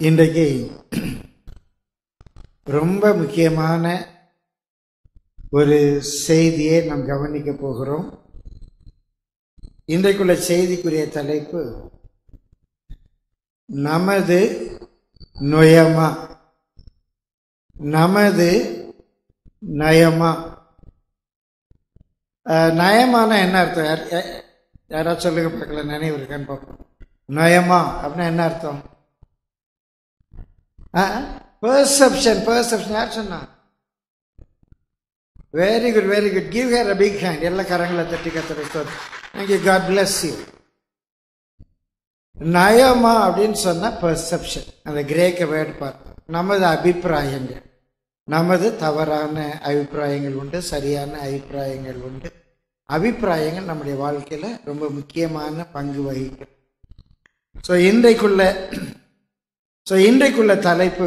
இன்றைக்கு ரொம்ப முக்கியமான ஒரு செய்தியை நாம் கவனிக்க போகிறோம் இன்றைக்குள்ள செய்திக்குரிய தலைப்பு நமது நொயமா நமது நயமா அஹ், நயமான என்ன அர்த்தம் யார் யா- யாராவது சொல்லுங்க பார்க்கல நினைவு இருக்கான்னு பார்ப்போம் நயமா அப்படின்னா என்ன அர்த்தம் பெர்செப்ஷன் பெர்செப்ஷன் யார் சொன்னா very good very good give her a big hand எல்லா கரங்களை தட்டி கத்துற தேங்க்யூ காட் பிளஸ் யூ நயமா அப்படின்னு சொன்னா பெர்செப்ஷன் அந்த கிரேக்க வேர்டு பார்த்தோம் நமது அபிப்பிராயங்கள் நமது தவறான அபிப்பிராயங்கள் உண்டு சரியான அபிப்பிராயங்கள் உண்டு அபிப்பிராயங்கள் நம்முடைய வாழ்க்கையில ரொம்ப முக்கியமான பங்கு வகிக்கும் ஸோ இன்றைக்குள்ள ஸோ இன்றைக்குள்ள தலைப்பு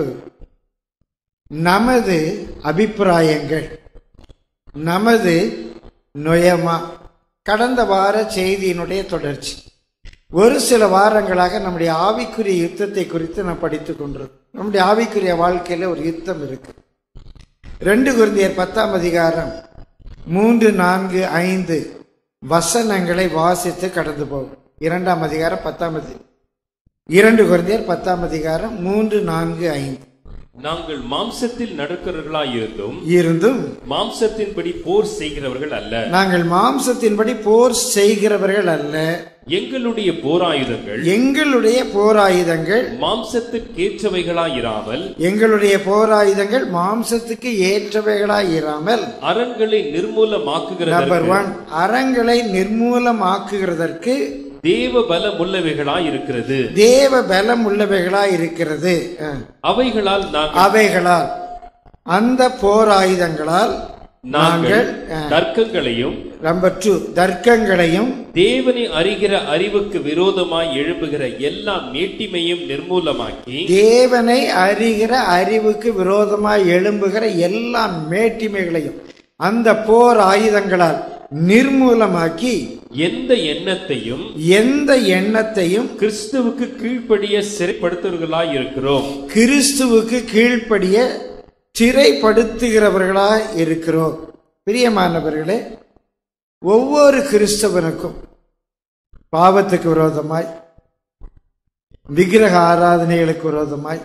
நமது அபிப்பிராயங்கள் நமது நொயமா கடந்த வார செய்தியினுடைய தொடர்ச்சி ஒரு சில வாரங்களாக நம்முடைய ஆவிக்குரிய யுத்தத்தை குறித்து நாம் படித்துக் கொண்டிருக்கோம் நம்முடைய ஆவிக்குரிய வாழ்க்கையில ஒரு யுத்தம் இருக்கு ரெண்டு குருந்தியர் பத்தாம் அதிகாரம் மூன்று நான்கு ஐந்து வசனங்களை வாசித்து கடந்து போகும் இரண்டாம் அதிகாரம் பத்தாம் அதி இரண்டு குருந்தியர் பத்தாம் அதிகாரம் மூன்று நான்கு ஐந்து நாங்கள் மாம்சத்தில் நடக்கிறவர்களாயிருந்தும் இருந்தும் மாம்சத்தின்படி போர் செய்கிறவர்கள் அல்ல நாங்கள் மாம்சத்தின்படி போர் செய்கிறவர்கள் அல்ல எங்களுடைய போராயுதங்கள் எங்களுடைய போராயுதங்கள் மாம்சத்திற்கேற்றவைகளாயிராமல் எங்களுடைய போராயுதங்கள் மாம்சத்துக்கு ஏற்றவைகளாய் இராமல் அரண்களை நம்பர் நிர்மூலமாக்குகிறதற்கு ஒன் அறங்களை நிர்மூலமாக்குகிறதற்கு தேவ பலமுள்ளவைகளாய் இருக்கிறது தேவ பலம் உள்ளவைகளாய் இருக்கிறது அஹ். அவைகளால் நாங்கள் அவைகளால் அந்த போராயுதங்களால் நாங்கள் நாங்கள் தர்க்கங்களையும் நம்பர் டூ தர்க்கங்களையும் தேவனை அறிகிற அறிவுக்கு விரோதமாய் எழும்புகிற எல்லா மேட்டிமையும் நிர்மூலமாக்கி தேவனை அறிகிற அறிவுக்கு விரோதமாய் எழும்புகிற எல்லா மேட்டிமைகளையும் அந்த போர் ஆயுதங்களால் நிர்மூலமாக்கி எந்த எண்ணத்தையும் எந்த எண்ணத்தையும் கிறிஸ்துவுக்கு கீழ்ப்படிய சிறைப்படுத்துவர்களாய் இருக்கிறோம் கிறிஸ்துவுக்கு கீழ்ப்படிய சிறைப்படுத்துகிறவர்களாய் இருக்கிறோம் பிரியமானவர்களே ஒவ்வொரு கிறிஸ்தவனுக்கும் பாவத்துக்கு விரோதமாய் விக்கிரக ஆராதனைகளுக்கு விரோதமாய்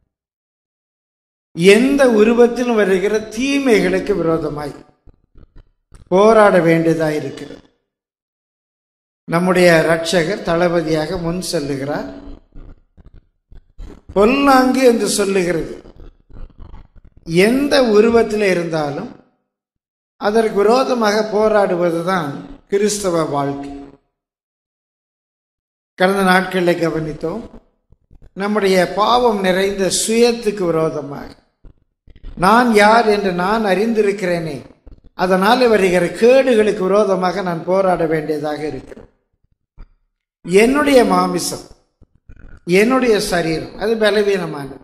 எந்த உருவத்திலும் வருகிற தீமைகளுக்கு விரோதமாய் போராட வேண்டியதாய் இருக்கிறது நம்முடைய ரட்சகர் தளபதியாக முன் செல்லுகிறார் பொல்லாங்கு என்று சொல்லுகிறது எந்த உருவத்தில் இருந்தாலும் அதற்கு விரோதமாக போராடுவதுதான் கிறிஸ்தவ வாழ்க்கை கடந்த நாட்களில் கவனித்தோம் நம்முடைய பாவம் நிறைந்த சுயத்துக்கு விரோதமாக நான் யார் என்று நான் அறிந்திருக்கிறேனே அதனால் வருகிற கேடுகளுக்கு விரோதமாக நான் போராட வேண்டியதாக இருக்கிறேன் என்னுடைய மாமிசம் என்னுடைய சரீரம் அது பலவீனமானது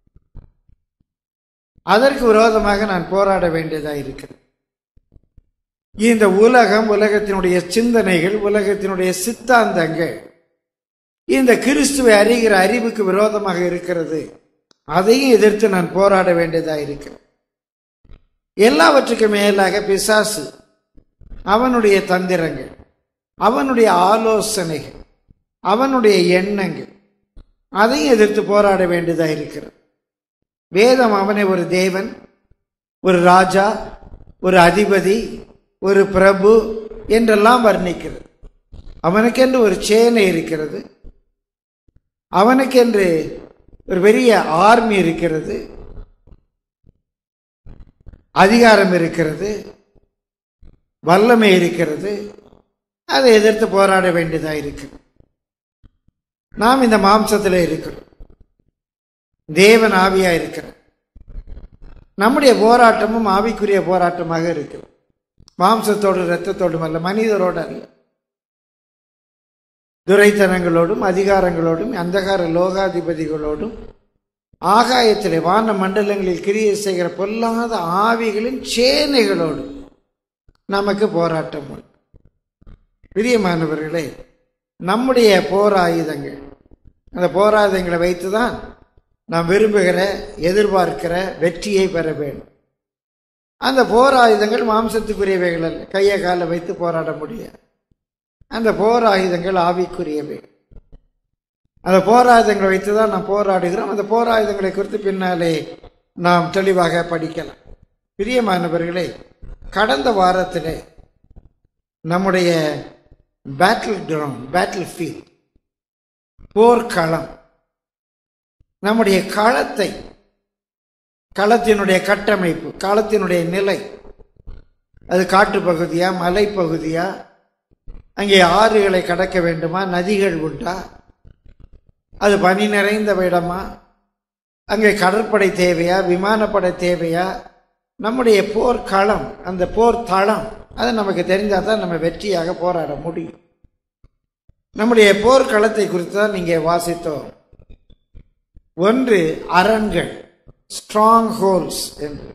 அதற்கு விரோதமாக நான் போராட வேண்டியதாக இருக்கிறது இந்த உலகம் உலகத்தினுடைய சிந்தனைகள் உலகத்தினுடைய சித்தாந்தங்கள் இந்த கிறிஸ்துவை அறிகிற அறிவுக்கு விரோதமாக இருக்கிறது அதையும் எதிர்த்து நான் போராட வேண்டியதாக இருக்கிறது எல்லாவற்றுக்கும் மேலாக பிசாசு அவனுடைய தந்திரங்கள் அவனுடைய ஆலோசனைகள் அவனுடைய எண்ணங்கள் அதையும் எதிர்த்து போராட வேண்டியதாக இருக்கிறது வேதம் அவனை ஒரு தேவன் ஒரு ராஜா ஒரு அதிபதி ஒரு பிரபு என்றெல்லாம் வர்ணிக்கிறது அவனுக்கென்று ஒரு சேனை இருக்கிறது அவனுக்கென்று ஒரு பெரிய ஆர்மி இருக்கிறது அதிகாரம் இருக்கிறது வல்லமை இருக்கிறது அதை எதிர்த்து போராட வேண்டியதாக இருக்கிறது நாம் இந்த மாம்சத்தில் இருக்கிறோம் தேவன் ஆவியா இருக்கிறார் நம்முடைய போராட்டமும் ஆவிக்குரிய போராட்டமாக இருக்கிறது மாம்சத்தோடு இரத்தத்தோடும் அல்ல மனிதரோடு அல்ல துரைத்தனங்களோடும் அதிகாரங்களோடும் அந்தகார லோகாதிபதிகளோடும் ஆகாயத்திலே வான மண்டலங்களில் கிரியை செய்கிற பொல்லாத ஆவிகளின் சேனைகளோடும் நமக்கு போராட்டம் உண்டு பிரியமானவர்களே நம்முடைய போர் ஆயுதங்கள் அந்த போராயுதங்களை வைத்துதான் நாம் விரும்புகிற எதிர்பார்க்கிற வெற்றியை பெற வேண்டும் அந்த போர் ஆயுதங்கள் மாம்சத்துக்குரியவைகள் அல்ல கையை காலை வைத்து போராட முடியாது அந்த போர் ஆயுதங்கள் ஆவிக்குரியவை அந்த போராயுதங்களை வைத்து தான் நாம் போராடுகிறோம் அந்த போராயுதங்களை குறித்து பின்னாலே நாம் தெளிவாக படிக்கலாம் பிரியமானவர்களே கடந்த வாரத்திலே நம்முடைய பேட்டில் கிரவுண்ட் பேட்டில் ஃபீல்ட் போர்க்களம் நம்முடைய களத்தை களத்தினுடைய கட்டமைப்பு களத்தினுடைய நிலை அது காட்டு பகுதியா மலைப்பகுதியா அங்கே ஆறுகளை கடக்க வேண்டுமா நதிகள் உண்டா அது பனி நிறைந்த இடமா அங்கே கடற்படை தேவையா விமானப்படை தேவையா நம்முடைய போர்க்களம் அந்த போர் தளம் அது நமக்கு தெரிஞ்சால் தான் நம்ம வெற்றியாக போராட முடியும் நம்முடைய போர்க்களத்தை குறித்து தான் நீங்கள் வாசித்தோம் ஒன்று அரண்கள் ஸ்ட்ராங் ஹோல்ஸ் என்று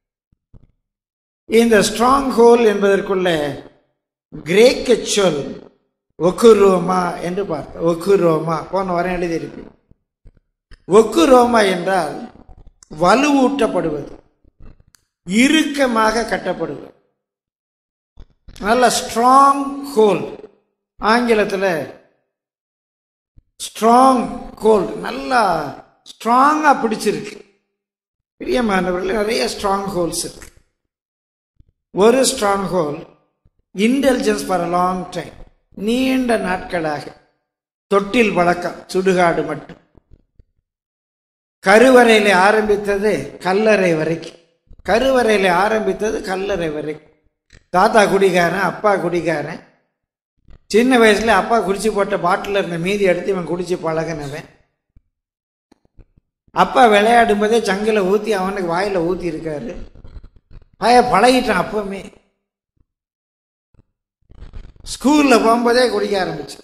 இந்த ஸ்ட்ராங் ஹோல் என்பதற்குள்ள கிரேக்க சொல் ஒக்குரோமா என்று பார்த்தோம் ஒக்குரோமா போன வாரம் எழுதியிருப்பேன் ஒக்குரோமா என்றால் வலுவூட்டப்படுவது இறுக்கமாக கட்டப்படுவது நல்ல ஸ்ட்ராங் ஹோல் ஆங்கிலத்தில் ஸ்ட்ராங் ஹோல்ட் நல்லா ஸ்ட்ராங்காக பிடிச்சிருக்கு பிரியமானவர்கள் நிறைய ஸ்ட்ராங் ஹோல்ஸ் இருக்கு ஒரு strong hold intelligence for a long time நீண்ட நாட்களாக தொட்டில் வழக்கம் சுடுகாடு மட்டும் கருவறையில் ஆரம்பித்தது கல்லறை வரைக்கும் கருவறையில் ஆரம்பித்தது கல்லறை வரைக்கும் தாத்தா குடிகாரன் அப்பா குடிகாரன் சின்ன வயசுல அப்பா குடிச்சு போட்ட பாட்டில் இருந்த மீதி எடுத்து இவன் குடிச்சு பழகினவன் அப்பா விளையாடும் போதே சங்கில ஊற்றி அவனுக்கு வாயில ஊற்றி இருக்காரு பய பழகிட்டான் அப்பவுமே ஸ்கூல்ல போகும்போதே குடிக்க ஆரம்பிச்சு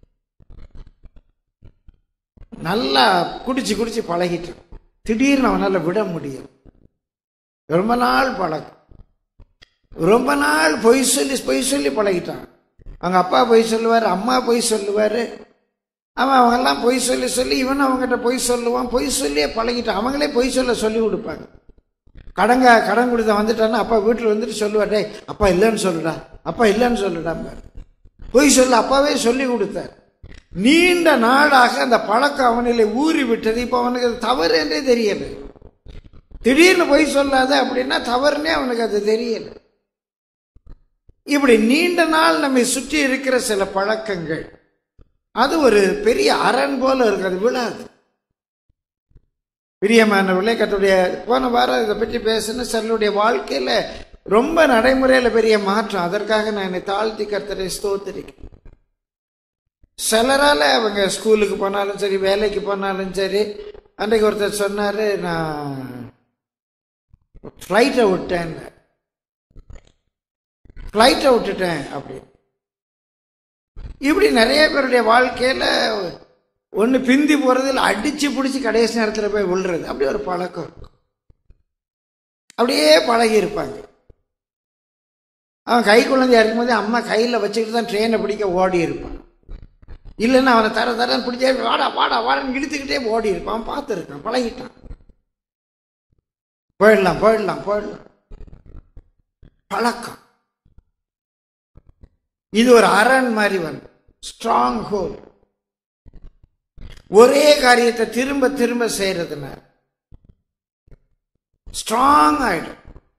நல்லா குடிச்சு குடிச்சு பழகிட்டான் திடீர்னு அவனால விட முடியும் ரொம்ப நாள் பழக்கம் ரொம்ப நாள் பொய் சொல்லி பொய் சொல்லி பழகிட்டான் அவங்க அப்பா பொய் சொல்லுவார் அம்மா பொய் சொல்லுவார் அவன் அவங்கெல்லாம் பொய் சொல்லி சொல்லி இவன் அவங்ககிட்ட பொய் சொல்லுவான் பொய் சொல்லியே பழகிட்டான் அவங்களே பொய் சொல்ல சொல்லி கொடுப்பாங்க கடங்க கடன் கொடுத்த வந்துட்டான்னா அப்பா வீட்டில் வந்துட்டு சொல்லுவார் டேய் அப்பா இல்லைன்னு சொல்லுடா அப்பா இல்லைன்னு சொல்லுடா பொய் சொல்ல அப்பாவே சொல்லி கொடுத்தார் நீண்ட நாளாக அந்த பழக்கம் அவனிலே ஊறி விட்டது இப்போ அவனுக்கு அது தவறு என்றே தெரியல திடீர்னு பொய் சொல்லாத அப்படின்னா தவறுனே அவனுக்கு அது தெரியல இப்படி நீண்ட நாள் நம்மை சுற்றி இருக்கிற சில பழக்கங்கள் அது ஒரு பெரிய அரண் போல இருக்கு அது விழாது பிரியமானவர்களே கத்துடைய போன வாரம் இதை பற்றி பேசின சிலருடைய வாழ்க்கையில ரொம்ப நடைமுறையில பெரிய மாற்றம் அதற்காக நான் என்னை தாழ்த்தி கர்த்தரை ஸ்தோத்திரிக்கிறேன் சிலரால அவங்க ஸ்கூலுக்கு போனாலும் சரி வேலைக்கு போனாலும் சரி அன்றைக்கு ஒருத்தர் சொன்னாரு நான் ஃப்ளைட்டை விட்டேன் ஃப்ளைட்டை விட்டுட்டேன் அப்படி இப்படி நிறைய பேருடைய வாழ்க்கையில ஒன்று பிந்தி போறதில் அடிச்சு பிடிச்சி கடைசி நேரத்தில் போய் விழுறது அப்படி ஒரு பழக்கம் இருக்கும் அப்படியே பழகி இருப்பாங்க அவன் கை குழந்தையா இருக்கும்போது அம்மா கையில் வச்சுக்கிட்டு தான் ட்ரெயினை பிடிக்க ஓடி இருப்பான் இல்லைன்னா அவனை தர தரன்னு பிடிச்சே வாடா வாடா வாடான்னு இழுத்துக்கிட்டே ஓடி இருப்பான் அவன் பார்த்துருக்கான் பழகிட்டான் போயிடலாம் போயிடலாம் போயிடலாம் பழக்கம் இது ஒரு அரண் மாதிரி வந்து ஸ்ட்ராங் ஹோல் ஒரே காரியத்தை திரும்ப திரும்ப செய்யறதுனால ஸ்ட்ராங் ஆயிடும்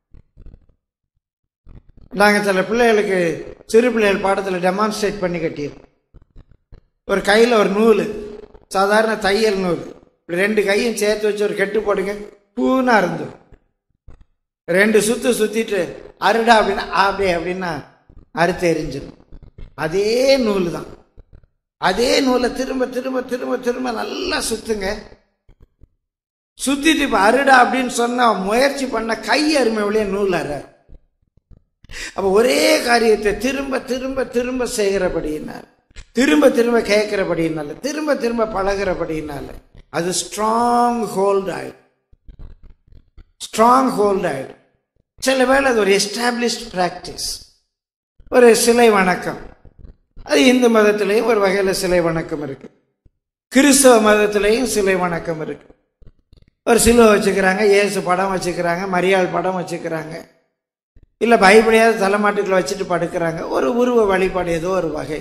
நாங்க சில பிள்ளைகளுக்கு சிறு பிள்ளைகள் பாடத்தில் டெமான்ஸ்ட்ரேட் பண்ணி கட்டியிருக்கோம் ஒரு கையில் ஒரு நூல் சாதாரண தையல் நூல் இப்படி ரெண்டு கையும் சேர்த்து வச்சு ஒரு கெட்டு போடுங்க பூனா இருந்துடும் ரெண்டு சுத்து சுத்திட்டு அருடா அப்படின்னா அப்படியே அப்படின்னா அறுத்து எரிஞ்சிடும் அதே நூல் தான் அதே நூலை திரும்ப திரும்ப திரும்ப திரும்ப நல்லா சுத்துங்க சுத்திட்டு இப்ப அருடா அப்படின்னு சொன்னா முயற்சி பண்ண கை அருமை வழியே நூல் அற அப்ப ஒரே காரியத்தை திரும்ப திரும்ப திரும்ப செய்கிறபடியினால் திரும்ப திரும்ப கேட்கிறபடினால திரும்ப திரும்ப பழகிறபடினால அது ஸ்ட்ராங் ஹோல்ட் ஆயிடும் ஸ்ட்ராங் ஹோல்ட் ஆயிடும் சில வேளை அது ஒரு எஸ்டாப்ளிஷ்ட் ப்ராக்டிஸ் ஒரு சிலை வணக்கம் அது இந்து மதத்திலையும் ஒரு வகையில் சிலை வணக்கம் இருக்கு கிறிஸ்தவ மதத்திலையும் சிலை வணக்கம் இருக்கு ஒரு சிலுவை வச்சுக்கிறாங்க இயேசு படம் வச்சுக்கிறாங்க மரியாள் படம் வச்சுக்கிறாங்க இல்லை பைபிளையாவது தலைமாட்டுக்குள்ள வச்சுட்டு படுக்கிறாங்க ஒரு உருவ வழிபாடு ஏதோ ஒரு வகை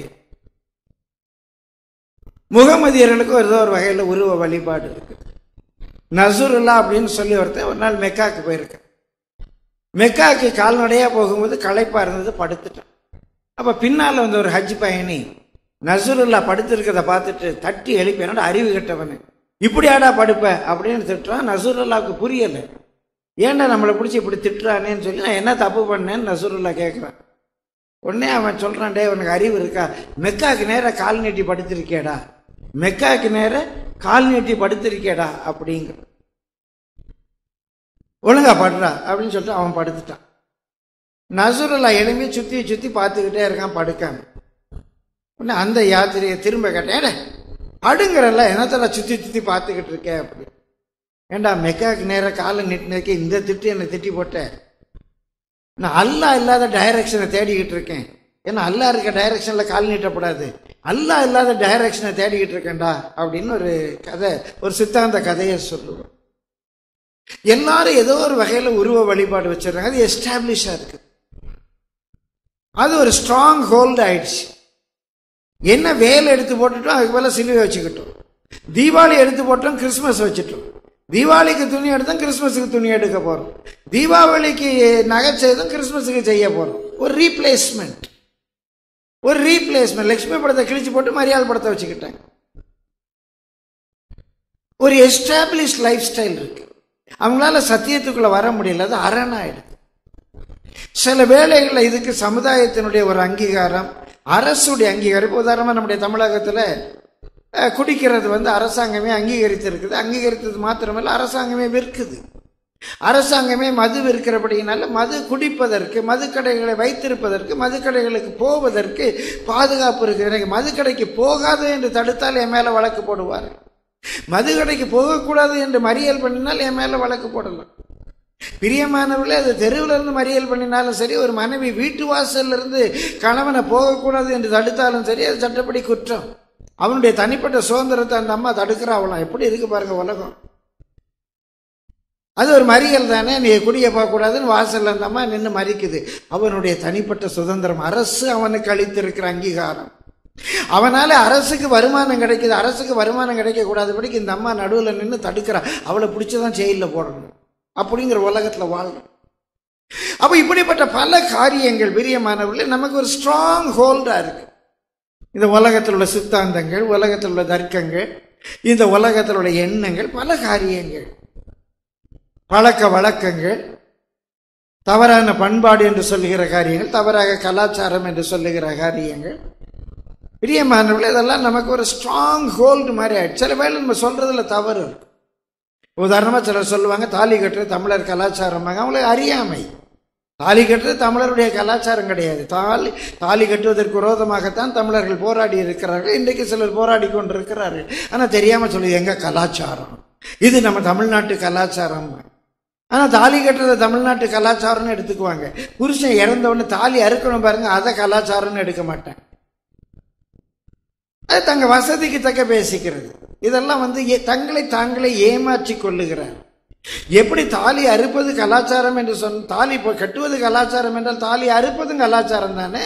முகமதியர்களுக்கும் ஏதோ ஒரு வகையில் உருவ வழிபாடு இருக்கு நசுருல்லா அப்படின்னு சொல்லி ஒருத்தன் ஒரு நாள் மெக்காக்கு போயிருக்கேன் மெக்காக்கு கால்நடையாக போகும்போது களைப்பா இருந்தது படுத்துட்டான் அப்போ பின்னால் வந்து ஒரு ஹஜ் பயணி நசுருல்லா படுத்திருக்கிறத பார்த்துட்டு தட்டி எழுப்பி என்னோட அறிவு கெட்டவனு இப்படியாடா படுப்ப அப்படின்னு திட்டுறான் நசுருல்லாவுக்கு புரியலை ஏன்டா நம்மளை பிடிச்சி இப்படி திட்டுறானேன்னு சொல்லி நான் என்ன தப்பு பண்ணேன்னு நசுருல்லா கேட்குறான் உடனே அவன் சொல்கிறான் டே உனக்கு அறிவு இருக்கா மெக்காக்கு நேராக கால் நீட்டி படுத்திருக்கேடா மெக்காக்கு நேராக கால் நீட்டி படுத்திருக்கேடா அப்படிங்கிற ஒழுங்கா படுறா அப்படின்னு சொல்லிட்டு அவன் படுத்துட்டான் நசுருல்லா எழும்பி சுற்றி சுற்றி பார்த்துக்கிட்டே இருக்கான் படுக்காம உடனே அந்த யாத்திரையை திரும்ப கேட்டேன் "ஏடே, படுங்கிறல்ல என்னத்தடா சுற்றி சுற்றி பார்த்துக்கிட்டு இருக்கே அப்படி ஏண்டா மெக்காக்கு நேராக காலை நீட்டினதுக்கே இந்த திட்டு என்னை திட்டி போட்டேன் நான் அல்லா இல்லாத டைரக்ஷனை தேடிக்கிட்டு இருக்கேன் ஏன்னா அல்லா இருக்க டைரக்ஷனில் கால் நீட்டப்படாது அல்லா இல்லாத டைரக்ஷனை தேடிக்கிட்டு இருக்கேன்டா அப்படின்னு ஒரு கதை ஒரு சித்தாந்த கதையை சொல்லுவோம் எல்லாரும் ஏதோ ஒரு வகையில் உருவ வழிபாடு வச்சிடுறாங்க அது எஸ்டாப்ளிஷாக இருக்கு அது ஒரு ஸ்ட்ராங் ஹோல்டு ஆயிடுச்சு என்ன வேலை எடுத்து போட்டுட்டோம் அதுக்கு மேலே சிலுவை வச்சுக்கிட்டோம் தீபாவளி எடுத்து போட்டோம் கிறிஸ்மஸ் வச்சுட்டோம் தீபாவளிக்கு துணி எடுத்தோம் கிறிஸ்மஸுக்கு துணி எடுக்க போகிறோம் தீபாவளிக்கு நகை செய்தோம் கிறிஸ்மஸுக்கு செய்ய போகிறோம் ஒரு ரீப்ளேஸ்மெண்ட் ஒரு ரீப்ளேஸ்மெண்ட் லக்ஷ்மி படத்தை கிழிச்சு போட்டு மரியாதை படத்தை வச்சுக்கிட்டாங்க ஒரு எஸ்டாப்ளிஷ் லைஃப் ஸ்டைல் இருக்கு அவங்களால சத்தியத்துக்குள்ள வர முடியல அது அரணாயிடுது சில வேளைகளில் இதுக்கு சமுதாயத்தினுடைய ஒரு அங்கீகாரம் அரசுடைய அங்கீகாரம் இப்போ உதாரணமாக நம்முடைய தமிழகத்தில் அஹ், குடிக்கிறது வந்து அரசாங்கமே அங்கீகரித்து இருக்குது அங்கீகரித்தது மாத்திரமல்ல அரசாங்கமே விற்குது அரசாங்கமே மது விற்கிறபடியினால மது குடிப்பதற்கு மதுக்கடைகளை வைத்திருப்பதற்கு மதுக்கடைகளுக்கு போவதற்கு பாதுகாப்பு இருக்குது எனக்கு மதுக்கடைக்கு போகாது என்று தடுத்தால் என் மேலே வழக்கு போடுவார் மதுக்கடைக்கு போகக்கூடாது என்று மறியல் பண்ணினால் என் மேலே வழக்கு போடலாம் பிரியமானவர்களே அது தெருவில் இருந்து மறியல் பண்ணினாலும் சரி ஒரு மனைவி வீட்டு வாசல்ல இருந்து கணவனை போகக்கூடாது என்று தடுத்தாலும் சரி அது சட்டப்படி குற்றம் அவனுடைய தனிப்பட்ட சுதந்திரத்தை அந்த அம்மா தடுக்கிறாவலாம் எப்படி இருக்கு பாருங்க உலகம் அது ஒரு மறியல் தானே நீ குடிய போகக்கூடாதுன்னு வாசல்ல அந்த அம்மா நின்று மறிக்குது அவனுடைய தனிப்பட்ட சுதந்திரம் அரசு அவனுக்கு அளித்திருக்கிற அங்கீகாரம் அவனால அரசுக்கு வருமானம் கிடைக்குது அரசுக்கு வருமானம் கிடைக்க கூடாதபடிக்கு இந்த அம்மா நடுவில் நின்று தடுக்கிறா அவளை பிடிச்சதான் ஜெயிலில் போடணும் அப்படிங்கிற உலகத்தில் வாழணும் அப்போ இப்படிப்பட்ட பல காரியங்கள் பிரியமானவர்களே நமக்கு ஒரு ஸ்ட்ராங் ஹோல்டா இருக்கு இந்த உலகத்தில் உள்ள சித்தாந்தங்கள் உலகத்தில் உள்ள தர்க்கங்கள் இந்த உலகத்தில் உள்ள எண்ணங்கள் பல காரியங்கள் பழக்க வழக்கங்கள் தவறான பண்பாடு என்று சொல்லுகிற காரியங்கள் தவறாக கலாச்சாரம் என்று சொல்லுகிற காரியங்கள் பிரியமானவர்களே இதெல்லாம் நமக்கு ஒரு ஸ்ட்ராங் ஹோல்டு மாதிரி ஆயிடுச்சு சில வேளை நம்ம சொல்றதுல தவறு இருக்கு உதாரணமாக சிலர் சொல்லுவாங்க தாலி கட்டுறது தமிழர் கலாச்சாரம் அவங்களுக்கு அறியாமை தாலி கட்டுறது தமிழருடைய கலாச்சாரம் கிடையாது தாலி தாலி கட்டுவதற்கு விரோதமாகத்தான் தமிழர்கள் போராடி இருக்கிறார்கள் இன்றைக்கு சிலர் போராடி கொண்டிருக்கிறார்கள் ஆனால் தெரியாமல் சொல்லி எங்க கலாச்சாரம் இது நம்ம தமிழ்நாட்டு கலாச்சாரம் ஆனால் தாலி கட்டுறதை தமிழ்நாட்டு கலாச்சாரம்னு எடுத்துக்குவாங்க புருஷன் இறந்த உடனே தாலி அறுக்கணும் பாருங்க அதை கலாச்சாரம்னு எடுக்க மாட்டேன் அது தங்க வசதிக்கு தக்க பேசிக்கிறது இதெல்லாம் வந்து ஏ- தங்களை தாங்களே ஏமாற்றி கொள்ளுகிறார் எப்படி தாலி அறுப்பது கலாச்சாரம் என்று சொன்ன தாலி இப்போ கட்டுவது கலாச்சாரம் என்றால் தாலி அறுப்பதும் கலாச்சாரம் தானே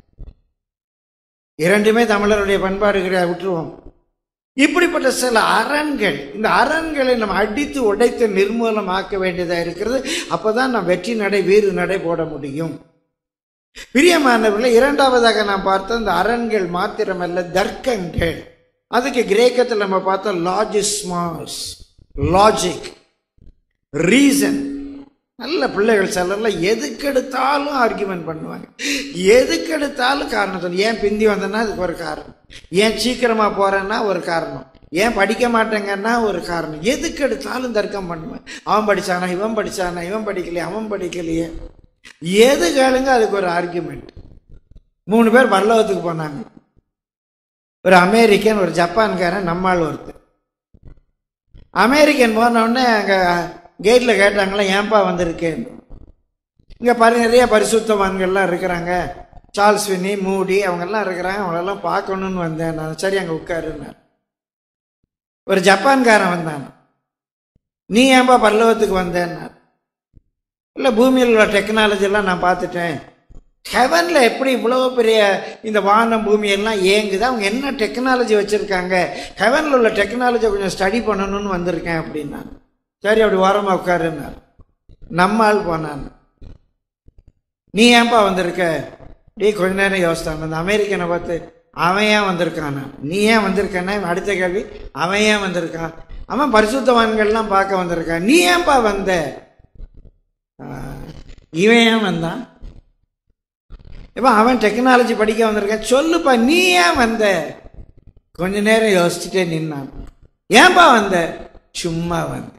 இரண்டுமே தமிழருடைய பண்பாடு கிடையாது விட்டுருவோம் இப்படிப்பட்ட சில அரண்கள் இந்த அரண்களை நம்ம அடித்து உடைத்து நிர்மூலமாக்க வேண்டியதாக இருக்கிறது அப்பதான் நாம் வெற்றி நடை வீறு நடை போட முடியும் பிரியமானவர்களே இரண்டாவதாக நாம் பார்த்த இந்த அரண்கள் மாத்திரமல்ல தர்க்கங்கள் அதுக்கு கிரேக்கத்தில் நம்ம பார்த்தோம் லாஜிஸ்மாஸ் லாஜிக் ரீசன் நல்ல பிள்ளைகள் சிலர்லாம் எதுக்கு எடுத்தாலும் ஆர்கியூமெண்ட் பண்ணுவாங்க எதுக்கு எடுத்தாலும் காரணம் சொல்லு ஏன் பிந்தி வந்தேன்னா அதுக்கு ஒரு காரணம் ஏன் சீக்கிரமா போறேன்னா ஒரு காரணம் ஏன் படிக்க மாட்டேங்கன்னா ஒரு காரணம் எதுக்கு எடுத்தாலும் தர்க்கம் பண்ணுவேன் அவன் படிச்சானா இவன் படிச்சானா இவன் படிக்கலையே அவன் படிக்கலையே எது கேளுங்க அதுக்கு ஒரு ஆர்கியூமெண்ட் மூணு பேர் பல்லவத்துக்கு போனாங்க ஒரு அமெரிக்கன் ஒரு ஜப்பான்காரன் நம்மால் ஒருத்தர் அமெரிக்கன் போன உடனே அங்கே கேட்டில் கேட்டாங்களா ஏன்பா வந்திருக்கேன் இங்கே பாரு நிறைய பரிசுத்தவான்கள்லாம் இருக்கிறாங்க சார்ல்ஸ் வினி மூடி அவங்கெல்லாம் இருக்கிறாங்க அவங்களெல்லாம் பார்க்கணும்னு வந்தேன் நான் சரி அங்கே உட்காருன்னார் ஒரு ஜப்பான்காரன் வந்தான் நீ ஏன்பா பல்லவத்துக்கு வந்தேன்னார் இல்லை பூமியில் உள்ள டெக்னாலஜி எல்லாம் நான் பார்த்துட்டேன் ஹெவனில் எப்படி இவ்வளோ பெரிய இந்த வானம் பூமி எல்லாம் ஏங்குது அவங்க என்ன டெக்னாலஜி வச்சுருக்காங்க ஹெவனில் உள்ள டெக்னாலஜியை கொஞ்சம் ஸ்டடி பண்ணணும்னு வந்திருக்கேன் அப்படின்னா சரி அப்படி ஓரமாக உட்காருன்னார் நம்ம ஆள் போனான் நீ ஏன்பா வந்திருக்க டேய் கொஞ்ச நேரம் யோசித்தான் அந்த அமெரிக்கனை பார்த்து அவன் ஏன் வந்திருக்கானா நீ ஏன் வந்திருக்கன்னா அடுத்த கேள்வி அவன் ஏன் வந்திருக்கான் அவன் பரிசுத்தவான்கள்லாம் பார்க்க வந்திருக்கான் நீ ஏன்பா வந்த ஆ, இவன் ஏன் வந்தான் இப்போ அவன் டெக்னாலஜி படிக்க வந்திருக்கான் சொல்லுப்பா நீ ஏன் வந்த கொஞ்ச நேரம் யோசிச்சுட்டே நின்னான் ஏன்பா வந்த சும்மா வந்த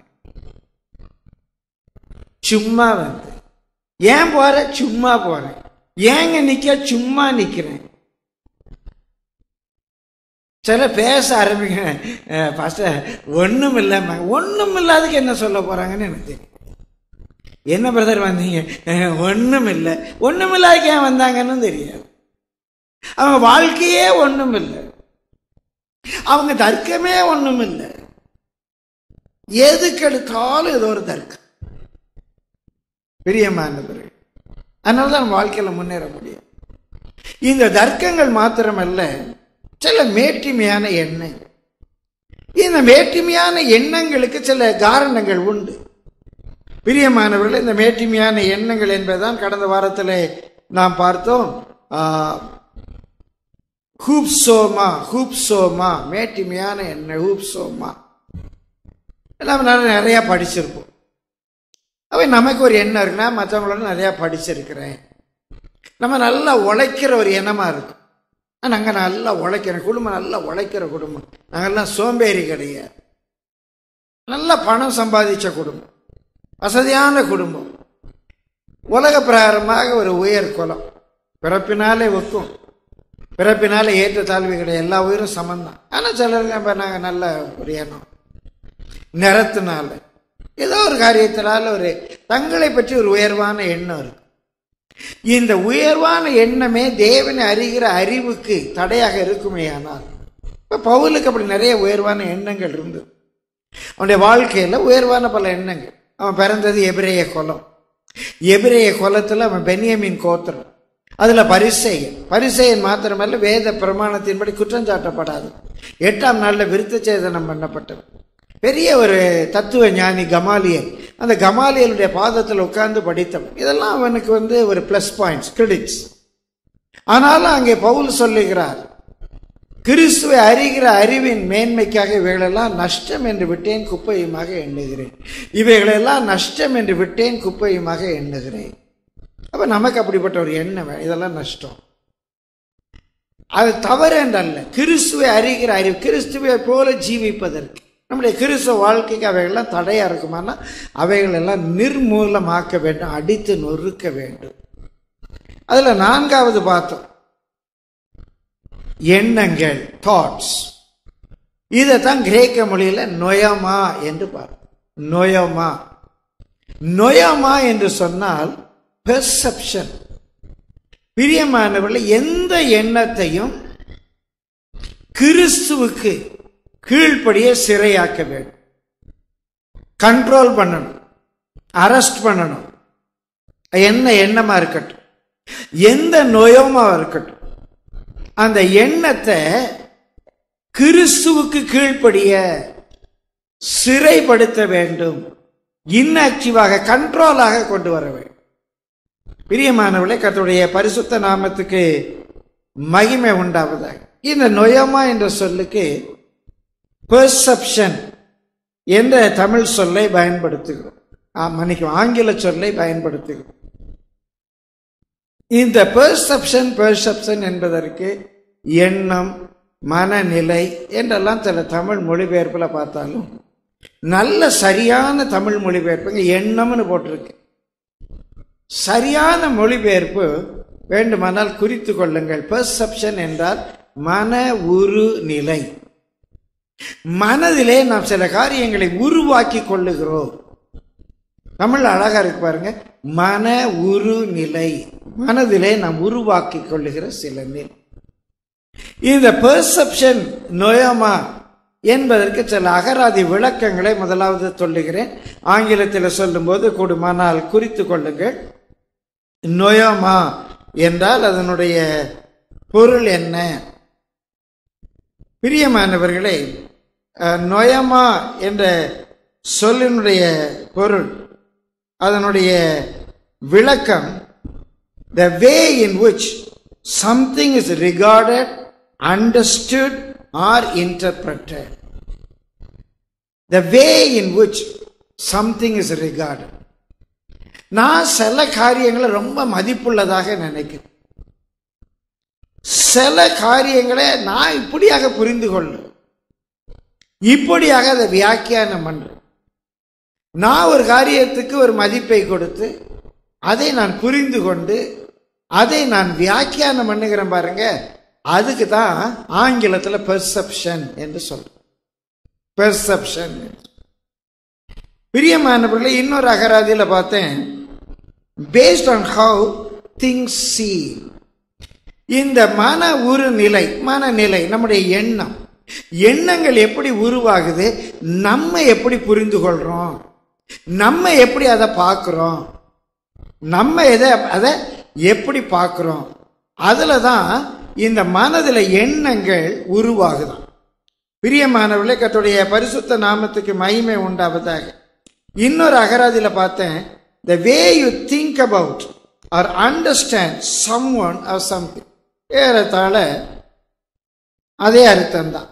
சும்மா வந்த ஏன் போற சும்மா போறேன் ஏங்க நிக்க சும்மா நிக்கிறேன் சில பேச ஆரம்பிக்கிறேன் ஃபஸ்ட்டு ஒன்றும் இல்லைம்மா ஒன்றும் இல்லாததுக்கு என்ன சொல்ல போறாங்கன்னு எனக்கு தெரியும் என்ன பிரதர் வந்தீங்க ஒன்றும் இல்லை ஒன்றும் இல்லாததுக்கு ஏன் வந்தாங்கன்னு தெரியாது அவங்க வாழ்க்கையே ஒன்றும் இல்லை அவங்க தர்க்கமே ஒன்றும் இல்லை எதுக்கு எடுத்தாலும் ஏதோ ஒரு தர்க்கம் பிரியமானவர்கள் அதனால தான் நம்ம வாழ்க்கையில் முன்னேற முடியும் இந்த தர்க்கங்கள் மாத்திரமல்ல சில மேட்டிமையான எண்ணம் இந்த மேட்டிமையான எண்ணங்களுக்கு சில காரணங்கள் உண்டு பிரியமானவர்கள் இந்த மேட்டிமையான எண்ணங்கள் என்பதுதான் கடந்த வாரத்தில் நாம் பார்த்தோம் ஆ, ஹூப்சோமா ஹூப்சோமா மேட்டிமையான எண்ணெய் ஹூப்சோமா நம்ம நல்லா நிறையா படிச்சிருப்போம் அவை நமக்கு ஒரு எண்ணம் இருக்குன்னா மற்றவங்களோட நிறையா படிச்சிருக்கிறேன் நம்ம நல்லா உழைக்கிற ஒரு எண்ணமாக இருக்கும் நாங்கள் நல்லா உழைக்கிறேன் குடும்பம் நல்லா உழைக்கிற குடும்பம் நாங்கள்லாம் சோம்பேறி கிடையாது நல்ல பணம் சம்பாதிச்ச குடும்பம் வசதியான குடும்பம் உலக பிரகாரமாக ஒரு உயர் குலம் பிறப்பினாலே ஒக்கும் பிறப்பினாலே ஏற்ற தாழ்வு கிடையாது எல்லா உயிரும் சமந்தான் ஆனால் சிலருங்க இப்போ நாங்கள் நல்ல ஒரு எண்ணம் நிறத்தினால ஏதோ ஒரு காரியத்தினால ஒரு தங்களை பற்றி ஒரு உயர்வான எண்ணம் இருக்கு இந்த உயர்வான எண்ணமே தேவனை அறிகிற அறிவுக்கு தடையாக இருக்குமே ஆனால் இப்போ பவுலுக்கு அப்படி நிறைய உயர்வான எண்ணங்கள் இருந்தது அவனுடைய வாழ்க்கையில் உயர்வான பல எண்ணங்கள் அவன் பிறந்தது எபிரேய குலம் எபிரேய குலத்தில் அவன் பென்யமின் கோத்திரம் அதில் பரிசெயன் பரிசெயன் மாத்திரமல்ல வேத பிரமாணத்தின்படி குற்றம் சாட்டப்படாது எட்டாம் நாளில் விருத்த சேதனம் பண்ணப்பட்டவன் பெரிய ஒரு தத்துவ ஞானி கமாலியல் அந்த கமாலியலுடைய பாதத்தில் உட்கார்ந்து படித்தவன் இதெல்லாம் அவனுக்கு வந்து ஒரு ப்ளஸ் பாயிண்ட்ஸ் கிரெடிட்ஸ் ஆனாலும் அங்கே பவுல் சொல்லுகிறார் கிறிஸ்துவை அறிகிற அறிவின் மேன்மைக்காக இவைகளெல்லாம் நஷ்டம் என்று விட்டேன் குப்பையுமாக எண்ணுகிறேன் இவைகளெல்லாம் நஷ்டம் என்று விட்டேன் குப்பையுமாக எண்ணுகிறேன் அப்ப நமக்கு அப்படிப்பட்ட ஒரு எண்ணம் வேணும். இதெல்லாம் நஷ்டம் அது தவறு என்றல்ல கிறிஸ்துவை அறிகிற அறிவு கிறிஸ்துவை போல ஜீவிப்பதற்கு நம்முடைய கிறிஸ்துவ வாழ்க்கைக்கு அவைகள்லாம் தடையா இருக்குமானா அவைகளெல்லாம் நிர்மூலமாக்க வேண்டும் அடித்து நொறுக்க வேண்டும் அதுல நான்காவது பார்த்தோம் எண்ணங்கள் தாட்ஸ் இதைத்தான் கிரேக்க மொழியில நொயமா என்று பார்ப்போம் நொயமா நொயமா என்று சொன்னால் பெர்செப்ஷன் பிரியமானவர்கள் எந்த எண்ணத்தையும் கிறிஸ்துவுக்கு கீழ்ப்படிய சிறையாக்க வேண்டும் கண்ட்ரோல் பண்ணணும் அரெஸ்ட் பண்ணணும் என்ன எண்ணமா இருக்கட்டும் எந்த நோயமா இருக்கட்டும் அந்த எண்ணத்தை கிறிஸ்துவுக்கு கீழ்ப்படிய சிறைப்படுத்த வேண்டும் இன்ஆக்டிவாக கண்ட்ரோலாக கொண்டு வர வேண்டும் பிரியமானவர்களே கர்த்தருடைய பரிசுத்த நாமத்துக்கு மகிமை உண்டாவதாக இந்த நொயமா என்ற சொல்லுக்கு பெர்செப்ஷன் என்ற தமிழ் சொல்லை பயன்படுத்துகிறோம் ஆ, மன்னிக்கும் ஆங்கில சொல்லை பயன்படுத்துகிறோம் இந்த பெர்செப்ஷன் பெர்செப்ஷன் என்பதற்கு எண்ணம் மனநிலை என்றெல்லாம் சில தமிழ் மொழிபெயர்ப்பில் பார்த்தாலும் நல்ல சரியான தமிழ் மொழிபெயர்ப்புங்க எண்ணம்னு போட்டிருக்கு சரியான மொழிபெயர்ப்பு வேண்டுமானால் குறித்து கொள்ளுங்கள் பெர்செப்ஷன் என்றால் மன உரு நிலை மனதிலே நாம் சில காரியங்களை உருவாக்கி கொள்ளுகிறோம் தமிழ் அழகா இருக்கு பாருங்க மன உரு நிலை மனதிலே நாம் உருவாக்கி கொள்ளுகிற சில நிலை இந்த பெர்செப்ஷன் நோயமா என்பதற்கு சில அகராதி விளக்கங்களை முதலாவது சொல்லுகிறேன் ஆங்கிலத்தில் சொல்லும்போது கூடுமானால் குறித்து கொள்ளுங்கள் நொயமா என்றால் அதனுடைய பொருள் என்ன பிரியமானவர்களே அஹ், நொயமா என்ற சொல்லினுடைய பொருள் அதனுடைய விளக்கம் த வே இன் which something is regarded understood or interpreted the way in which something is regarded நான் சில காரியங்களை ரொம்ப மதிப்புள்ளதாக நினைக்கிறேன் சில காரியங்களை நான் இப்படியாக புரிந்து கொள்ளும் இப்படியாக அதை வியாக்கியானம் பண்றேன் நான் ஒரு காரியத்துக்கு ஒரு மதிப்பை கொடுத்து அதை நான் புரிந்து கொண்டு அதை நான் வியாக்கியானம் பண்ணுகிறேன் பாருங்க அதுக்கு தான் ஆங்கிலத்தில் பெர்செப்ஷன் என்று சொல்றேன் பெர்செப்ஷன் பிரியமானவர்களே இன்னொரு அகராதியில் பார்த்தேன் based on how things see இந்த மன உரு நிலை மனநிலை நம்முடைய எண்ணம் எண்ணங்கள் எப்படி உருவாகுது நம்ம எப்படி புரிந்து கொள்றோம் நம்ம எப்படி அதை பார்க்குறோம் நம்ம எதை அதை எப்படி பார்க்குறோம் அதில் தான் இந்த மனதில் எண்ணங்கள் உருவாகுதாம் பிரியமானவர்களே கத்துடைய பரிசுத்த நாமத்துக்கு மகிமை உண்டாவதாக இன்னொரு அகராதியில் பார்த்தேன் the way you think about or understand someone or something ஏறத்தாழ அதே அர்த்தம் தான்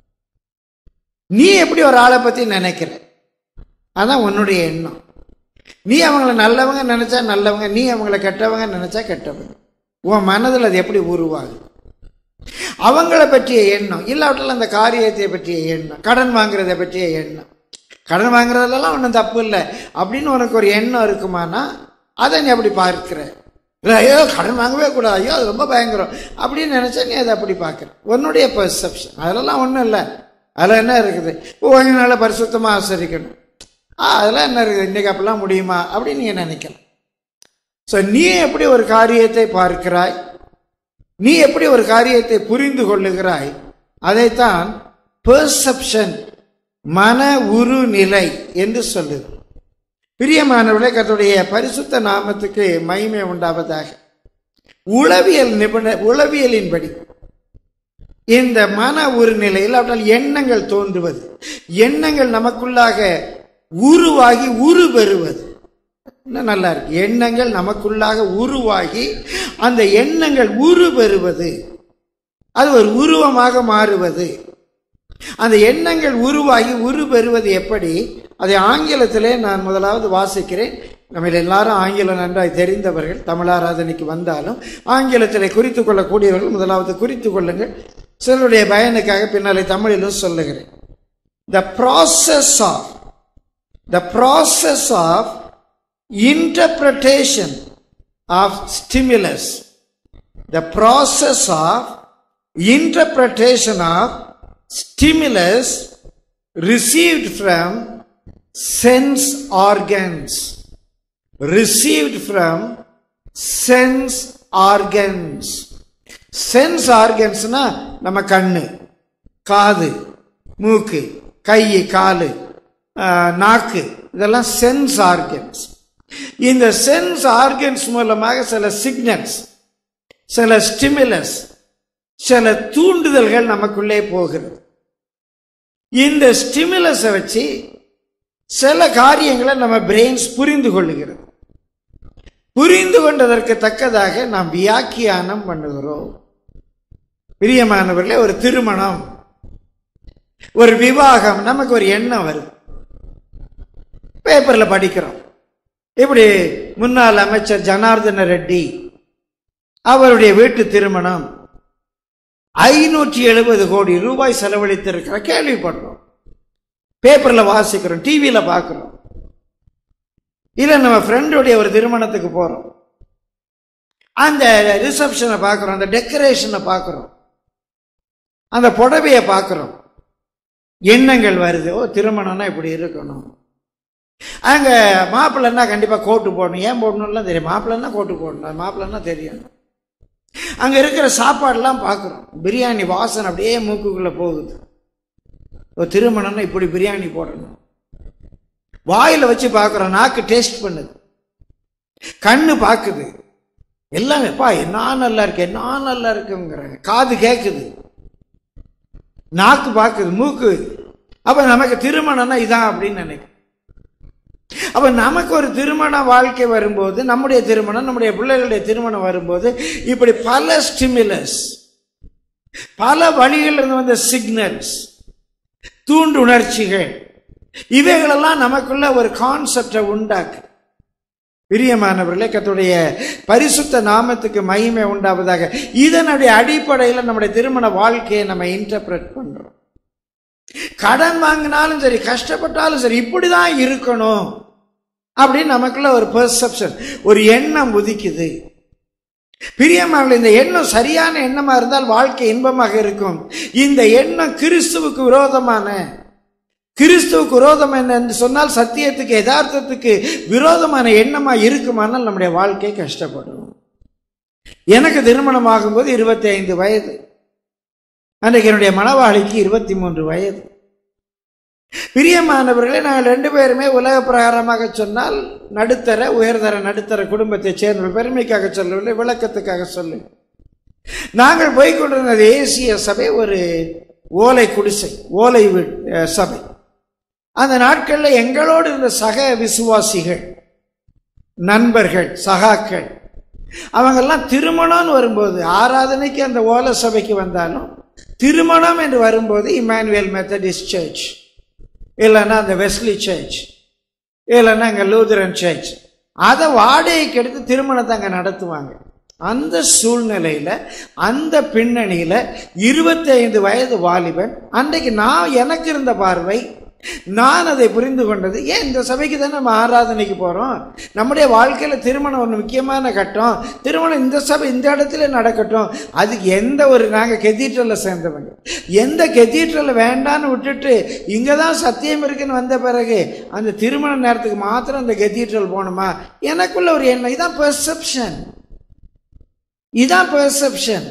நீ எப்படி ஒரு ஆளை பற்றி நினைக்கிற அதான் உன்னுடைய எண்ணம் நீ அவங்கள நல்லவங்க நினைச்சா நல்லவங்க நீ அவங்கள கெட்டவங்க நினைச்சா கெட்டவங்க உன் மனதில் அது எப்படி உருவாகுது அவங்கள பற்றிய எண்ணம் இல்லாவிட்டால் அந்த காரியத்தை பற்றிய எண்ணம் கடன் வாங்குறதை பற்றிய எண்ணம் கடன் வாங்குறதுலலாம் ஒன்றும் தப்பு இல்லை அப்படின்னு உனக்கு ஒரு எண்ணம் இருக்குமானா அதை நீ அப்படி பார்க்கிற இல்லை ஐயோ கடன் வாங்கவே கூடாது ஐயோ அது ரொம்ப பயங்கரம் அப்படின்னு நினச்சா நீ அதை அப்படி பார்க்குற உன்னுடைய பெர்செப்ஷன் அதெல்லாம் ஒன்றும் இல்லை அதில் என்ன இருக்குது இப்போ கொஞ்ச நாள் பரிசுத்தமாக ஆசரிக்கணும் ஆ அதெல்லாம் என்ன இருக்குது இன்றைக்கி அப்படிலாம் முடியுமா அப்படின்னு நீங்கள் நினைக்கலாம் ஸோ நீ எப்படி ஒரு காரியத்தை பார்க்கிறாய் நீ எப்படி ஒரு காரியத்தை புரிந்து கொள்ளுகிறாய் அதைத்தான் பெர்செப்ஷன் மன உரு நிலை என்று சொல்லுது பிரியமானவர்களே கர்த்தருடைய பரிசுத்த நாமத்துக்கு மகிமை உண்டாவதாக உளவியல் நிபுணர் உளவியலின்படி இந்த மன ஒரு நிலையில் அவற்றால் எண்ணங்கள் தோன்றுவது எண்ணங்கள் நமக்குள்ளாக உருவாகி உரு பெறுவது இன்னும் நல்லா இருக்கு எண்ணங்கள் நமக்குள்ளாக உருவாகி அந்த எண்ணங்கள் உரு பெறுவது அது ஒரு உருவமாக மாறுவது அந்த எண்ணங்கள் உருவாகி உரு பெறுவது எப்படி அதை ஆங்கிலத்திலே நான் முதலாவது வாசிக்கிறேன் நம்ம எல்லாரும் ஆங்கிலம் நன்றாய் தெரிந்தவர்கள் தமிழாராதனைக்கு வந்தாலும் ஆங்கிலத்திலே குறித்து கொள்ளக்கூடியவர்கள் முதலாவது குறித்து கொள்ளுங்கள் சிலருடைய பயனுக்காக பின்னாலே தமிழிலும் சொல்லுகிறேன் the process of the process of interpretation of stimulus the process of interpretation of stimulus received from sense organs received from sense organs sense organsனா நம்ம கண்ணு காது மூக்கு கை காலு ஆஹ், நாக்கு இதெல்லாம் சென்ஸ் ஆர்கன்ஸ் இந்த சென்ஸ் ஆர்கன்ஸ் மூலமாக சில சிக்னல்ஸ் சில ஸ்டிமுலஸ் சில தூண்டுதல்கள் நமக்குள்ளே போகிறது இந்த ஸ்டிமுலஸை வச்சு சில காரியங்களை நம்ம பிரெயின்ஸ் புரிந்து கொள்ளுகிறது புரிந்து கொண்டதற்கு தக்கதாக நாம் வியாக்கியானம் பண்ணுகிறோம் பிரியமானவர்களே ஒரு திருமணம் ஒரு விவாகம் நமக்கு ஒரு எண்ணம் வருது பேப்பர்ல படிக்கிறோம் இப்படி முன்னாள் அமைச்சர் ஜனார்தன ரெட்டி அவருடைய வீட்டு திருமணம் ஐநூற்றி எழுபது கோடி ரூபாய் செலவழித்திருக்கிற கேள்விப்படுறோம் பேப்பர்ல வாசிக்கிறோம் டிவியில பார்க்கிறோம் இல்ல நம்ம ஃப்ரெண்டுடைய ஒரு திருமணத்துக்கு போறோம் அந்த ரிசப்ஷனை பார்க்கிறோம் அந்த டெக்கரேஷனை பார்க்கிறோம் அந்த புடவையை பார்க்கிறோம் எண்ணங்கள் வருது ஓ திருமணம்னா இப்படி இருக்கணும் அங்க மாப்பிள்ளைன்னா கண்டிப்பா கோட்டு போடணும் ஏன் போடணும்லாம் தெரியும் மாப்பிள்ளைன்னா கோட்டு போடணும் மாப்பிள்ளைன்னா தெரியும் அங்க இருக்கிற சாப்பாடுலாம் பார்க்குறோம் பிரியாணி வாசனை அப்படியே மூக்குக்குள்ள போகுது ஒரு திருமணம்னா இப்படி பிரியாணி போடணும் வாயில வச்சு பார்க்குறோம் நாக்கு டேஸ்ட் பண்ணுது கண்ணு பார்க்குது எல்லாம் எப்பா என்ன நல்லா இருக்கு என்ன நல்லா இருக்குங்கிறாங்க காது கேட்குது நாக்கு பார்க்குது மூக்கு அப்ப நமக்கு திருமணம்னா இதான் அப்படின்னு நினைக்கிறேன் அப்ப நமக்கு ஒரு திருமண வாழ்க்கை வரும்போது நம்முடைய திருமணம் நம்முடைய பிள்ளைகளுடைய திருமணம் வரும்போது இப்படி பல ஸ்டிமுலஸ் பல வழிகளில் இருந்து வந்த சிக்னல்ஸ் தூண்டு உணர்ச்சிகள் இவைகளெல்லாம் நமக்குள்ள ஒரு கான்செப்டை உண்டாக்கு பிரியமானவர்களே கத்துடைய பரிசுத்த நாமத்துக்கு மகிமை உண்டாவதாக இதனுடைய அடிப்படையில் நம்முடைய திருமண வாழ்க்கையை நம்ம இன்டர்பிரட் பண்றோம் கடன் வாங்கினாலும் சரி கஷ்டப்பட்டாலும் சரி இப்படிதான் இருக்கணும் அப்படின்னு நமக்குள்ள ஒரு பெர்செப்ஷன் ஒரு எண்ணம் உதிக்குது பிரியமான இந்த எண்ணம் சரியான எண்ணமா இருந்தால் வாழ்க்கை இன்பமாக இருக்கும் இந்த எண்ணம் கிறிஸ்துவுக்கு விரோதமான கிறிஸ்துவுக்கு விரோதம் என்ன என்று சொன்னால் சத்தியத்துக்கு யதார்த்தத்துக்கு விரோதமான எண்ணமா இருக்குமானால் நம்முடைய வாழ்க்கை கஷ்டப்படும் எனக்கு திருமணம் ஆகும்போது இருபத்தி ஐந்து வயது அன்றைக்கு என்னுடைய மனவாளிக்கு இருபத்தி மூன்று வயது பிரியமானவர்களே நாங்கள் ரெண்டு பேருமே உலக பிரகாரமாக சொன்னால் நடுத்தர உயர்தர நடுத்தர குடும்பத்தை சேர்ந்த பெருமைக்காக சொல்லவில்லை விளக்கத்துக்காக சொல்லு நாங்கள் போய்கொண்டிருந்த தேசிய சபை ஒரு ஓலை குடிசை ஓலை வீடு அஹ், சபை அந்த நாட்களில் எங்களோடு இருந்த சக விசுவாசிகள் நண்பர்கள் சகாக்கள் அவங்கெல்லாம் திருமணம்னு வரும்போது ஆராதனைக்கு அந்த ஓலை சபைக்கு வந்தாலும் திருமணம் என்று வரும்போது இமானுவேல் மெத்தடிஸ்ட் சர்ச் இல்லைன்னா அந்த வெஸ்லி சர்ச் இல்லைன்னா அங்கே லூதரன் சர்ச் அதை வாடகைக்கு எடுத்து திருமணத்தை அங்கே நடத்துவாங்க அந்த சூழ்நிலையில அந்த பின்னணியில இருபத்தி ஐந்து வயது வாலிபன் அன்றைக்கு நான் எனக்கு இருந்த பார்வை நான் அதை புரிந்து கொண்டது ஏன் இந்த சபைக்கு தானே நம்ம ஆராதனைக்கு போறோம் நம்முடைய வாழ்க்கையில திருமணம் ஒன்று முக்கியமான கட்டம் திருமணம் இந்த சபை இந்த இடத்துல நடக்கட்டும் அதுக்கு எந்த ஒரு நாங்கள் கெதீட்ரலில் சேர்ந்தவங்க எந்த கெதீட்ரலில் வேண்டான்னு விட்டுட்டு இங்கே தான் சத்தியம் இருக்குன்னு வந்த பிறகு அந்த திருமண நேரத்துக்கு மாத்திரம் அந்த கெதீட்ரல் போகணுமா எனக்குள்ள ஒரு எண்ணம் இதான் பெர்செப்ஷன் இதான் பெர்செப்ஷன்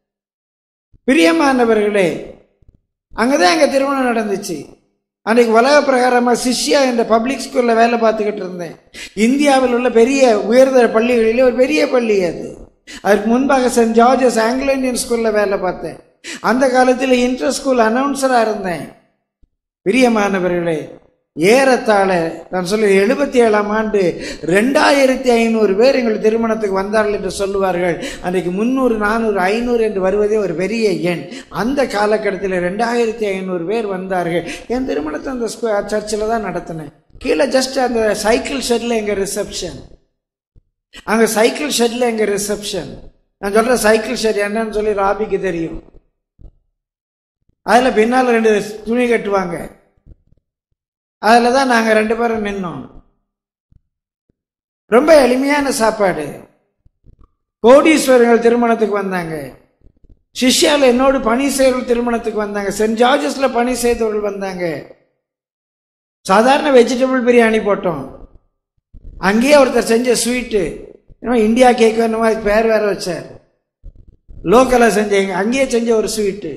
பிரியமானவர்களே அங்கதான் எங்க திருமணம் நடந்துச்சு அன்னைக்கு உலக பிரகாரமாக சிஷ்யா என்ற பப்ளிக் ஸ்கூலில் வேலை பார்த்துக்கிட்டு இருந்தேன் இந்தியாவில் உள்ள பெரிய உயர்தர பள்ளிகளிலே ஒரு பெரிய பள்ளி அது அதுக்கு முன்பாக சென்ட் ஜார்ஜஸ் ஆங்கிலோ இந்தியன் ஸ்கூலில் வேலை பார்த்தேன் அந்த காலத்தில் இன்டர் ஸ்கூல் அனௌன்சராக இருந்தேன் பிரியமானவர்களே ஏறத்தாழ நான் சொல்லி எழுபத்தி ஏழாம் ஆண்டு ரெண்டாயிரத்தி ஐநூறு பேர் எங்கள் திருமணத்துக்கு வந்தார்கள் என்று சொல்லுவார்கள் அன்றைக்கு முந்நூறு நானூறு ஐநூறு என்று வருவதே ஒரு பெரிய எண் அந்த காலகட்டத்தில் ரெண்டாயிரத்தி ஐநூறு பேர் வந்தார்கள் என் திருமணத்தை அந்த சர்ச்சில் தான் நடத்தினேன் கீழே ஜஸ்ட் அந்த சைக்கிள் ஷெட்டில் எங்கள் ரிசப்ஷன் அங்கே சைக்கிள் ஷெட்டில் எங்கள் ரிசப்ஷன் நான் சொல்கிற சைக்கிள் ஷெட் என்னன்னு சொல்லி ராபிக்கு தெரியும் அதில் பின்னால் ரெண்டு துணி கட்டுவாங்க அதில் தான் நாங்கள் ரெண்டு பேரும் நின்னோம் ரொம்ப எளிமையான சாப்பாடு கோடீஸ்வரர்கள் திருமணத்துக்கு வந்தாங்க சிஷ்யாவில் என்னோடு பணி செய்தவர்கள் திருமணத்துக்கு வந்தாங்க சென்ட் ஜார்ஜஸ்ல பணி செய்தவர்கள் வந்தாங்க சாதாரண வெஜிடபிள் பிரியாணி போட்டோம் அங்கேயே ஒருத்தர் செஞ்ச ஸ்வீட்டு இந்தியா கேக் வேணும் மாதிரி பேர் வேற வச்சார் லோக்கலாக செஞ்சேங்க அங்கேயே செஞ்ச ஒரு ஸ்வீட்டு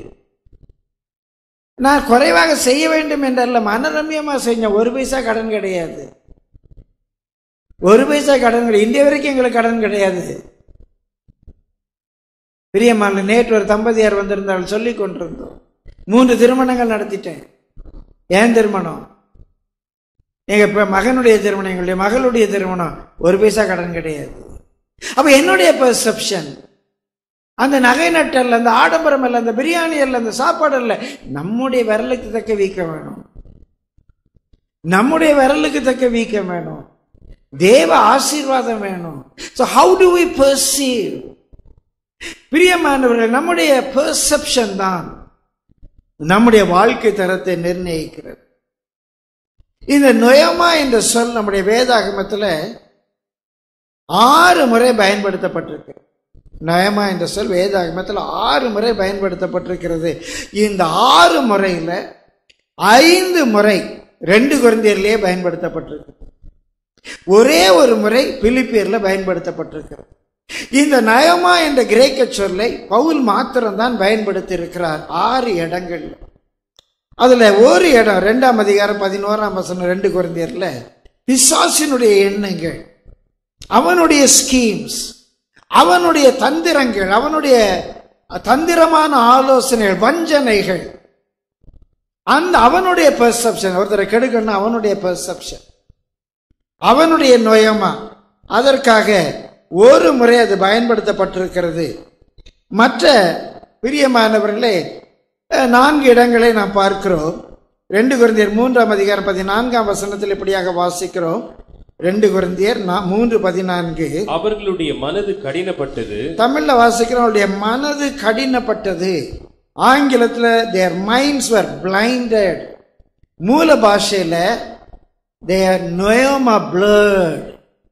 நான் குறைவாக செய்ய வேண்டும் என்றல்ல மனரம்யமாக செஞ்சேன் ஒரு பைசா கடன் கிடையாது ஒரு பைசா கடன் கிடையாது இந்திய வரைக்கும் எங்களுக்கு கடன் கிடையாது பிரியமான நேற்று ஒரு தம்பதியார் வந்திருந்தால் சொல்லி கொண்டிருந்தோம் மூன்று திருமணங்கள் நடத்திட்டேன் ஏன் திருமணம் எங்க இப்ப மகனுடைய திருமணம் எங்களுடைய மகளுடைய திருமணம் ஒரு பைசா கடன் கிடையாது அப்ப என்னுடைய பெர்செப்ஷன் அந்த நகை நட்டல் அந்த ஆடம்பரம் அல்ல அந்த பிரியாணி அல்ல அந்த சாப்பாடு அல்ல நம்முடைய விரலுக்கு தக்க வீக்கம் வேணும் நம்முடைய விரலுக்கு தக்க வீக்கம் வேணும் தேவ ஆசீர்வாதம் வேணும் so how do we perceive பிரியமானவர்கள் நம்முடைய பெர்செப்ஷன் தான் நம்முடைய வாழ்க்கை தரத்தை நிர்ணயிக்கிறது இந்த நொயமா என்ற சொல் நம்முடைய வேதாகமத்தில் ஆறு முறை பயன்படுத்தப்பட்டிருக்கு நயமா என்ற சொல் வேதாகமத்தில் ஆறு முறை பயன்படுத்தப்பட்டிருக்கிறது இந்த ஆறு முறையில் ஐந்து முறை ரெண்டு குழந்தையர்லேயே பயன்படுத்தப்பட்டிருக்கு ஒரே ஒரு முறை பிலிப்பியர்ல பயன்படுத்தப்பட்டிருக்கிறது இந்த நயமா என்ற கிரேக்க சொல்லை பவுல் மாத்திரம்தான் பயன்படுத்தி இருக்கிறார் ஆறு இடங்கள்ல அதுல ஒரு இடம் ரெண்டாம் அதிகாரம் பதினோராம் வசனம் ரெண்டு குழந்தையர்ல பிசாசினுடைய எண்ணங்கள் அவனுடைய ஸ்கீம்ஸ் அவனுடைய தந்திரங்கள் அவனுடைய தந்திரமான ஆலோசனைகள் வஞ்சனைகள் அந்த அவனுடைய பெர்செப்ஷன் ஒருத்தரை கெடுக்கணும் அவனுடைய பெர்செப்ஷன் அவனுடைய நோயமா அதற்காக ஒரு முறை அது பயன்படுத்தப்பட்டிருக்கிறது மற்ற பிரியமானவர்களே அஹ், நான்கு இடங்களை நாம் பார்க்கிறோம் ரெண்டு குருந்தியர் மூன்றாம் அதிகாரம் பதினான்காம் வசனத்தில் இப்படியாக வாசிக்கிறோம் ரெண்டு குருந்தியர் நா- மூன்று பதினான்கு அவர்களுடைய மனது கடினப்பட்டது தமிழ்ல வாசிக்கிறோம் அவருடைய மனது கடினப்பட்டது ஆங்கிலத்துல தேர் மைண்ட்ஸ் were blinded மூல பாஷையில தேர் நொயோமா blurred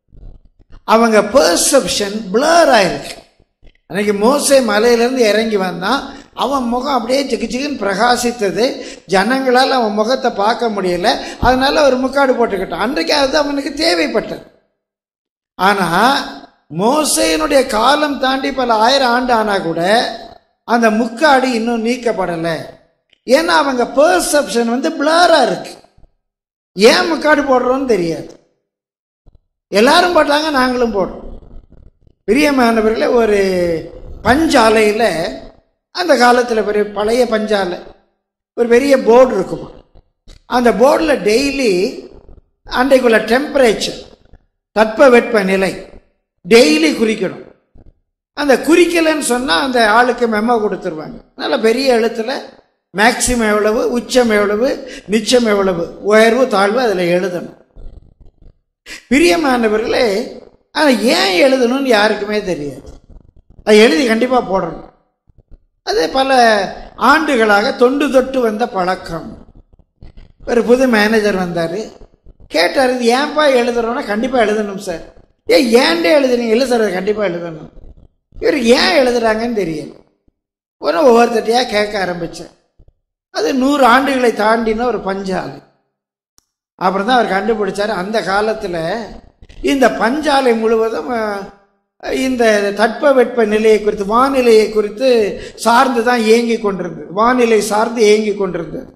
அவங்க பெர்செப்ஷன் blur ஆயிருக்கு அன்னைக்கு மோசே மலையிலிருந்து இறங்கி வந்தான் அவன் முகம் அப்படியே சிக்கு சிக்குன்னு பிரகாசித்தது ஜனங்களால் அவன் முகத்தை பார்க்க முடியல அதனால ஒரு முக்காடு போட்டுக்கிட்டான் அன்றைக்கு அது அவனுக்கு தேவைப்பட்டது ஆனா மோசையினுடைய காலம் தாண்டி பல ஆயிரம் ஆண்டு ஆனா கூட அந்த முக்காடு இன்னும் நீக்கப்படலை ஏன்னா அவங்க பெர்செப்ஷன் வந்து பிளரா இருக்கு ஏன் முக்காடு போடுறோம்னு தெரியாது எல்லாரும் போட்டாங்க நாங்களும் போடுறோம் பிரியமானவர்களே ஒரு பஞ்சாலையில் அந்த காலத்தில் பெரிய பழைய பஞ்சாலை ஒரு பெரிய போர்டு இருக்குமா அந்த போர்டில் டெய்லி அன்றைக்குள்ள டெம்பரேச்சர் தட்பவெட்ப நிலை டெய்லி குறிக்கணும் அந்த குறிக்கலைன்னு சொன்னால் அந்த ஆளுக்கு மெமோ கொடுத்துருவாங்க நல்ல பெரிய எழுத்தில் மேக்சிமம் எவ்வளவு உச்சம் எவ்வளவு நிச்சம் எவ்வளவு உயர்வு தாழ்வு அதில் எழுதணும் பிரியமானவர்களே ஆனால் ஏன் எழுதணும்னு யாருக்குமே தெரியாது அது எழுதி கண்டிப்பாக போடணும் அது பல ஆண்டுகளாக தொண்டு தொட்டு வந்த பழக்கம் ஒரு புது மேனேஜர் வந்தார் கேட்டார் இது ஏன்பா எழுதுறோன்னா கண்டிப்பாக எழுதணும் சார் ஏன் ஏன்டே எழுதுனீங்க இல்லை சார் அது கண்டிப்பாக எழுதணும் இவர் ஏன் எழுதுறாங்கன்னு தெரியல ஒரு ஒவ்வொருத்தட்டையாக கேட்க ஆரம்பித்தேன் அது நூறு ஆண்டுகளை தாண்டின ஒரு பஞ்சாலை அப்புறம் தான் அவர் கண்டுபிடிச்சார் அந்த காலத்தில் இந்த பஞ்சாலை முழுவதும் அஹ், இந்த தட்பவெட்ப நிலையை குறித்து வானிலையை குறித்து சார்ந்து தான் இயங்கி கொண்டிருந்தது வானிலை சார்ந்து இயங்கி கொண்டிருந்தது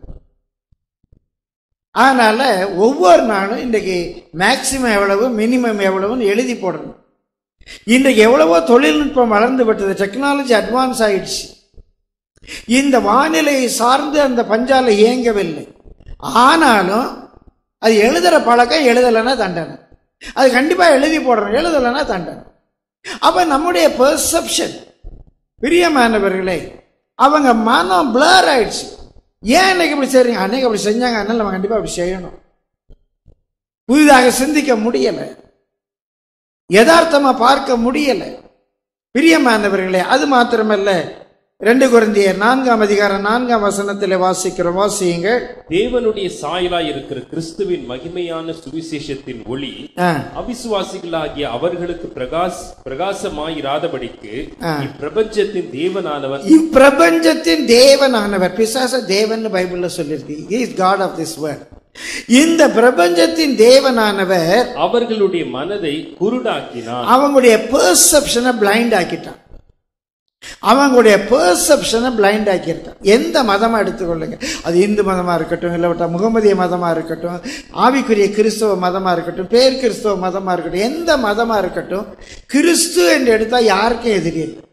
அதனால ஒவ்வொரு நாளும் இன்றைக்கு மேக்சிமம் எவ்வளவு மினிமம் எவ்வளவுன்னு எழுதி போடணும் இன்றைக்கு எவ்வளவோ தொழில்நுட்பம் வளர்ந்து விட்டது டெக்னாலஜி அட்வான்ஸ் ஆயிடுச்சு இந்த வானிலையை சார்ந்து அந்த பஞ்சாலை இயங்கவில்லை ஆனாலும் அது எழுதுற பழக்கம் எழுதலைன்னா தண்டனை அது கண்டிப்பா எழுதி போடணும் எழுதலைன்னா தண்டனை அப்ப நம்முடைய பெர்செப்ஷன் பிரியமானவர்களே அவங்க மனம் பிளர் ஆயிடுச்சு ஏன் இன்னைக்கு இப்படி செய்றீங்க அன்னைக்கு அப்படி செஞ்சாங்க அதனால நம்ம கண்டிப்பா அப்படி செய்யணும் புதிதாக சிந்திக்க முடியல யதார்த்தமா பார்க்க முடியல பிரியமானவர்களே அது மாத்திரமல்ல ரெண்டு குருந்தியர் நான்காம் அதிகாரம் நான்காம் வசனத்திலே வாசிக்கிறோம் வாசியுங்கள் தேவனுடைய சாயலாய் இருக்கிற கிறிஸ்துவின் மகிமையான சுவிசேஷத்தின் ஒளி ஆ, அவிசுவாசிகளாகிய அவர்களுக்கு பிரகாஸ் பிரகாசமாயிராதபடிக்கு ஆ. இப்பிரபஞ்சத்தின் தேவனானவர் இப்பிரபஞ்சத்தின் தேவனானவர் பிசாச தேவன் பைபிள்ல சொல்லியிருக்கு is God of this world இந்த பிரபஞ்சத்தின் தேவனானவர் அவர்களுடைய மனதை குருடாக்கினார் அவங்களுடைய பெர்செப்ஷனை பிளைண்ட் ஆக்கிட்டான் அவங்களுடைய பெர்செப்ஷனை பிளைண்ட் ஆக்கியிருக்கான் எந்த மதமா எடுத்துக்கொள்ளுங்க அது இந்து மதமா இருக்கட்டும் இல்லை முகமதிய மதமா இருக்கட்டும் ஆவிக்குரிய கிறிஸ்தவ மதமா இருக்கட்டும் பேர் கிறிஸ்தவ மதமா இருக்கட்டும் எந்த மதமா இருக்கட்டும் கிறிஸ்து என்று எடுத்தா யாருக்கும் எதிரி இல்லை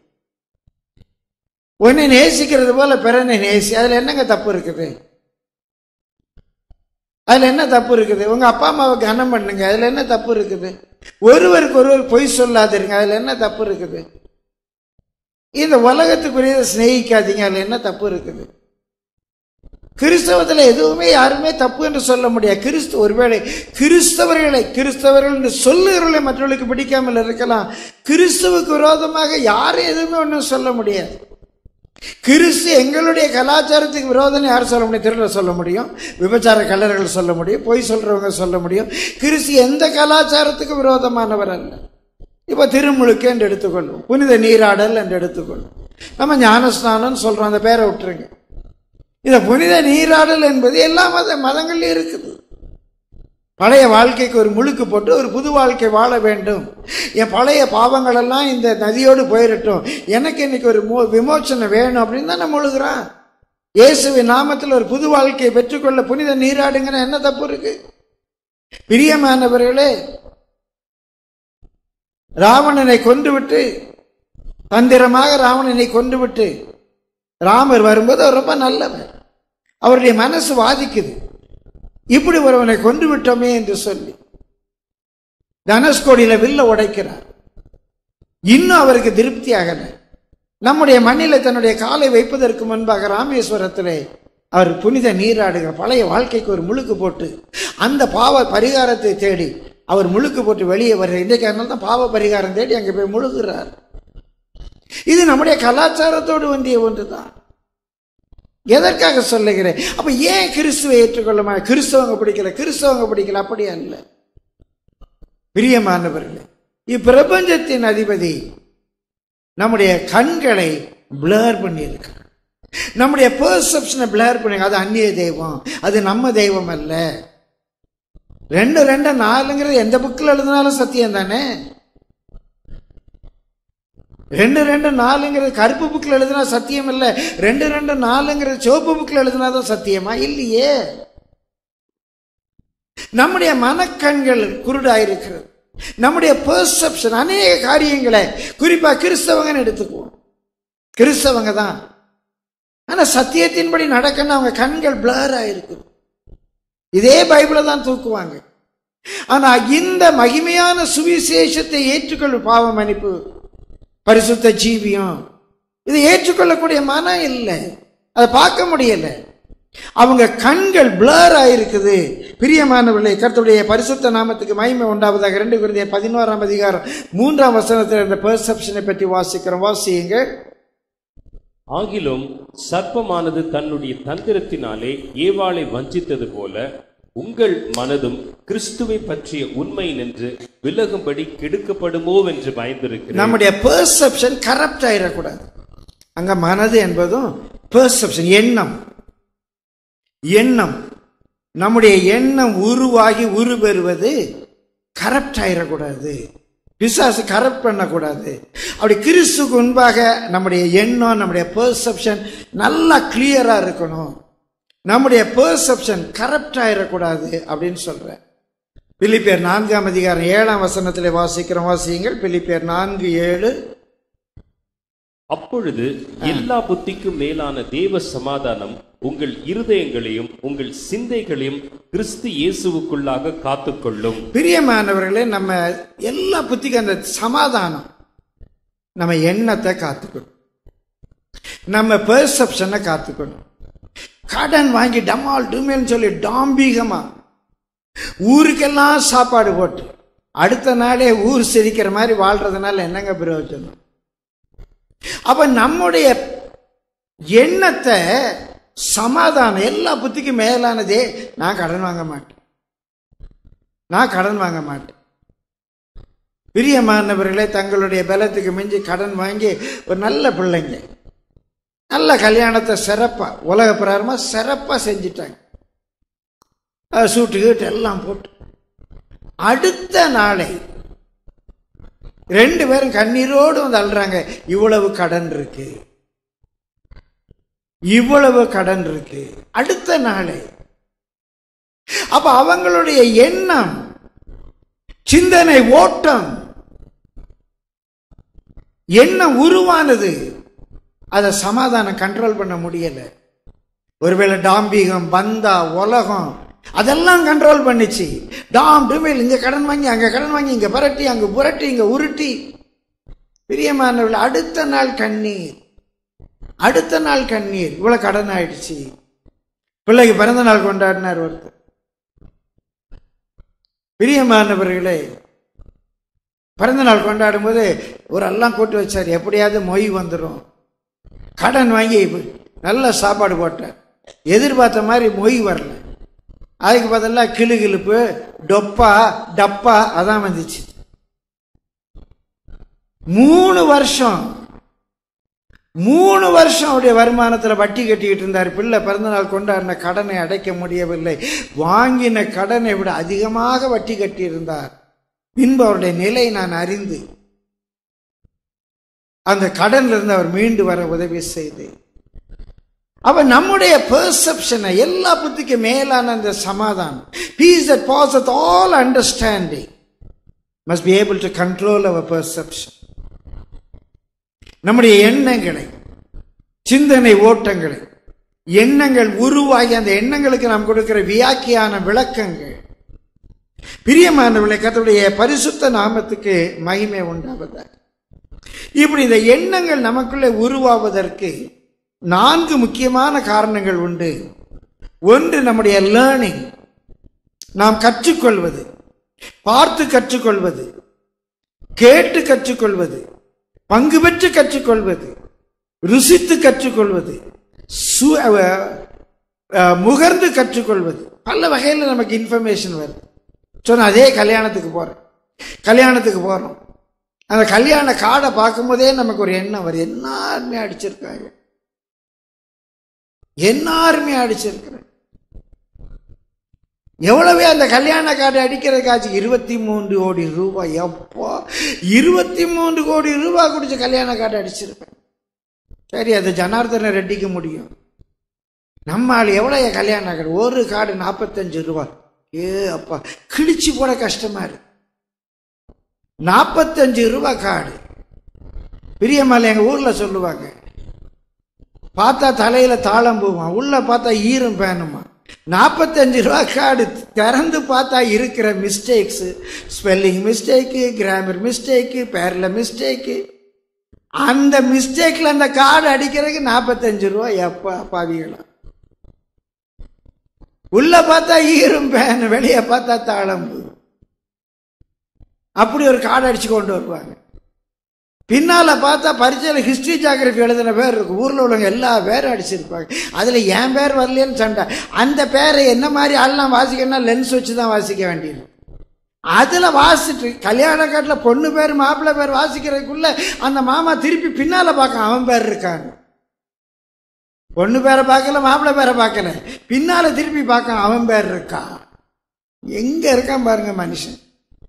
உன்னை நேசிக்கிறது போல பிறனை நேசி அதுல என்னங்க தப்பு இருக்குது அதுல என்ன தப்பு இருக்குது உங்க அப்பா அம்மாவை கனம் பண்ணுங்க அதுல என்ன தப்பு இருக்குது ஒருவருக்கு ஒருவர் பொய் சொல்லாதிருங்க அதுல என்ன தப்பு இருக்குது இந்த உலகத்துக்குரியதை சிநேகிக்காதீங்க அதுல என்ன தப்பு இருக்குது கிறிஸ்தவத்துல எதுவுமே யாருமே தப்பு என்று சொல்ல முடியாது கிறிஸ்து ஒருவேளை கிறிஸ்தவர்களை கிறிஸ்தவர்கள் என்று சொல்லுகிறவர்களை மற்றவர்களுக்கு பிடிக்காமல் இருக்கலாம் கிறிஸ்துவுக்கு விரோதமாக யாரும் எதுவுமே ஒன்றும் சொல்ல முடியாது கிறிஸ்து எங்களுடைய கலாச்சாரத்துக்கு விரோதம் யார் சொல்ல முடியும் திருட சொல்ல முடியும் விபச்சார கல்லர்கள் சொல்ல முடியும் பொய் சொல்றவங்க சொல்ல முடியும் கிறிஸ்து எந்த கலாச்சாரத்துக்கு விரோதமானவர் அல்ல இப்போ திருமுழுக்கு என்று எடுத்துக்கொள்வோம் புனித நீராடல் என்று எடுத்துக்கொள்வோம் நம்ம ஞானஸ்நானம் சொல்றோம் அந்த பேரை விட்டுருங்க இந்த புனித நீராடல் என்பது எல்லா மத மதங்கள்லையும் இருக்குது பழைய வாழ்க்கைக்கு ஒரு முழுக்கு போட்டு ஒரு புது வாழ்க்கை வாழ வேண்டும் என் பழைய பாவங்கள் எல்லாம் இந்த நதியோடு போயிடட்டும் எனக்கு இன்னைக்கு ஒரு மோ விமோச்சனை வேணும் அப்படின்னு தான் நம்ம முழுகிறான் இயேசுவின் நாமத்தில் ஒரு புது வாழ்க்கையை பெற்றுக்கொள்ள புனித நீராடுங்கிற என்ன தப்பு இருக்கு பிரியமானவர்களே ராவணனை கொன்றுவிட்டு தந்திரமாக ராவணனை கொன்றுவிட்டு ராமர் வரும்போது அவர் ரொம்ப நல்லவர் அவருடைய மனசு வாதிக்குது இப்படி ஒருவனை கொன்று விட்டோமே என்று சொல்லி தனுஷ்கோடியில வில்ல உடைக்கிறார் இன்னும் அவருக்கு திருப்தி ஆகல நம்முடைய மண்ணில தன்னுடைய காலை வைப்பதற்கு முன்பாக ராமேஸ்வரத்திலே அவர் புனித நீராடுகிற பழைய வாழ்க்கைக்கு ஒரு முழுக்கு போட்டு அந்த பாவ பரிகாரத்தை தேடி அவர் முழுக்கு போட்டு வெளியே வருகிறார் இன்றைக்கு அதனால தான் பாவ பரிகாரம் தேடி அங்கே போய் முழுகுறார் இது நம்முடைய கலாச்சாரத்தோடு வந்திய ஒன்றுதான் எதற்காக சொல்லுகிறேன் அப்ப ஏன் கிறிஸ்துவை ஏற்றுக்கொள்ளுமா கிறிஸ்தவங்க பிடிக்கல கிறிஸ்தவங்க பிடிக்கல அப்படி அல்ல பிரியமானவர்களே இப்பிரபஞ்சத்தின் அதிபதி நம்முடைய கண்களை பிளர் பண்ணியிருக்கிறார் நம்முடைய பெர்செப்ஷனை பிளர் பண்ணி அது அந்நிய தெய்வம் அது நம்ம தெய்வம் அல்ல ரெண்டு ரெண்டு நாலுங்கிறது எந்த புக்கில் எழுதினாலும் சத்தியம் தானே ரெண்டு ரெண்டு நாலுங்கிறது கருப்பு புக்கில் எழுதினா சத்தியம் இல்லை ரெண்டு ரெண்டு நாலுங்கிறது சிவப்பு புக்கில் எழுதினா தான் சத்தியமா இல்லையே நம்முடைய மனக்கண்கள் குருடாயிருக்கிறது நம்முடைய பெர்செப்ஷன் அநேக காரியங்களை குறிப்பா கிறிஸ்தவங்கன்னு எடுத்துக்குவோம் கிறிஸ்தவங்க தான் ஆனா சத்தியத்தின்படி நடக்கணும் அவங்க கண்கள் பிளர் ஆயிருக்குது இதே பைபிளை தான் தூக்குவாங்க ஆனா இந்த மகிமையான சுவிசேஷத்தை ஏற்றுக்கொள்ளும் பாவ மன்னிப்பு பரிசுத்த ஜீவியம் இதை ஏற்றுக்கொள்ளக்கூடிய மனம் இல்லை அதை பார்க்க முடியல அவங்க கண்கள் பிளர் ஆயிருக்குது பிரியமானவர்களே கர்த்தருடைய பரிசுத்த நாமத்துக்கு மகிமை உண்டாவதாக ரெண்டு குருதிய பதினோராம் அதிகாரம் மூன்றாம் வசனத்தில் இந்த பெர்செப்ஷனை பற்றி வாசிக்கிறோம் வாசியுங்கள் ஆகிலும் சர்ப்பமானது தன்னுடைய தந்திரத்தினாலே ஏவாளை வஞ்சித்தது போல உங்கள் மனதும் கிறிஸ்துவை பற்றிய உண்மை நின்று விலகும்படி கெடுக்கப்படுமோ என்று பயந்திருக்கிறேன் நம்முடைய பெர்செப்ஷன் கரப்ட் ஆயிடக்கூடாது அங்க மனது என்பதும் பெர்செப்ஷன் எண்ணம் எண்ணம் நம்முடைய எண்ணம் உருவாகி உருபெறுவது கரப்ட் ஆயிடக்கூடாது பிசாசு கரப்ட் பண்ணக்கூடாது அப்படி கிறிஸ்துக்கு முன்பாக நம்முடைய எண்ணம் நம்முடைய பெர்செப்ஷன் நல்லா கிளியரா இருக்கணும் நம்முடைய பெர்செப்ஷன் கரப்ட் ஆயிடக்கூடாது அப்படின்னு சொல்றேன் பிலிப்பியர் நான்காம் அதிகாரம் ஏழாம் வசனத்தில் வாசிக்கிறோம் வாசியுங்கள் பிலிப்பியர் நான்கு ஏழு அப்பொழுது எல்லா புத்திக்கும் மேலான தேவ சமாதானம் உங்கள் இருதயங்களையும் உங்கள் சிந்தைகளையும் கிறிஸ்து இயேசுவுக்குள்ளாக காத்துக்கொள்ளும் பிரியமானவர்களே நம்ம எல்லா புத்திக்கும் அந்த சமாதானம் நம்ம எண்ணத்தை காத்துக்கணும் நம்ம பெர்செப்ஷனை காத்துக்கணும் கடன் வாங்கி டமால் டுமேல்னு சொல்லி டாம்பீகமா ஊருக்கெல்லாம் சாப்பாடு போட்டு அடுத்த நாளே ஊர் சிரிக்கிற மாதிரி வாழ்றதுனால என்னங்க பிரயோஜனம் அப்ப நம்முடைய எண்ணத்தை சமாதானம் எல்லா புத்திக்கும் மேலானதே நான் கடன் வாங்க மாட்டேன் நான் கடன் வாங்க மாட்டேன் பிரியமானவர்களே தங்களுடைய பலத்துக்கு மிஞ்சி கடன் வாங்கி ஒரு நல்ல பிள்ளைங்க நல்ல கல்யாணத்தை சிறப்பா உலக பிரகாரமா சிறப்பா செஞ்சிட்டாங்க அஹ் சூட்டு கீட்டு எல்லாம் போட்டு அடுத்த நாளை ரெண்டு பேரும் கண்ணீரோடு வந்து அழுறாங்க இவ்வளவு கடன் இருக்கு இவ்வளவு கடன் இருக்கு அடுத்த நாளை அப்ப அவங்களுடைய எண்ணம் சிந்தனை ஓட்டம் எண்ணம் உருவானது அதை சமாதானம் கண்ட்ரோல் பண்ண முடியல ஒருவேளை டாம்பீகம் பந்தா உலகம் அதெல்லாம் கண்ட்ரோல் பண்ணிச்சு டாம் டுமேல் இங்க கடன் வாங்கி அங்க கடன் வாங்கி இங்க புரட்டி அங்க புரட்டி இங்க உருட்டி பிரியமானவர்கள் அடுத்த நாள் கண்ணீர் அடுத்த நாள் கண்ணீர் இவ்வளவு கடன் ஆயிடுச்சு பிள்ளைக்கு பிறந்த நாள் கொண்டாடினார் ஒருத்தர் பிரியமானவர்களே பிறந்த நாள் கொண்டாடும் போது ஒரு எல்லாம் கூட்டு வச்சார் எப்படியாவது மொய் வந்துடும் கடன் வாங்கி நல்ல சாப்பாடு போட்டார் எதிர்பார்த்த மாதிரி மொய் வரல அதுக்கு பதிலாக கிளு கிளுப்பு டொப்பா டப்பா அதான் வந்துச்சு மூணு வருஷம் மூணு வருஷம் அவருடைய வருமானத்தில் வட்டி கட்டிக்கிட்டு இருந்தார் பிள்ளை பிறந்தநாள் கொண்டாடின கடனை அடைக்க முடியவில்லை வாங்கின கடனை விட அதிகமாக வட்டி கட்டியிருந்தார் பின்பு அவருடைய நிலை நான் அறிந்து அந்த கடன்ல இருந்து அவர் மீண்டு வர உதவி செய்து அப்ப நம்முடைய பெர்செப்ஷனை எல்லா புத்திக்கு மேலான அந்த சமாதானம் peace that passeth all understanding must be able to control அவர் பெர்செப்ஷன் நம்முடைய எண்ணங்களை சிந்தனை ஓட்டங்களை எண்ணங்கள் உருவாகி அந்த எண்ணங்களுக்கு நாம் கொடுக்கிற வியாக்கியான விளக்கங்கள் பிரியமானவர்களை கர்த்தருடைய பரிசுத்த நாமத்துக்கு மகிமை உண்டாவதாக இப்படி இந்த எண்ணங்கள் நமக்குள்ளே உருவாவதற்கு நான்கு முக்கியமான காரணங்கள் உண்டு ஒன்று நம்முடைய லேர்னிங் நாம் கற்றுக்கொள்வது பார்த்து கற்றுக்கொள்வது கேட்டு கற்றுக்கொள்வது பங்கு பெற்று கற்றுக்கொள்வது ருசித்து கற்றுக்கொள்வது சு- அஹ், அஹ், முகர்ந்து கற்றுக்கொள்வது பல வகையில் நமக்கு இன்ஃபர்மேஷன் வருது சொன்ன அதே கல்யாணத்துக்கு போறேன் கல்யாணத்துக்கு போறோம் அந்த கல்யாண கார்டை பார்க்கும்போதே நமக்கு ஒரு எண்ணம் வருது என்ன அருமையா அடிச்சிருக்காங்க என்ன அருமையா அடிச்சிருக்கிறேன் எவ்வளவு அந்த கல்யாண கார்டு அடிக்கிறதுக்காச்சு இருபத்தி மூன்று கோடி ரூபாய் எப்போ இருபத்தி மூன்று கோடி ரூபாய் குடிச்ச கல்யாண கார்டு அடிச்சிருப்பேன் சரி அது ஜனார்தன ரெட்டிக்க முடியும் நம்ம ஆள் எவ்வளவு கல்யாண கார்டு ஒரு கார்டு நாற்பத்தஞ்சு ரூபாய் ஏ அப்பா கிழிச்சு போட கஷ்டமா இருக்கு நாற்பத்தஞ்சு ரூபாய் கார்டு பிரியமலை எங்க ஊர்ல சொல்லுவாங்க பார்த்தா தலையில தாளம் போமா உள்ள பார்த்தா ஈரம் பேணுமா நாற்பத்தஞ்சு ரூபா கார்டு திறந்து பார்த்தா இருக்கிற mistakes spelling mistake grammar mistake பேரில் மிஸ்டேக்கு அந்த மிஸ்டேக்ல அந்த கார்டு அடிக்கிறதுக்கு நாற்பத்தஞ்சு ரூபா எப்பா பாவிகளா உள்ள பார்த்தா ஈரும் பேன் வெளியே பார்த்தா தாளம்பு அப்படி ஒரு கார்டு அடிச்சு கொண்டு வருவாங்க பின்னால பார்த்தா பரீட்சையில் ஹிஸ்டரி ஜாகிரபி எழுதின பேர் இருக்கும் ஊர்ல உள்ளவங்க எல்லா பேரும் அடிச்சிருப்பாங்க அதுல என் பேர் வரலையேன்னு சண்டை அந்த பேரை என்ன மாதிரி ஆள்லாம் வாசிக்கணும்னா லென்ஸ் வச்சு தான் வாசிக்க வேண்டியது அதுல வாசிட்டு கல்யாண காட்டில் பொண்ணு பேர் மாப்பிள்ளை பேர் வாசிக்கிறதுக்குள்ள அந்த மாமா திருப்பி பின்னால பார்க்க அவன் பேர் இருக்கான்னு பொண்ணு பேரை பார்க்கல மாப்பிள்ளை பேரை பார்க்கல பின்னால திருப்பி பார்க்க அவன் பேர் இருக்கா எங்க இருக்கான் பாருங்க மனுஷன்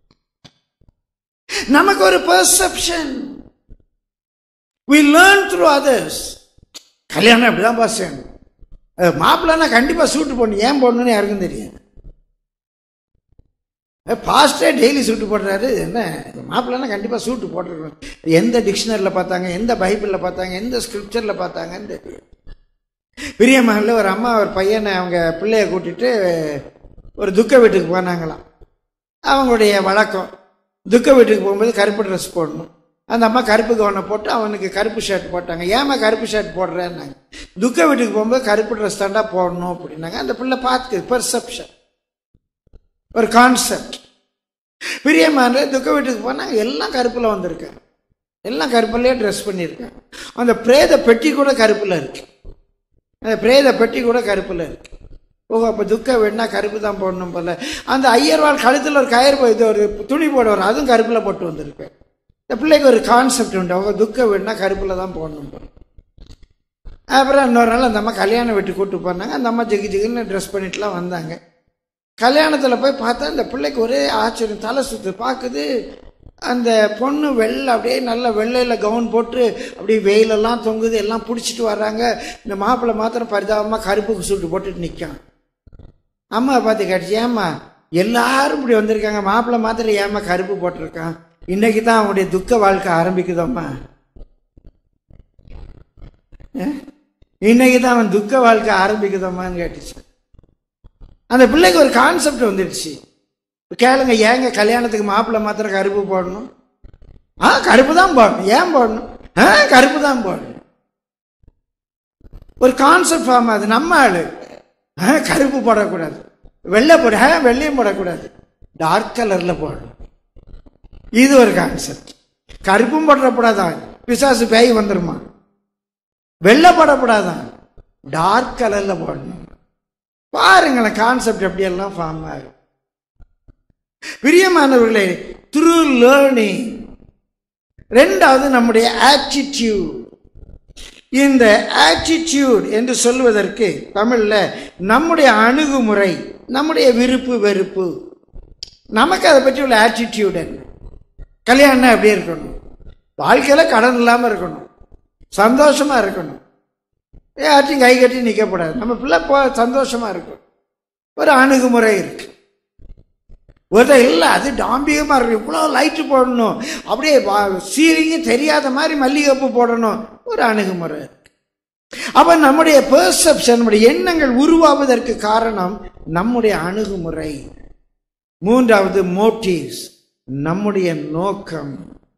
நமக்கு ஒரு perception we learn through others கல்யாணம் அப்படிதான் பாஸ் செய்யணும் மாப்பிள்ளனா கண்டிப்பா சூட்டு போடணும் ஏன் போடணும்னு யாருக்கும் தெரியாது பாஸ்டே டெய்லி சூட்டு போடுறாரு என்ன மாப்பிள்ளனா கண்டிப்பா சூட்டு போட்டுருக்கணும் எந்த டிக்ஷனரியில் பார்த்தாங்க எந்த பைபிளில் பார்த்தாங்க எந்த ஸ்கிரிப்சரில் பார்த்தாங்கன்னு தெரியும் பெரிய மகளில் ஒரு அம்மா ஒரு பையனை அவங்க பிள்ளைய கூட்டிட்டு ஒரு துக்க வீட்டுக்கு போனாங்களாம் அவங்களுடைய வழக்கம் துக்க வீட்டுக்கு போகும்போது கருப்பு ட்ரெஸ் போடணும் அந்த அம்மா கருப்பு கவனை போட்டு அவனுக்கு கருப்பு ஷர்ட் போட்டாங்க ஏமா கருப்பு ஷர்ட் போடுறேன்னாங்க துக்க வீட்டுக்கு போகும்போது கருப்பு ட்ரெஸ் தாண்டா போடணும் அப்படின்னாங்க அந்த பிள்ளை பார்த்துக்கு பெர்செப்ஷன் ஒரு கான்செப்ட் பிரியமான துக்க வீட்டுக்கு போனாங்க எல்லாம் கருப்பில் வந்திருக்காங்க எல்லாம் கருப்பிலே ட்ரெஸ் பண்ணியிருக்காங்க அந்த பிரேத பெட்டி கூட கருப்பில் இருக்கு அந்த பிரேத பெட்டி கூட கருப்பில் இருக்கு ஓ அப்போ துக்க வேணா கருப்பு தான் போடணும் போல அந்த ஐயர்வாள் கழுத்தில் ஒரு கயிறு போ- இது ஒரு துணி போட வரும் அதுவும் கருப்பில் போட்டு வந்திருக்கு இந்த பிள்ளைக்கு ஒரு கான்செப்ட் உண்டு அவங்க துக்க வேணா கருப்பில் தான் போடணும் போல அப்புறம் இன்னொரு நாள் அந்த அம்மா கல்யாணம் வீட்டு கூட்டு போனாங்க அந்த அம்மா ஜிகு ஜிகுன்னு ட்ரெஸ் பண்ணிட்டுலாம் வந்தாங்க கல்யாணத்தில் போய் பார்த்தா அந்த பிள்ளைக்கு ஒரே ஆச்சரியம் தலை சுத்து பார்க்குது அந்த பொண்ணு வெள்ளை அப்படியே நல்ல வெள்ளையில் கவுன் போட்டு அப்படியே வெயிலெல்லாம் தொங்குது எல்லாம் பிடிச்சிட்டு வர்றாங்க இந்த மாப்பிள்ளை மாத்திரம் பரிதாபமாக கருப்புக்கு சூட்டு போட்டுட்டு நிற்கான் அம்மா பார்த்து கேட்டுச்சு ஏம்மா எல்லாரும் இப்படி வந்திருக்காங்க மாப்பிள்ளை மாத்திரம் ஏம்மா கருப்பு போட்டிருக்கான் இன்னைக்கு தான் அவனுடைய துக்க வாழ்க்கை ஆரம்பிக்குதம்மா அஹ்? இன்னைக்கு தான் அவன் துக்க வாழ்க்கை ஆரம்பிக்குதம்மான்னு கேட்டுச்சு அந்த பிள்ளைக்கு ஒரு கான்செப்ட் வந்துடுச்சு கேளுங்க ஏங்க கல்யாணத்துக்கு மாப்பிள்ளை மாத்திரம் கருப்பு போடணும் ஆ கருப்பு தான் போடணும் ஏன் போடணும் ஆ கருப்பு தான் போடணும் ஒரு கான்செப்ட் ஃபார்ம் அது நம்ம ஆளு ஆ கருப்பு போடக்கூடாது வெள்ளை போட ஆ வெள்ளையும் போடக்கூடாது டார்க் கலர்ல போடணும் இது ஒரு கான்செப்ட் கருப்பும் போடக்கூடாதான் பிசாசு பேய் வந்துருமா வெள்ளை போடக்கூடாதான் டார்க் கலர்ல போடணும் பாருங்களேன் கான்செப்ட் எப்படியெல்லாம் ஃபார்ம் ஆகும் பிரியமானவர்களே த்ரூ லேர்னிங் ரெண்டாவது நம்முடைய ஆட்டிடியூட் இந்த ஆட்டிடியூட் என்று சொல்வதற்கு தமிழ்ல நம்முடைய அணுகுமுறை நம்முடைய விருப்பு வெறுப்பு நமக்கு அதை பற்றி உள்ள ஆட்டிடியூட் என்ன கல்யாணம் அப்படியே இருக்கணும் வாழ்க்கையில கடன் இல்லாம இருக்கணும் சந்தோஷமா இருக்கணும் யார்ட்டையும் கை கட்டி நிற்கக்கூடாது நம்ம பிள்ளை போ சந்தோஷமா இருக்கும் ஒரு அணுகுமுறை இருக்கு ஒருத்தர் இல்லை அது டாம்பிகமாக இருக்கு இவ்வளோ லைட்டு போடணும் அப்படியே சீலிங்கு தெரியாத மாதிரி மல்லிகைப்பூ போடணும் ஒரு அணுகுமுறை இருக்கு அப்ப நம்முடைய பெர்செப்ஷன் நம்முடைய எண்ணங்கள் உருவாவதற்கு காரணம் நம்முடைய அணுகுமுறை மூன்றாவது மோட்டிவ்ஸ் நம்முடைய நோக்கம்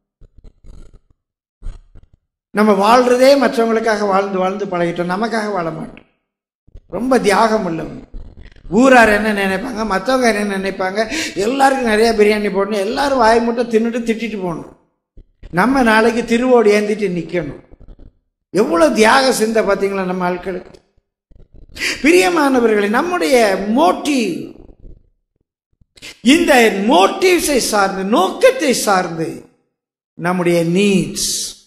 நம்ம வாழ்றதே மற்றவங்களுக்காக வாழ்ந்து வாழ்ந்து பழகிட்டோம் நமக்காக வாழ மாட்டோம் ரொம்ப தியாகம் உள்ளவங்க ஊரார் என்ன நினைப்பாங்க மற்றவங்க என்ன நினைப்பாங்க எல்லாருக்கும் நிறைய பிரியாணி போடணும் எல்லாரும் வாய் மட்டும் தின்னுட்டு திட்டிட்டு போகணும் நம்ம நாளைக்கு திருவோடு ஏந்திட்டு நிற்கணும் எவ்வளோ தியாக சிந்தை பார்த்தீங்களா நம்ம ஆட்களுக்கு பிரியமானவர்களே நம்முடைய மோட்டிவ் இந்த மோட்டிவ்ஸை சார்ந்து நோக்கத்தை சார்ந்து நம்முடைய நீட்ஸ்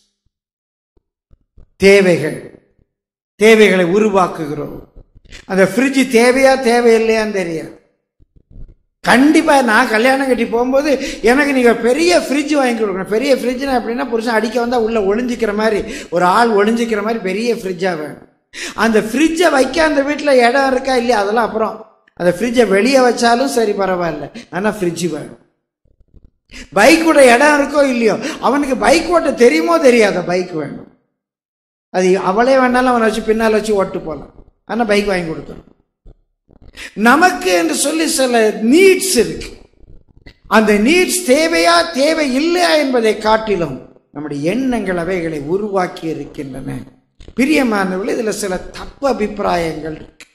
தேவைகள் தேவைகளை உருவாக்குகிறோம் அந்த ஃப்ரிட்ஜ் தேவையா தேவையில்லையான்னு தெரியாது கண்டிப்பா நான் கல்யாணம் கட்டி போகும்போது எனக்கு நீங்க பெரிய ஃப்ரிட்ஜ் வாங்கி கொடுக்கணும் பெரிய ஃப்ரிட்ஜ்னா எப்படின்னா புருஷன் அடிக்க வந்தா உள்ள ஒளிஞ்சிக்கிற மாதிரி ஒரு ஆள் ஒளிஞ்சிக்கிற மாதிரி பெரிய ஃப்ரிட்ஜா வேணும் அந்த ஃப்ரிட்ஜை வைக்க அந்த வீட்டில் இடம் இருக்கா இல்லையா அதெல்லாம் அப்புறம் அந்த ஃப்ரிட்ஜை வெளியே வச்சாலும் சரி பரவாயில்ல ஆனால் ஃப்ரிட்ஜ் வேணும் பைக்கோட இடம் இருக்கோ இல்லையோ அவனுக்கு பைக் ஓட்ட தெரியுமோ தெரியாத பைக் வேணும் அது அவளே வேணாலும் அவனை வச்சு பின்னால் வச்சு ஓட்டு போகலாம் ஆனால் பைக் வாங்கி கொடுத்துரும் நமக்கு என்று சொல்லி சில நீட்ஸ் இருக்கு அந்த நீட்ஸ் தேவையா தேவை இல்லையா என்பதை காட்டிலும் நம்முடைய எண்ணங்கள் அவைகளை உருவாக்கி இருக்கின்றன பிரியமானவர்கள் இதுல சில தப்பு அபிப்பிராயங்கள் இருக்கு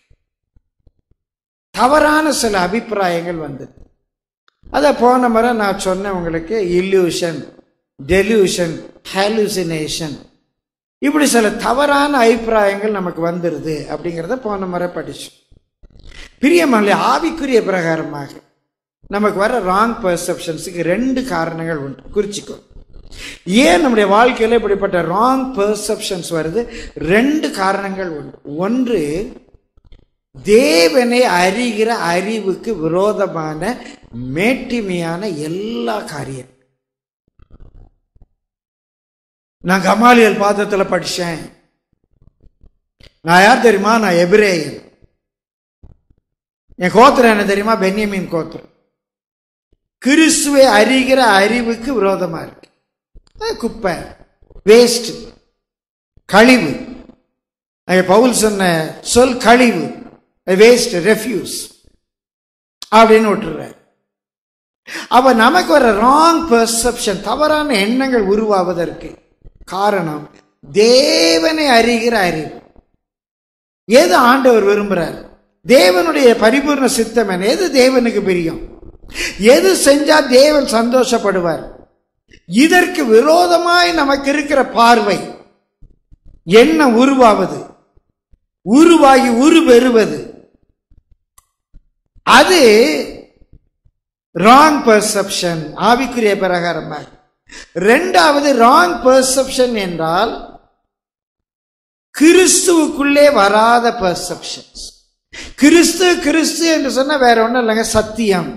தவறான சில அபிப்பிராயங்கள் வந்தது அதை போன முறை நான் சொன்னேன் உங்களுக்கு இல்லூஷன் டெலியூஷன் ஹாலுசினேஷன் இப்படி சில தவறான அபிப்பிராயங்கள் நமக்கு வந்துருது அப்படிங்கிறத போன முறை படிச்சோம் பிரியமல்ல ஆவிக்குரிய பிரகாரமாக நமக்கு வர ராங் பெர்செப்ஷன்ஸுக்கு ரெண்டு காரணங்கள் உண்டு குறிச்சிக்கோ ஏன் நம்முடைய வாழ்க்கையில் இப்படிப்பட்ட ராங் பெர்செப்ஷன்ஸ் வருது ரெண்டு காரணங்கள் உண்டு ஒன்று தேவனை அறிகிற அறிவுக்கு விரோதமான மேட்டிமையான எல்லா காரியம் நான் கமாலியல் பாதத்துல படிச்சேன் நான் யார் தெரியுமா நான் எபிரேயன் என் கோத்திரம் என்ன தெரியுமா பென்யமின் கோத்திரம் கிறிஸ்துவை அறிகிற அறிவுக்கு விரோதமா இருக்கு அது குப்பை வேஸ்ட் கழிவு அங்க பவுல் சொன்ன சொல் கழிவு வேஸ்ட் ரெஃப்யூஸ் அப்படின்னு விட்டுறாரு அப்ப நமக்கு வர ராங் பெர்செப்ஷன் தவறான எண்ணங்கள் உருவாவதற்கு காரணம் தேவனை அறிகிற அறிவு எது ஆண்டவர் விரும்புறார் தேவனுடைய பரிபூர்ண சித்தம் என்ன எது தேவனுக்கு பிரியம் எது செஞ்சா தேவன் சந்தோஷப்படுவார் இதற்கு விரோதமாய் நமக்கு இருக்கிற பார்வை என்ன உருவாவது உருவாகி உருவெறுவது அது ராங் பெர்செப்ஷன் ஆவிக்குரிய பிரகாரமாக ரெண்டாவது ராங் பெர்செப்ஷன் என்றால் கிறிஸ்துவுக்குள்ளே வராத பெர்செப்ஷன்ஸ் கிறிஸ்து கிறிஸ்து என்று சொன்னா வேற ஒண்ணும் இல்லைங்க சத்தியம்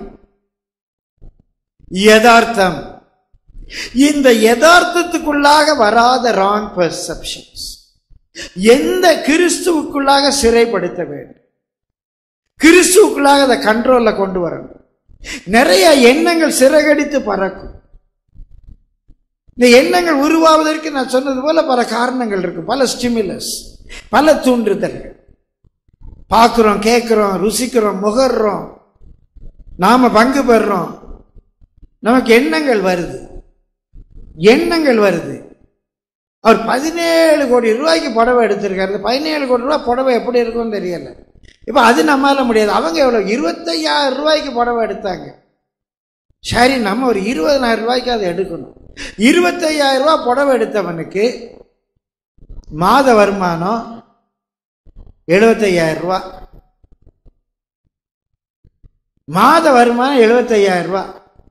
யதார்த்தம் இந்த யதார்த்தத்துக்குள்ளாக வராத ராங் பெர்செப்ஷன்ஸ் எந்த கிறிஸ்துவுக்குள்ளாக சிறைப்படுத்த வேண்டும் கிறிஸ்துவுக்குள்ளாக அதை கண்ட்ரோல்ல கொண்டு வரணும் நிறைய எண்ணங்கள் சிறகடித்து பறக்கும் இந்த எண்ணங்கள் உருவாவதற்கு நான் சொன்னது போல பல காரணங்கள் இருக்கு பல ஸ்டிமுலஸ் பல தூண்டுதல்கள் பார்க்குறோம் கேட்குறோம் ருசிக்கிறோம் முகர்றோம் நாம பங்கு பெறுறோம் நமக்கு எண்ணங்கள் வருது எண்ணங்கள் வருது அவர் பதினேழு கோடி ரூபாய்க்கு புடவை எடுத்திருக்காரு பதினேழு கோடி ரூபாய் புடவை எப்படி இருக்கும்னு தெரியல இப்போ அது நம்மளால முடியாது அவங்க எவ்வளோ இருபத்தையாயிரம் ரூபாய்க்கு புடவை எடுத்தாங்க சரி நம்ம ஒரு இருபதனாயிரம் ரூபாய்க்கு அதை எடுக்கணும் இருபத்தையாயிரம் ரூபாய் புடவை எடுத்தவனுக்கு மாத வருமானம் எழுபத்தையாயிரம் ரூபாய் மாத வருமானம் எழுபத்தையாயிரம் ரூபாய்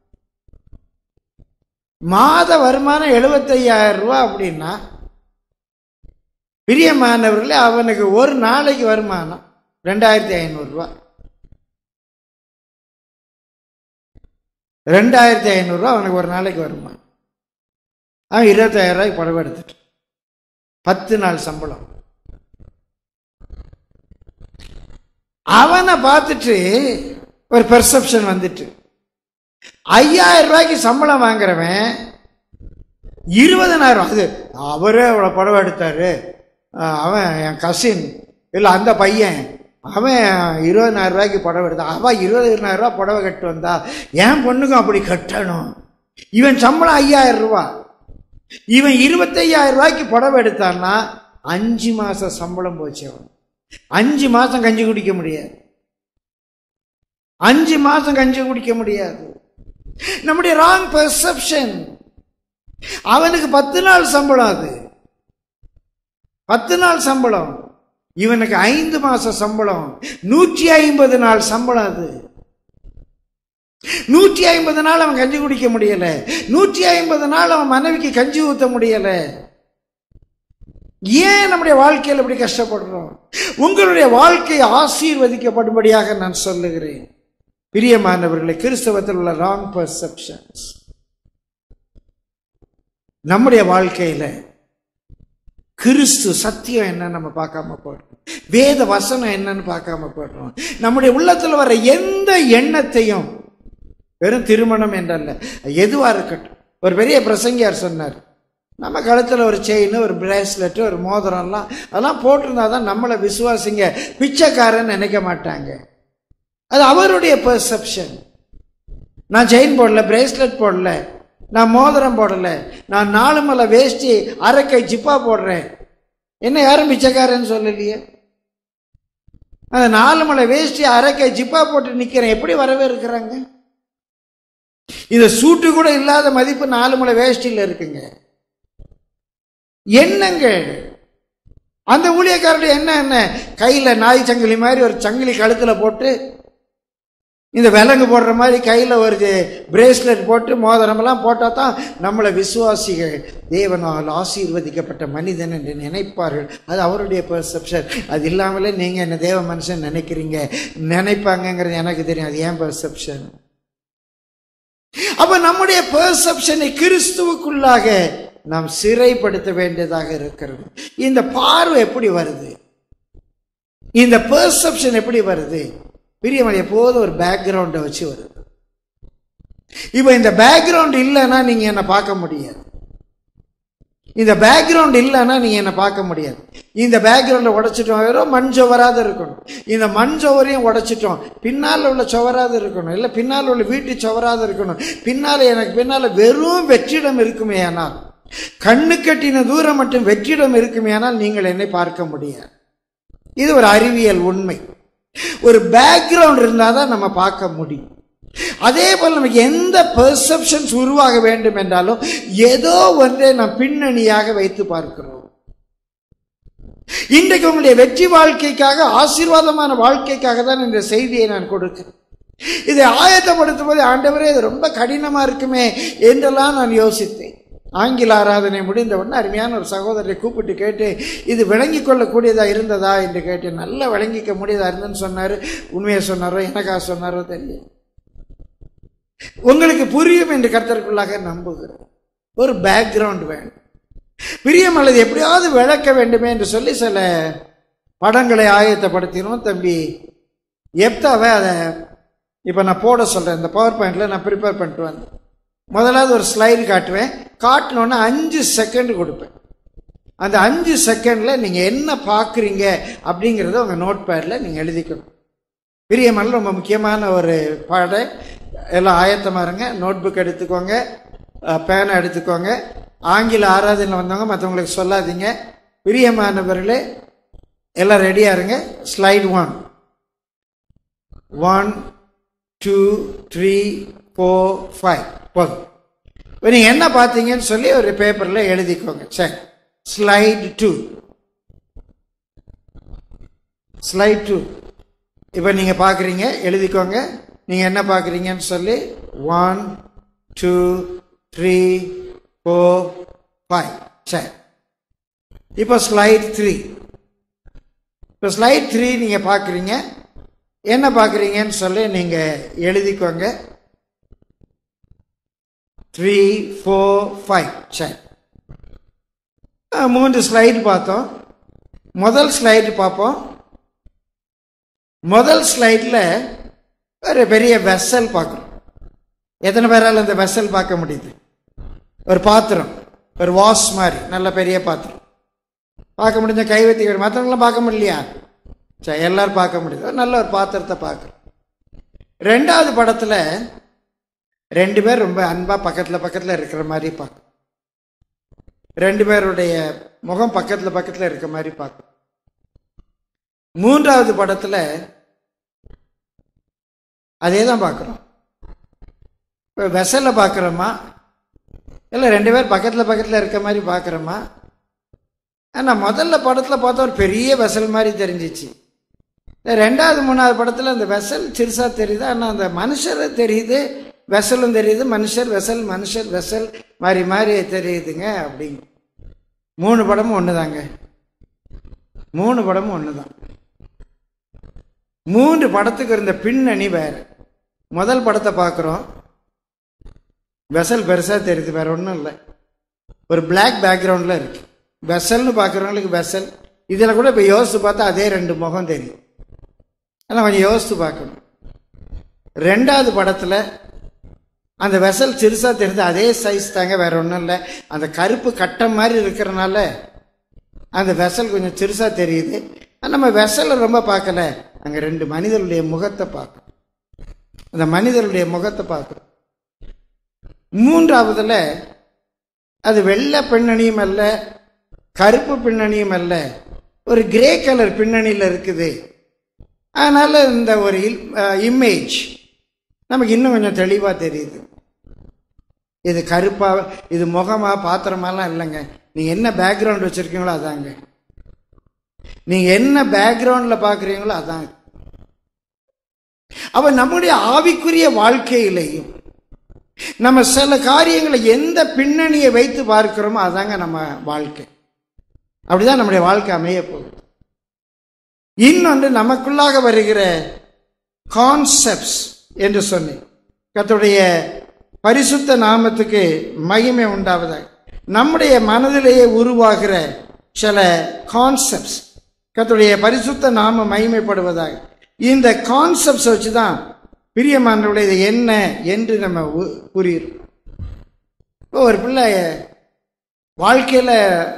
மாத வருமானம் எழுபத்தையாயிரம் ரூபாய் அப்படின்னா பிரியமானவர்களே அவனுக்கு ஒரு நாளைக்கு வருமானம் ரெண்டாயிரத்தி ஐநூறுரூவா ரெண்டாயிரத்தி ஐநூறுரூவா அவனுக்கு ஒரு நாளைக்கு வருமானம் அவன் இருபத்தாயிரம் ரூபாய்க்கு புடவை எடுத்துட்டு பத்து நாள் சம்பளம் அவனை பார்த்துட்டு ஒரு பெர்செப்ஷன் வந்துட்டு ஐயாயிரம் ரூபாய்க்கு சம்பளம் வாங்குறவன் இருபதனாயிரம் அது அவரே அவ்வளோ புடவை எடுத்தாரு அஹ் அவன் என் கசின் இல்லை அந்த பையன் அவன் இருபதனாயிரம் ரூபாய்க்கு புடவை எடுத்தான் அவன் இருபதாயிரம் ரூபாய் புடவை கட்டு வந்தா என் பொண்ணுக்கும் அப்படி கட்டணும் இவன் சம்பளம் ஐயாயிரம் ரூபாய் இவன் இருபத்தையாயிரம் ரூபாய்க்கு புடவை எடுத்தான்னா அஞ்சு மாச சம்பளம் போச்சு அவன் அஞ்சு மாசம் கஞ்சி குடிக்க முடியாது அஞ்சு மாசம் கஞ்சி குடிக்க முடியாது நம்முடைய ராங் பெர்செப்ஷன் அவனுக்கு பத்து நாள் சம்பளம் அது பத்து நாள் சம்பளம் இவனுக்கு ஐந்து மாச சம்பளம் நூற்றி ஐம்பது நாள் சம்பளம் அது நூற்றி ஐம்பது நாள் அவன் கஞ்சி குடிக்க முடியல நூற்றி ஐம்பது நாள் அவன் மனைவிக்கு கஞ்சி ஊத்த முடியல ஏன் நம்முடைய வாழ்க்கையில் இப்படி கஷ்டப்படுறோம் உங்களுடைய வாழ்க்கை ஆசீர்வதிக்கப்படும்படியாக நான் சொல்லுகிறேன் பிரியமானவர்களை கிறிஸ்தவத்தில் உள்ள ராங் பர்செப்ஷன்ஸ் நம்முடைய வாழ்க்கையில கிறிஸ்து சத்தியம் என்னன்னு நம்ம பார்க்காம போடுறோம் வேத வசனம் என்னன்னு பார்க்காம போடுறோம் நம்முடைய உள்ளத்துல வர எந்த எண்ணத்தையும் வெறும் திருமணம் என்றல்ல எதுவா இருக்கட்டும் ஒரு பெரிய பிரசங்கியார் சொன்னார் நம்ம கழுத்தில் ஒரு செயின் ஒரு பிரேஸ்லெட் ஒரு மோதிரம்லாம் அதெல்லாம் போட்டிருந்தா தான் நம்மளை விசுவாசிங்க பிச்சைக்காரன்னு நினைக்க மாட்டாங்க அது அவருடைய பெர்செப்ஷன் நான் செயின் போடல பிரேஸ்லெட் போடல நான் மோதிரம் போடல நான் நாலு மலை வேஷ்டி அரைக்கை ஜிப்பா போடுறேன் என்ன யாரும் பிச்சைக்காரன்னு சொல்லலையே அந்த நாலு மலை வேஷ்டி அரைக்கை ஜிப்பா போட்டு நிக்கிறேன் எப்படி வரவே இருக்கிறாங்க இந்த சூட்டு கூட இல்லாத மதிப்பு நாலு மலை வேஷ்டியில் இருக்குங்க என்னங்க அந்த ஊழியக்காரருடைய என்ன என்ன கையில நாய் சங்கிலி மாதிரி ஒரு சங்கிலி கழுத்துல போட்டு இந்த விலங்கு போடுற மாதிரி கையில் ஒரு பிரேஸ்லெட் போட்டு மோதிரமெல்லாம் போட்டால் தான் நம்மளை விசுவாசிகள் தேவனால் ஆசீர்வதிக்கப்பட்ட மனிதன் என்று நினைப்பார்கள் அது அவருடைய பெர்செப்ஷன் அது இல்லாமலே நீங்கள் என்ன தேவ மனுஷன் நினைக்கிறீங்க நினைப்பாங்கங்கிறது எனக்கு தெரியும் அது ஏன் பெர்செப்ஷன் அப்ப நம்முடைய பெர்செப்ஷனை கிறிஸ்துவுக்குள்ளாக நாம் சிறைப்படுத்த வேண்டியதாக இருக்கிறது இந்த பார்வை எப்படி வருது இந்த பெர்செப்ஷன் எப்படி வருது பிரியமன் எப்போதும் ஒரு பேக்ரவுண்டை வச்சு வருது இப்போ இந்த பேக்ரவுண்ட் இல்லைன்னா நீங்க என்ன பார்க்க முடியாது இந்த பேக்ரவுண்ட் இல்லைன்னா நீங்க என்ன பார்க்க முடியாது இந்த பேக்ரவுண்டை உடைச்சிட்டோம் வெறும் மண் சுவராத இருக்கணும் இந்த மண் சுவரையும் உடைச்சிட்டோம் பின்னால் உள்ள சுவராத இருக்கணும் இல்லை பின்னால் உள்ள வீட்டு சுவராத இருக்கணும் பின்னால் எனக்கு பின்னால் வெறும் வெற்றிடம் இருக்குமே ஆனால் கண்ணு கட்டின தூரம் மட்டும் வெற்றிடம் இருக்குமே ஆனால் நீங்கள் என்னை பார்க்க முடியாது இது ஒரு அறிவியல் உண்மை ஒரு பேக்ரவுண்ட் இருந்தால் தான் நம்ம பார்க்க முடியும் அதே போல் நமக்கு எந்த பெர்செப்ஷன்ஸ் உருவாக வேண்டும் என்றாலும் ஏதோ ஒன்றை நாம் பின்னணியாக வைத்து பார்க்கிறோம் இன்றைக்கு உங்களுடைய வெற்றி வாழ்க்கைக்காக ஆசீர்வாதமான வாழ்க்கைக்காக தான் இந்த செய்தியை நான் கொடுக்கிறேன் இதை ஆயத்தப்படுத்தும் போது ஆண்டவரே இது ரொம்ப கடினமா இருக்குமே என்றெல்லாம் நான் யோசித்தேன் ஆங்கில ஆராதனை முடிந்த உடனே அருமையான ஒரு சகோதரரை கூப்பிட்டு கேட்டு இது விளங்கி கொள்ளக்கூடியதா இருந்ததா என்று கேட்டு நல்லா விளங்கிக்க முடியதா இருந்ததுன்னு சொன்னாரு உண்மையை சொன்னாரோ எனக்கா சொன்னாரோ தெரியும் உங்களுக்கு புரியும் என்று கர்த்தருக்குள்ளாக நம்புகிறேன் ஒரு பேக்ரவுண்ட் வேணும் பிரியம் அல்லது எப்படியாவது விளக்க வேண்டுமே என்று சொல்லி சில படங்களை ஆயத்தப்படுத்தினோம் தம்பி எப்தாவை அதை இப்போ நான் போட சொல்கிறேன் இந்த பவர் பாயிண்டில் நான் ப்ரிப்பேர் பண்ணிட்டு வந்தேன் முதலாவது ஒரு ஸ்லைடு காட்டுவேன் காட்டினோன்னே அஞ்சு செகண்ட் கொடுப்பேன் அந்த அஞ்சு செகண்டில் நீங்கள் என்ன பார்க்குறீங்க அப்படிங்கிறத உங்கள் நோட் பேடில் நீங்கள் எழுதிக்கணும் பிரியமல் ரொம்ப முக்கியமான ஒரு பாட எல்லாம் ஆயத்தமாக இருங்க நோட் புக் எடுத்துக்கோங்க பேனை எடுத்துக்கோங்க ஆங்கில ஆராதனை வந்தவங்க மற்றவங்களுக்கு சொல்லாதீங்க பிரியமானவர்களே எல்லாம் ரெடியாக இருங்க slide one one two three four five போதும் இப்போ நீங்கள் என்ன பார்த்தீங்கன்னு சொல்லி ஒரு பேப்பரில் எழுதிக்கோங்க சரி ஸ்லைட் டூ ஸ்லைட் டூ இப்போ நீங்கள் பார்க்குறீங்க எழுதிக்கோங்க நீங்கள் என்ன பார்க்குறீங்கன்னு சொல்லி one two three four five சரி இப்போ ஸ்லைட் த்ரீ இப்போ ஸ்லைட் த்ரீ நீங்கள் பார்க்குறீங்க என்ன பார்க்குறீங்கன்னு சொல்லி நீங்கள் எழுதிக்கோங்க த்ரீ ஃபோர் ஃபைவ் சரி மூன்று ஸ்லைடு பார்த்தோம் முதல் ஸ்லைடு பார்ப்போம் முதல் ஸ்லைடில் ஒரு பெரிய வெசல் பார்க்குறோம் எத்தனை பேரால் அந்த வெசல் பார்க்க முடியுது ஒரு பாத்திரம் ஒரு வாஷ் மாதிரி நல்ல பெரிய பாத்திரம் பார்க்க முடிஞ்ச கைவத்தி மற்றவங்களாம் பார்க்க முடியலையா சரி எல்லாரும் பார்க்க முடியுது ஒரு நல்ல ஒரு பாத்திரத்தை பார்க்குறோம் ரெண்டாவது படத்தில் ரெண்டு பேர் ரொம்ப அன்பாக பக்கத்தில் பக்கத்தில் இருக்கிற மாதிரி பார்க்கும் ரெண்டு பேருடைய முகம் பக்கத்தில் பக்கத்தில் இருக்கிற மாதிரி பார்க்கும் மூன்றாவது படத்தில் அதே தான் பார்க்குறோம் இப்போ வெசலில் பார்க்குறோமா இல்லை ரெண்டு பேர் பக்கத்தில் பக்கத்தில் இருக்க மாதிரி பார்க்குறோமா ஆனால் முதல்ல படத்தில் பார்த்தா ஒரு பெரிய வெசல் மாதிரி தெரிஞ்சிச்சு இந்த ரெண்டாவது மூணாவது படத்தில் அந்த வெசல் சிறுசாக தெரியுது ஆனால் அந்த மனுஷரை தெரியுது வெசலும் தெரியுது மனுஷர் வெசல் மனுஷர் வெசல் மாறி மாறி தெரியுதுங்க அப்படிங்க மூணு படமும் ஒன்று தாங்க மூணு படமும் ஒன்று தான் மூன்று படத்துக்கு இருந்த பின்னணி வேற முதல் படத்தை பார்க்குறோம் வெசல் பெருசாக தெரியுது வேற ஒன்றும் இல்லை ஒரு பிளாக் பேக்ரவுண்டில் இருக்கு வெசல்னு பார்க்குறவங்களுக்கு வெசல் இதில் கூட இப்போ யோசித்து பார்த்தா அதே ரெண்டு முகம் தெரியும் ஆனால் கொஞ்சம் யோசித்து பார்க்கணும் ரெண்டாவது படத்தில் அந்த வெசல் சிறுசாக தெரியுது அதே சைஸ் தாங்க வேற ஒன்றும் இல்லை அந்த கருப்பு கட்டம் மாதிரி இருக்கிறனால அந்த வெசல் கொஞ்சம் சிறுசாக தெரியுது ஆனா நம்ம வெசலை ரொம்ப பார்க்கல அங்கே ரெண்டு மனிதருடைய முகத்தை பார்க்கணும் அந்த மனிதருடைய முகத்தை பார்க்கணும் மூன்றாவதுல அது வெள்ளை பின்னணியும் அல்ல கருப்பு பின்னணியும் அல்ல ஒரு கிரே கலர் பின்னணியில் இருக்குது அதனால இந்த ஒரு இமேஜ் நமக்கு இன்னும் கொஞ்சம் தெளிவாக தெரியுது இது கருப்பா இது முகமா பாத்திரமாலாம் இல்லைங்க நீங்க என்ன பேக்ரவுண்ட் வச்சிருக்கீங்களோ அதாங்க நீங்க என்ன பேக்ரவுண்ட்ல பாக்குறீங்களோ அதான் அப்ப நம்முடைய ஆவிக்குரிய வாழ்க்கையிலையும் நம்ம சில காரியங்களை எந்த பின்னணியை வைத்து பார்க்கிறோமோ அதாங்க நம்ம வாழ்க்கை அப்படிதான் நம்முடைய வாழ்க்கை அமைய போகுது இன்னொன்று நமக்குள்ளாக வருகிற கான்செப்ட்ஸ் என்று சொன்னேன் கர்த்தருடைய பரிசுத்த நாமத்துக்கு மகிமை உண்டாவதாக நம்முடைய மனதிலேயே உருவாகிற சில கான்செப்ட்ஸ் கர்த்தருடைய பரிசுத்த நாம மகிமைப்படுவதாக இந்த கான்செப்ட்ஸ் வச்சு தான் பிரியமானவர்களே இது என்ன என்று நம்ம உ- புரியுறோம் இப்போ ஒரு பிள்ளை வாழ்க்கையில்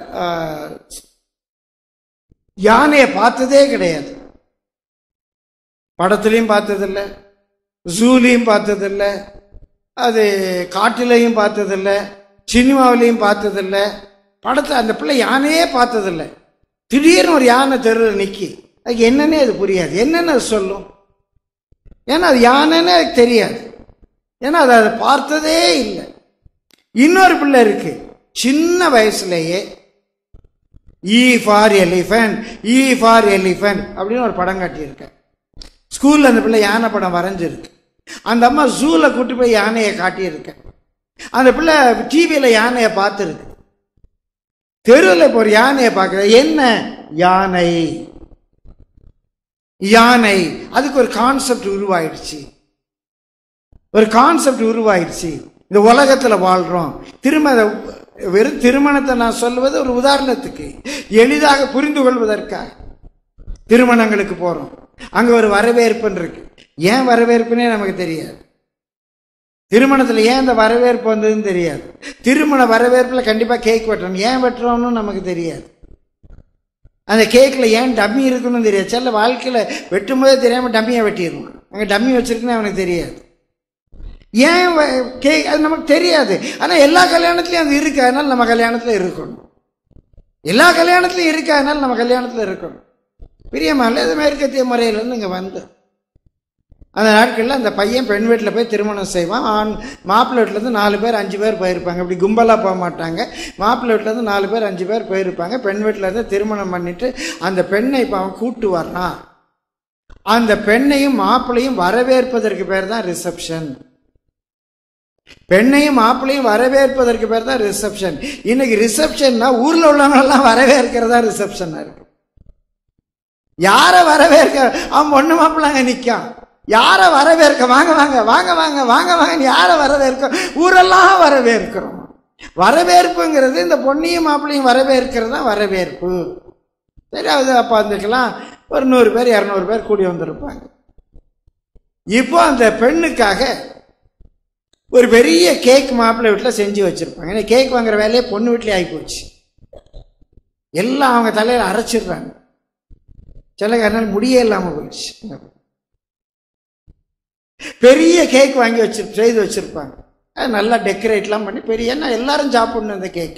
யானையை பார்த்ததே கிடையாது படத்துலையும் பார்த்ததில்ல ஜூலையும் பார்த்ததில்ல அது காட்டிலையும் பார்த்ததில்ல சினிமாவிலையும் பார்த்ததில்ல படத்தை அந்த பிள்ளை யானையே பார்த்ததில்ல திடீர்னு ஒரு யானை தெருவில் நிக்கி அதுக்கு என்னன்னே அது புரியாது என்னன்னு அது சொல்லும் ஏன்னா அது யானைன்னே அதுக்கு தெரியாது ஏன்னா அது அதை பார்த்ததே இல்லை இன்னொரு பிள்ளை இருக்கு சின்ன வயசுலயே E for elephant E for elephant அப்படின்னு ஒரு படம் காட்டியிருக்கேன் ஸ்கூல்ல அந்த பிள்ளை யானை படம் வரைஞ்சிருக்கு அந்த அம்மா ஜூல கூட்டி போய் யானையை காட்டியிருக்கேன் அந்த பிள்ளை டிவியில யானையை பார்த்துருக்கு தெருவில் இப்போ ஒரு யானையை பார்க்குற என்ன யானை யானை அதுக்கு ஒரு கான்செப்ட் உருவாயிடுச்சு ஒரு கான்செப்ட் உருவாயிடுச்சு இந்த உலகத்துல வாழ்றோம் திரும்ப அதை வெறும் திருமணத்தை நான் சொல்லுவது ஒரு உதாரணத்துக்கு எளிதாக புரிந்து கொள்வதற்காக திருமணங்களுக்கு போறோம் அங்க ஒரு வரவேற்புன்னு இருக்கு ஏன் வரவேற்புனே நமக்கு தெரியாது திருமணத்துல ஏன் இந்த வரவேற்பு வந்ததுன்னு தெரியாது திருமண வரவேற்புல கண்டிப்பா கேக் வெட்டணும் ஏன் வெட்டுறோம்னு நமக்கு தெரியாது அந்த கேக்கில் ஏன் டம்மி இருக்குன்னு தெரியாது சில வாழ்க்கையில் வெட்டும் போதே தெரியாமல் டம்மியை வெட்டிடணும் அங்கே டம்மி வச்சிருக்குன்னு அவனுக்கு தெரியாது ஏன் கேக் அது நமக்கு தெரியாது ஆனால் எல்லா கல்யாணத்துலையும் அது இருக்கு அதனால நம்ம கல்யாணத்தில் இருக்கணும் எல்லா கல்யாணத்துலையும் இருக்கு அதனால நம்ம கல்யாணத்தில் இருக்கணும் பிரியமான அது மேற்கத்திய முறையிலேருந்து இங்கே வந்து அந்த நாட்களில் அந்த பையன் பெண் வீட்டில் போய் திருமணம் செய்வான் ஆண் மாப்பிள்ளை வீட்டிலேருந்து நாலு பேர் அஞ்சு பேர் போயிருப்பாங்க இப்படி கும்பலாக போக மாட்டாங்க மாப்பிள்ளை வீட்டிலேருந்து நாலு பேர் அஞ்சு பேர் போயிருப்பாங்க பெண் வீட்டிலேருந்து திருமணம் பண்ணிட்டு அந்த பெண்ணை இப்போ அவன் கூட்டு வர்றான் அந்த பெண்ணையும் மாப்பிள்ளையும் வரவேற்பதற்கு பேர் தான் ரிசப்ஷன் பெண்ணையும் மாப்பிள்ளையும் வரவேற்பதற்கு பேர் தான் ரிசப்ஷன் இன்னைக்கு ரிசப்ஷன்னா ஊர்ல உள்ளவங்களெல்லாம் வரவேற்கிறதா ரிசப்ஷனா இருக்கு யாரை வரவேற்க அவன் பொண்ணு மாப்பிள்ளை அங்க நிக்கான் யாரை வரவேற்க வாங்க வாங்க வாங்க வாங்க வாங்க வாங்க யாரை வரவேற்க ஊரெல்லாம் வரவேற்கிறோம் வரவேற்புங்கிறது இந்த பொண்ணையும் மாப்பிள்ளையும் வரவேற்கிறது தான் வரவேற்பு சரி அது அப்போ அதுக்கெல்லாம் ஒரு நூறு பேர் இரநூறு பேர் கூடி வந்திருப்பாங்க இப்போ அந்த பெண்ணுக்காக ஒரு பெரிய கேக் மாப்பிள்ளை வீட்டில் செஞ்சு வச்சிருப்பாங்க ஏன்னா கேக் வாங்குற வேலையே பொண்ணு வீட்லேயே ஆகி போச்சு எல்லாம் அவங்க தலையில் அரைச்சிடுறாங்க சில அதனால முடியே இல்லாமல் போயிடுச்சு பெரிய கேக் வாங்கி வச்சு செய்து வச்சிருப்பாங்க அது நல்லா டெக்கரேட்லாம் பண்ணி பெரிய ஏன்னா எல்லாரும் சாப்பிடணும் அந்த கேக்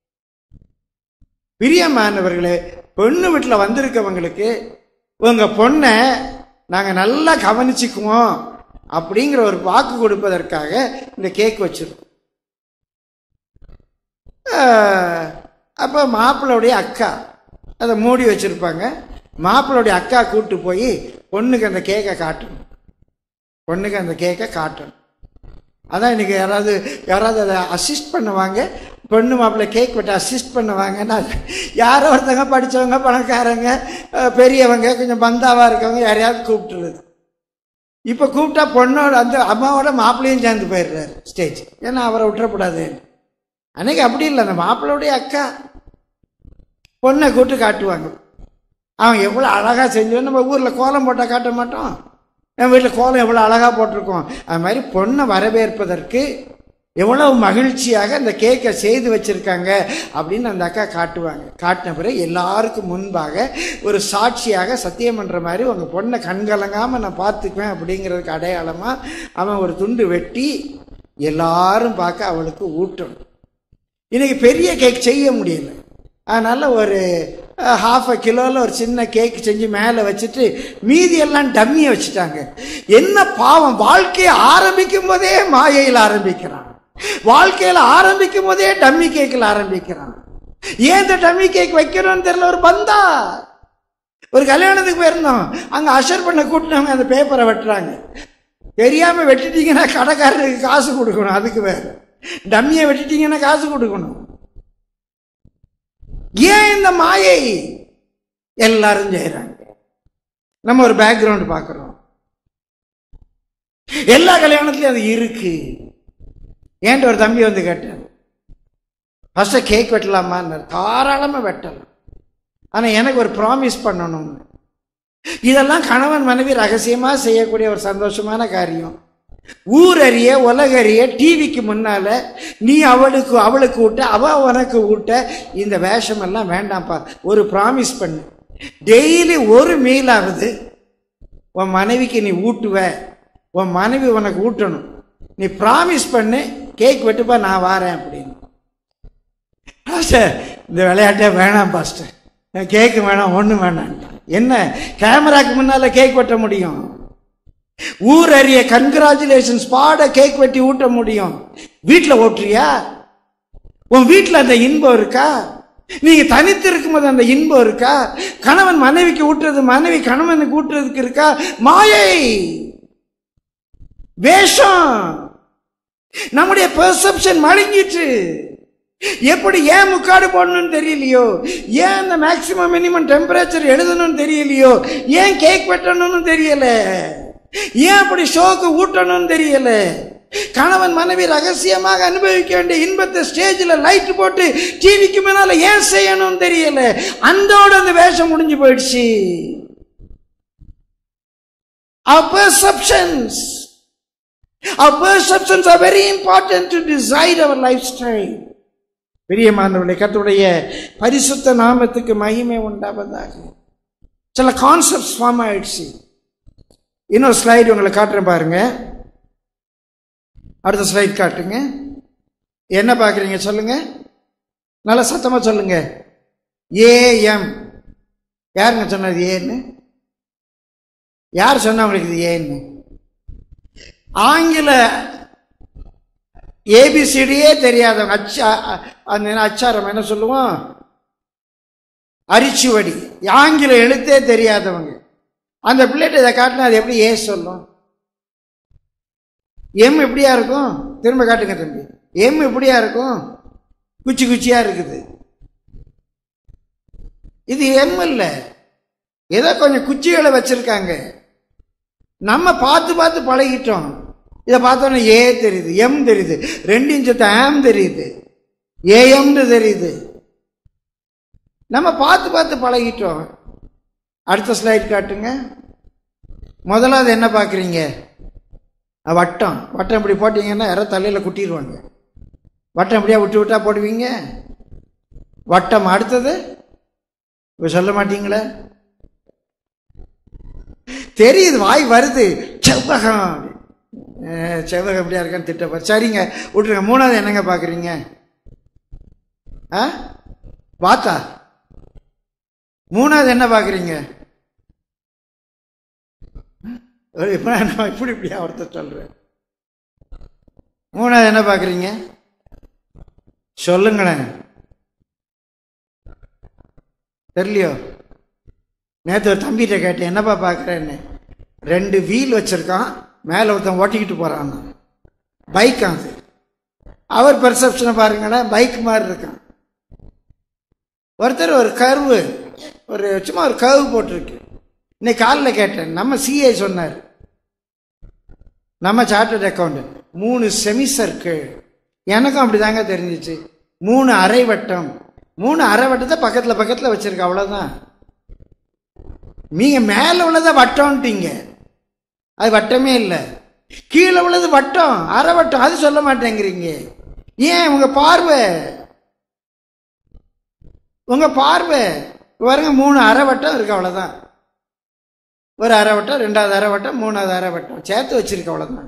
பிரியமானவர்களே பொண்ணு வீட்டில் வந்திருக்கவங்களுக்கு உங்க பொண்ணை நாங்கள் நல்லா கவனிச்சுக்குவோம் அப்படிங்கிற ஒரு வாக்கு கொடுப்பதற்காக இந்த கேக் வச்சிருக்கோம் ஆஹ், அப்போ மாப்பிள்ளையுடைய அக்கா அதை மூடி வச்சிருப்பாங்க மாப்பிள்ளையுடைய அக்கா கூட்டு போய் பொண்ணுக்கு அந்த கேக்கை காட்டணும் பொண்ணுக்கு அந்த கேக்கை காட்டணும் அதான் இன்னைக்கு யாராவது யாராவது அதை அசிஸ்ட் பண்ணுவாங்க பொண்ணு மாப்பிள்ளை கேக் வெட்ட அசிஸ்ட் பண்ணுவாங்கன்னா யாரோ ஒருத்தங்க படித்தவங்க பணக்காரங்க அஹ், பெரியவங்க கொஞ்சம் பந்தாவாக இருக்கவங்க யாரையாவது கூப்பிட்டுருது இப்போ கூப்பிட்டா பொண்ணோட அந்த அம்மாவோட மாப்பிள்ளையும் சேர்ந்து போயிடுறாரு ஸ்டேஜ் ஏன்னா அவரை விட்டுறக்கூடாது அன்னைக்கு அப்படி இல்லை அந்த மாப்பிள்ளையுடைய அக்கா பொண்ணை கூட்டு காட்டுவாங்க அவன் எவ்வளோ அழகாக செஞ்சு நம்ம ஊரில் கோலம் போட்டால் காட்ட மாட்டோம் என் வீட்டில் கோலம் எவ்வளோ அழகாக போட்டிருக்கோம் அது மாதிரி பொண்ணை வரவேற்பதற்கு எவ்வளவு மகிழ்ச்சியாக அந்த கேக்கை செய்து வச்சிருக்காங்க அப்படின்னு அந்த அக்கா காட்டுவாங்க காட்டின பிறகு எல்லாருக்கும் முன்பாக ஒரு சாட்சியாக சத்தியம் பண்ணுற மாதிரி உங்கள் பொண்ணை கண்கலங்காமல் நான் பார்த்துக்குவேன் அப்படிங்கிறதுக்கு அடையாளமாக அவன் ஒரு துண்டு வெட்டி எல்லாரும் பார்க்க அவளுக்கு ஊட்டணும் இன்னைக்கு பெரிய கேக் செய்ய முடியல அதனால ஒரு ஹாஃப் அ கிலோவில் ஒரு சின்ன கேக் செஞ்சு மேலே வச்சுட்டு மீதி எல்லாம் டம்மியை வச்சுட்டாங்க என்ன பாவம் வாழ்க்கையை ஆரம்பிக்கும் போதே மாயையில் ஆரம்பிக்கிறான் வாழ்க்கையில் ஆரம்பிக்கும் போதே டம்மி கேக்கில் ஆரம்பிக்கிறான் ஏன் இந்த டம்மி கேக் வைக்கணும்னு தெரியல ஒரு பந்தா ஒரு கல்யாணத்துக்கு போயிருந்தோம் அங்கே அஷர் பண்ண கூட்டினவங்க அந்த பேப்பரை வெட்டுறாங்க தெரியாம வெட்டிட்டீங்கன்னா கடைக்காரருக்கு காசு கொடுக்கணும் அதுக்கு வேற டம்மியை வெட்டிட்டீங்கன்னா காசு கொடுக்கணும் ஏன் இந்த மாயை எல்லாரும் செய்யறாங்க நம்ம ஒரு பேக்ரவுண்ட் பார்க்குறோம் எல்லா கல்யாணத்துலயும் அது இருக்கு ஏன்ட்டு ஒரு தம்பி வந்து கேட்டார் ஃபர்ஸ்ட் கேக் வெட்டலாமான்னு தாராளமாக வெட்டலாம் ஆனால் எனக்கு ஒரு ப்ராமிஸ் பண்ணணும்னு இதெல்லாம் கணவன் மனைவி ரகசியமா செய்யக்கூடிய ஒரு சந்தோஷமான காரியம் ஊரறிய உலகறிய டிவிக்கு முன்னால நீ அவளுக்கு அவளுக்கு ஊட்ட அவ உனக்கு ஊட்ட இந்த வேஷம் எல்லாம் வேண்டாம்ப்பா ஒரு ப்ராமிஸ் பண்ணு டெய்லி ஒரு மீலாவது உன் மனைவிக்கு நீ ஊட்டுவ உன் மனைவி உனக்கு ஊட்டணும் நீ ப்ராமிஸ் பண்ணு கேக் வெட்டுப்பா நான் வாரேன் அப்படின்னு பாஸ்டர் இந்த விளையாட்டே வேணாம் பாஸ்டர் கேக்கு வேணாம் ஒன்றும் வேணாம் என்ன கேமராக்கு முன்னால கேக் வெட்ட முடியும் ஊர் அறிய கன்கிராச்சுலேஷன்ஸ் பாட கேக் வெட்டி ஊட்ட முடியும் வீட்டில் ஓட்டுறியா உன் வீட்டில் அந்த இன்பம் இருக்கா நீங்க தனித்து இருக்கும்போது அந்த இன்பம் இருக்கா கணவன் மனைவிக்கு ஊட்டுறது மனைவி கணவனுக்கு ஊட்டுறதுக்கு இருக்கா மாயை வேஷம் நம்முடைய பெர்செப்ஷன் மழுங்கிட்டு எப்படி ஏன் முக்காடு போடணும்னு தெரியலையோ ஏன் அந்த மேக்சிமம் மினிமம் டெம்பரேச்சர் எழுதணும்னு தெரியலையோ ஏன் கேக் வெட்டணும்னு தெரியல ஏன் அப்படி ஷோக்கு ஊட்டணும்னு தெரியல கணவன் மனைவி ரகசியமாக அனுபவிக்க வேண்டிய இன்பத்தை ஸ்டேஜில் லைட் போட்டு டிவிக்கு முன்னால ஏன் செய்யணும்னு தெரியல அந்தோட அந்த வேஷம் முடிஞ்சு போயிடுச்சு Our perceptions Our perceptions are very important to decide our lifestyle. பிரியமானவர்களே கர்த்தருடைய பரிசுத்த நாமத்துக்கு மகிமை உண்டாவதாக சில கான்செப்ட்ஸ் ஃபார்ம் ஆயிடுச்சு இன்னொரு ஸ்லைடு உங்களை காட்டுறேன் பாருங்க அடுத்த ஸ்லைட் காட்டுங்க என்ன பார்க்குறீங்க சொல்லுங்க நல்லா சத்தமா சொல்லுங்க ஏஎம் யாருங்க சொன்னது ஏன்னு யார் சொன்னா உங்களுக்கு இது ஏன்னு ஆங்கில ஏபிசிடியே தெரியாதவங்க அச்சா அந்த என்ன அச்சாரம் என்ன சொல்லுவோம் அரிச்சுவடி ஆங்கில எழுத்தே தெரியாதவங்க அந்த பிள்ளைகிட்ட இதை காட்டினா அது எப்படி ஏ சொல்லும் எம் எப்படியா இருக்கும் திரும்ப காட்டுங்க தம்பி எம் எப்படியா இருக்கும் குச்சி குச்சியா இருக்குது இது எம் இல்லை ஏதோ கொஞ்சம் குச்சிகளை வச்சிருக்காங்க நம்ம பார்த்து பார்த்து பழகிட்டோம் இதை பார்த்தோன்னே ஏ தெரியுது எம் தெரியுது ரெண்டு இன்ச்சத்து ஆம் தெரியுது ஏஎம்னு தெரியுது நம்ம பார்த்து பார்த்து பழகிட்டோம் அடுத்த ஸ்லைட் காட்டுங்க முதலாவது என்ன பார்க்குறீங்க வட்டம் வட்டம் இப்படி போட்டிங்கன்னா யாரோ தலையில் குட்டிடுவாங்க வட்டம் இப்படியா விட்டு விட்டா போடுவீங்க வட்டம் அடுத்தது இப்ப சொல்ல மாட்டீங்களே தெரியுது வாய் வருது செவ்வகம் அஹ், செவ்வகம் எப்படியா இருக்கான்னு திட்டப்பார் சரிங்க விட்டுருங்க மூணாவது என்னங்க பார்க்குறீங்க ஆ வாத்தா மூணாவது என்ன பார்க்குறீங்க இப்போ நான் இப்படி இப்படியா ஒருத்தர் சொல்கிறேன் மூணாவது என்ன பார்க்குறீங்க சொல்லுங்களேன் தெரியலையோ நேற்று ஒரு தம்பிகிட்ட கேட்டேன் என்னப்பா பார்க்குறேன்னு ரெண்டு வீல் வச்சுருக்கான் மேலே ஒருத்தன் ஓட்டிக்கிட்டு போகிறான் பைக் அது அவர் பெர்செப்ஷனை பாருங்களேன் பைக் மாதிரி இருக்கான் ஒருத்தர் ஒரு கர்வு ஒரு சும்மா ஒரு கர்வு போட்டிருக்கு இன்னைக்கு காலைல கேட்டேன் நம்ம சிஏ சொன்னார் நம்ம சார்ட்டர்ட் அக்கௌண்ட் மூணு செமி சர்க்கிள் எனக்கும் அப்படிதாங்க தெரிஞ்சிச்சு மூணு அரை வட்டம் மூணு அரை வட்டத்தை பக்கத்தில் பக்கத்தில் வச்சிருக்க அவ்வளோதான் நீங்க மேலே உள்ளதை வட்டம்ட்டீங்க அது வட்டமே இல்லை கீழே உள்ளது வட்டம் அரை வட்டம் அது சொல்ல மாட்டேங்கிறீங்க ஏன் உங்க பார்வை உங்க பார்வை பாருங்க மூணு அரை வட்டம் இருக்கு அவ்வளவுதான் ஒரு அரை வட்டம் ரெண்டாவது அரை வட்டம் மூணாவது அரை வட்டம் சேர்த்து வச்சிருக்க அவ்வளவுதான்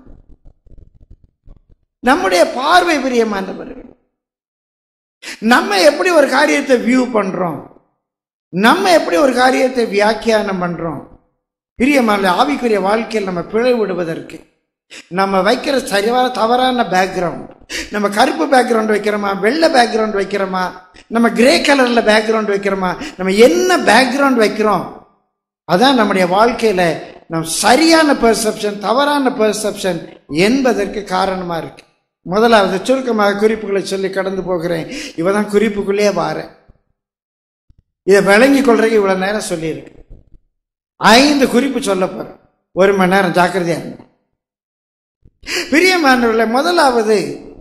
நம்முடைய பார்வை பிரியமானவர்கள் நம்ம எப்படி ஒரு காரியத்தை வியூ பண்றோம் நம்ம எப்படி ஒரு காரியத்தை வியாக்கியானம் பண்றோம் பிரியமான ஆவிக்குரிய வாழ்க்கையில் நம்ம பிழை விடுவதற்கு நம்ம வைக்கிற சரியான தவறான பேக்ரவுண்ட் நம்ம கருப்பு பேக்ரவுண்ட் வைக்கிறோமா வெள்ளை பேக்ரவுண்ட் வைக்கிறோமா நம்ம கிரே கலர்ல பேக்ரவுண்ட் வைக்கிறோமா நம்ம என்ன பேக்ரவுண்ட் வைக்கிறோம் அதான் நம்முடைய வாழ்க்கையில நம் சரியான பெர்செப்ஷன் தவறான பெர்செப்ஷன் என்பதற்கு காரணமா இருக்கு முதலாவது சுருக்கமாக குறிப்புகளை சொல்லி கடந்து போகிறேன் இவதான் குறிப்புக்குள்ளேயே வாரேன் இதை விளங்கி கொள்றதுக்கு இவ்வளவு நேரம் சொல்லியிருக்கு ஐந்து குறிப்பு சொல்ல போறேன் ஒரு மணி நேரம் ஜாக்கிரதையா இருங்க பிரியமானவர்களே முதலாவது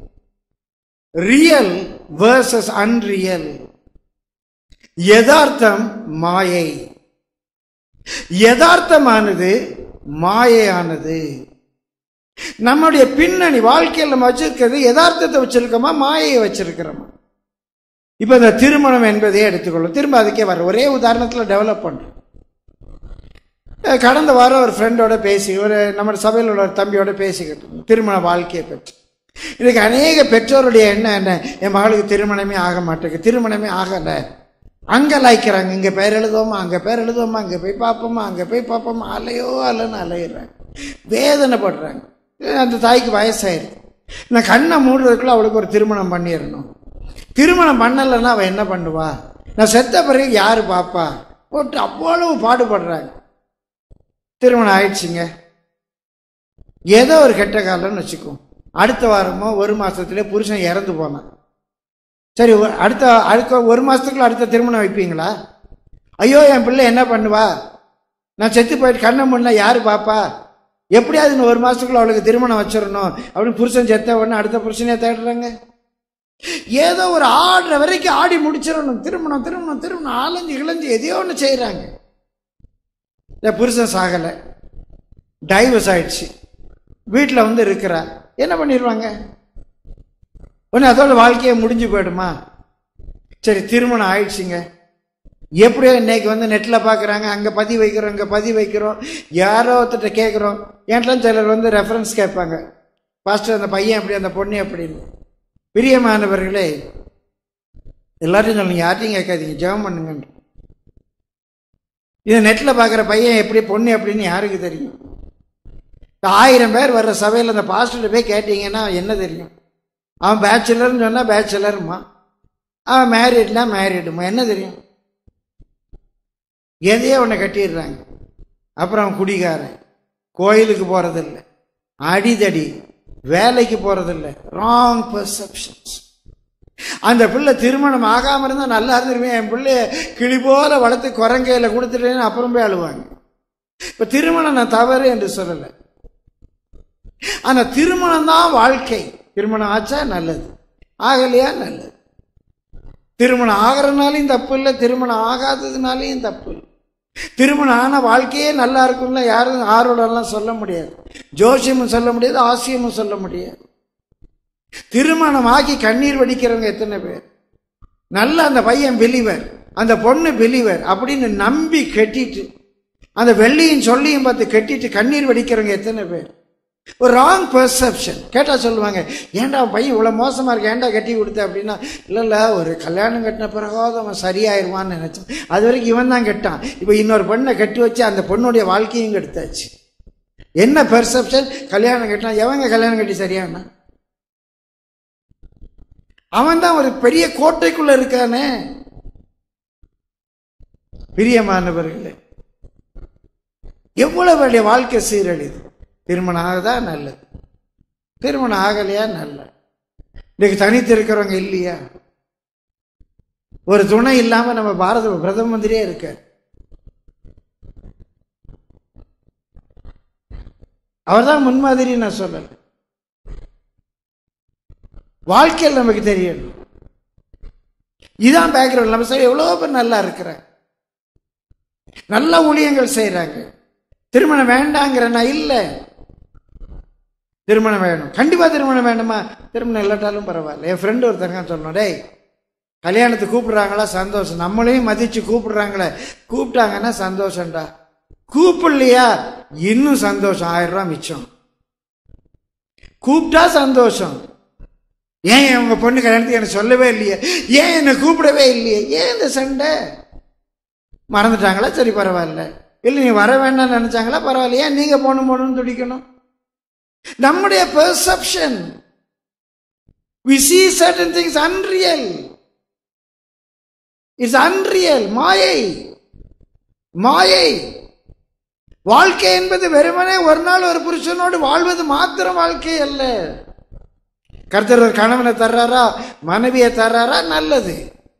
ரியல் வேர்சஸ் அன்ரியல் யதார்த்தம் மாயை யதார்த்தமானது மாயையானது நம்முடைய பின்னணி வாழ்க்கையில் நம்ம வச்சிருக்கிறது யதார்த்தத்தை வச்சிருக்கோமா மாயையை வச்சிருக்கிறோமா இப்ப இந்த திருமணம் என்பதே எடுத்துக்கொள்ளும் திரும்ப அதுக்கே வர ஒரே உதாரணத்துல டெவலப் பண்றோம் அஹ் கடந்த வாரம் ஒரு ஃப்ரெண்டோட பேசி ஒரு நம்ம சபையில் உள்ள ஒரு தம்பியோட பேசிக்கிட்டு இருந்தோம். திருமண வாழ்க்கையை பற்றி இதுக்கு அநேக பெற்றோருடைய எண்ணம் என்ன என் மகளுக்கு திருமணமே ஆக மாட்டேங்குது திருமணமே ஆகலை அங்கே லாய்க்கிறாங்க இங்கே பேர் எழுதுவோமா அங்கே பேர் எழுதுவோமா அங்கே போய் பார்ப்போமா அங்கே போய் பார்ப்போமா அலையோ அலைன்னு அலையிறாங்க வேதனைப்படுறாங்க அந்த தாய்க்கு வயசாயிருக்கு நான் கண்ணை மூடுறதுக்குள்ள அவளுக்கு ஒரு திருமணம் பண்ணிடணும் திருமணம் பண்ணலைன்னா அவள் என்ன பண்ணுவா நான் செத்த பிறகு யார் பாப்பா போட்டு அவ்வளவு பாடுபடுறாங்க திருமணம் ஆயிடுச்சுங்க ஏதோ ஒரு கெட்ட காலம்னு வச்சுக்கோ அடுத்த வாரமோ ஒரு மாசத்துல புருஷன் இறந்து போனான் சரி ஒரு- அடுத்த அடுத்த ஒரு மாசத்துக்குள்ள அடுத்த திருமணம் வைப்பீங்களா ஐயோ என் பிள்ளை என்ன பண்ணுவா நான் செத்து போயிட்டு கண்ணை முன்ன யாரு பாப்பா எப்படியாவது இன்னும் ஒரு மாசத்துக்குள்ள அவளுக்கு திருமணம் வச்சிடணும் அப்படின்னு புருஷன் செத்த உடனே அடுத்த புருஷனே தேடுறாங்க ஏதோ ஒரு ஆடுற வரைக்கும் ஆடி முடிச்சிடணும் திருமணம் திருமணம் திருமணம் ஆலஞ்சு இழஞ்சு எதையோ ஒன்று செய்கிறாங்க இந்த புருஷன் சாகலை டைவர்ஸ் ஆயிடுச்சு வீட்டில் வந்து இருக்கிறா என்ன பண்ணிடுவாங்க ஒன்று அதோட வாழ்க்கையை முடிஞ்சு போயிடுமா சரி திருமணம் ஆயிடுச்சுங்க எப்படியோ இன்னைக்கு வந்து நெட்டில் பார்க்குறாங்க அங்கே பதிவு வைக்கிறோம் இங்கே பதிவு வைக்கிறோம் யாரோ ஒருத்தர்கிட்ட கேட்குறோம் என்கிட்ட சிலர் வந்து ரெஃபரன்ஸ் கேட்பாங்க பாஸ்டர் அந்த பையன் எப்படி அந்த பொண்ணு அப்படின்னு பிரியமானவர்களே எல்லாத்தையும் சொல்லுங்க யார்ட்டையும் கேட்காதீங்க ஜெபம் பண்ணுங்க இது நெட்டில் பார்க்குற பையன் எப்படி பொண்ணு எப்படின்னு யாருக்கு தெரியும் இந்த ஆயிரம் பேர் வர்ற சபையில் அந்த பாஸ்டர்கிட்ட போய் கேட்டீங்கன்னா என்ன தெரியும் அவன் பேச்சுலர்னு சொன்னால் பேச்சுலருமா அவன் மேரிட்னா மேரிடுமா என்ன தெரியும் எதையோ ஒன்று கட்டிடுறாங்க அப்புறம் அவன் குடிகாரன் கோயிலுக்கு போகிறதில்ல அடிதடி வேலைக்கு போகிறதில்ல ராங் பெர்செப்ஷன்ஸ் அந்த பிள்ளை திருமணம் ஆகாம இருந்தா நல்லா இருந்துருவேன் என் பிள்ளைய கிளி போல வளர்த்து குரங்கையில கொடுத்துட்டேன்னு அப்புறம் போய் அழுவாங்க இப்ப திருமணம் நான் தவறு என்று சொல்லல ஆனா திருமணம் தான் வாழ்க்கை திருமணம் ஆச்சா நல்லது ஆகலையா நல்லது திருமணம் ஆகிறனாலையும் தப்பு இல்லை திருமணம் ஆகாததுனாலையும் தப்பு இல்லை திருமணம் ஆன வாழ்க்கையே நல்லா இருக்கும்ல யாரும் ஆரோடெல்லாம் சொல்ல முடியாது ஜோசியமும் சொல்ல முடியாது ஆசியமும் சொல்ல முடியாது திருமணம் ஆகி கண்ணீர் வடிக்கிறவங்க எத்தனை பேர் நல்ல அந்த பையன் பிலிவர் அந்த பொண்ணு பிலிவர் அப்படின்னு நம்பி கட்டிட்டு அந்த வெள்ளியும் சொல்லியும் பார்த்து கட்டிட்டு கண்ணீர் வடிக்கிறவங்க எத்தனை பேர் ஒரு ராங் பெர்செப்ஷன் கேட்டா சொல்லுவாங்க ஏன்டா அவன் பையன் இவ்வளோ மோசமா இருக்கு ஏன்டா கட்டி கொடுத்த அப்படின்னா இல்லை இல்லை ஒரு கல்யாணம் கட்டின பிறகாவது அவன் சரியாயிருவான்னு நினைச்சான் அது வரைக்கும் இவன் தான் கெட்டான் இப்போ இன்னொரு பெண்ணை கட்டி வச்சு அந்த பொண்ணுடைய வாழ்க்கையும் கெடுத்தாச்சு என்ன பெர்செப்ஷன் கல்யாணம் கட்டினா எவங்க கல்யாணம் கட்டி சரியானா அவன் தான் ஒரு பெரிய கோட்டைக்குள்ள இருக்கானே பிரியமானவர்களே எவ்வளவு வேண்டிய வாழ்க்கை சீரழிது திருமணம் ஆகுதா நல்லது திருமணம் ஆகலையா நல்ல இன்னைக்கு தனித்து இருக்கிறவங்க இல்லையா ஒரு துணை இல்லாம நம்ம பாரத பிரதம மந்திரியே இருக்க அவர்தான் முன்மாதிரி நான் சொல்லல வாழ்க்கையில் நமக்கு தெரியணும் இதான் பேக்ரவுண்ட் நம்ம சைடு எவ்வளோ பேர் நல்லா இருக்கிறாங்க நல்ல ஊழியங்கள் செய்கிறாங்க திருமணம் வேண்டாங்கிறனா இல்லை திருமணம் வேணும் கண்டிப்பா திருமணம் வேணுமா திருமணம் இல்லாட்டாலும் பரவாயில்ல என் ஃப்ரெண்டு ஒருத்தங்க சொன்னோம் டேய் கல்யாணத்துக்கு கூப்பிடுறாங்களா சந்தோஷம் நம்மளையும் மதிச்சு கூப்பிடுறாங்களே கூப்பிட்டாங்கன்னா சந்தோஷம்டா கூப்பிடலையா இன்னும் சந்தோஷம் ஆயிரம் ரூபாய் மிச்சம் கூப்பிட்டா சந்தோஷம் ஏன் உங்க பொண்ணு கல்யாணத்துக்கு எனக்கு சொல்லவே இல்லையே ஏன் என்னை கூப்பிடவே இல்லையே ஏன் இந்த சண்டை மறந்துட்டாங்களா சரி பரவாயில்ல இல்லை நீ வர வேண்டாம்னு நினைச்சாங்களா பரவாயில்ல ஏன் நீங்க போகணும் போகணும்னு துடிக்கணும் நம்முடைய perception we see certain things unreal it's unreal மாயை மாயை வாழ்க்கை என்பது வெறுமனே ஒரு நாள் ஒரு புருஷனோடு வாழ்வது மாத்திரம் வாழ்க்கை அல்ல கர்த்தர் ஒரு கணவனை தர்றாரா மனைவியை தர்றாரா நல்லது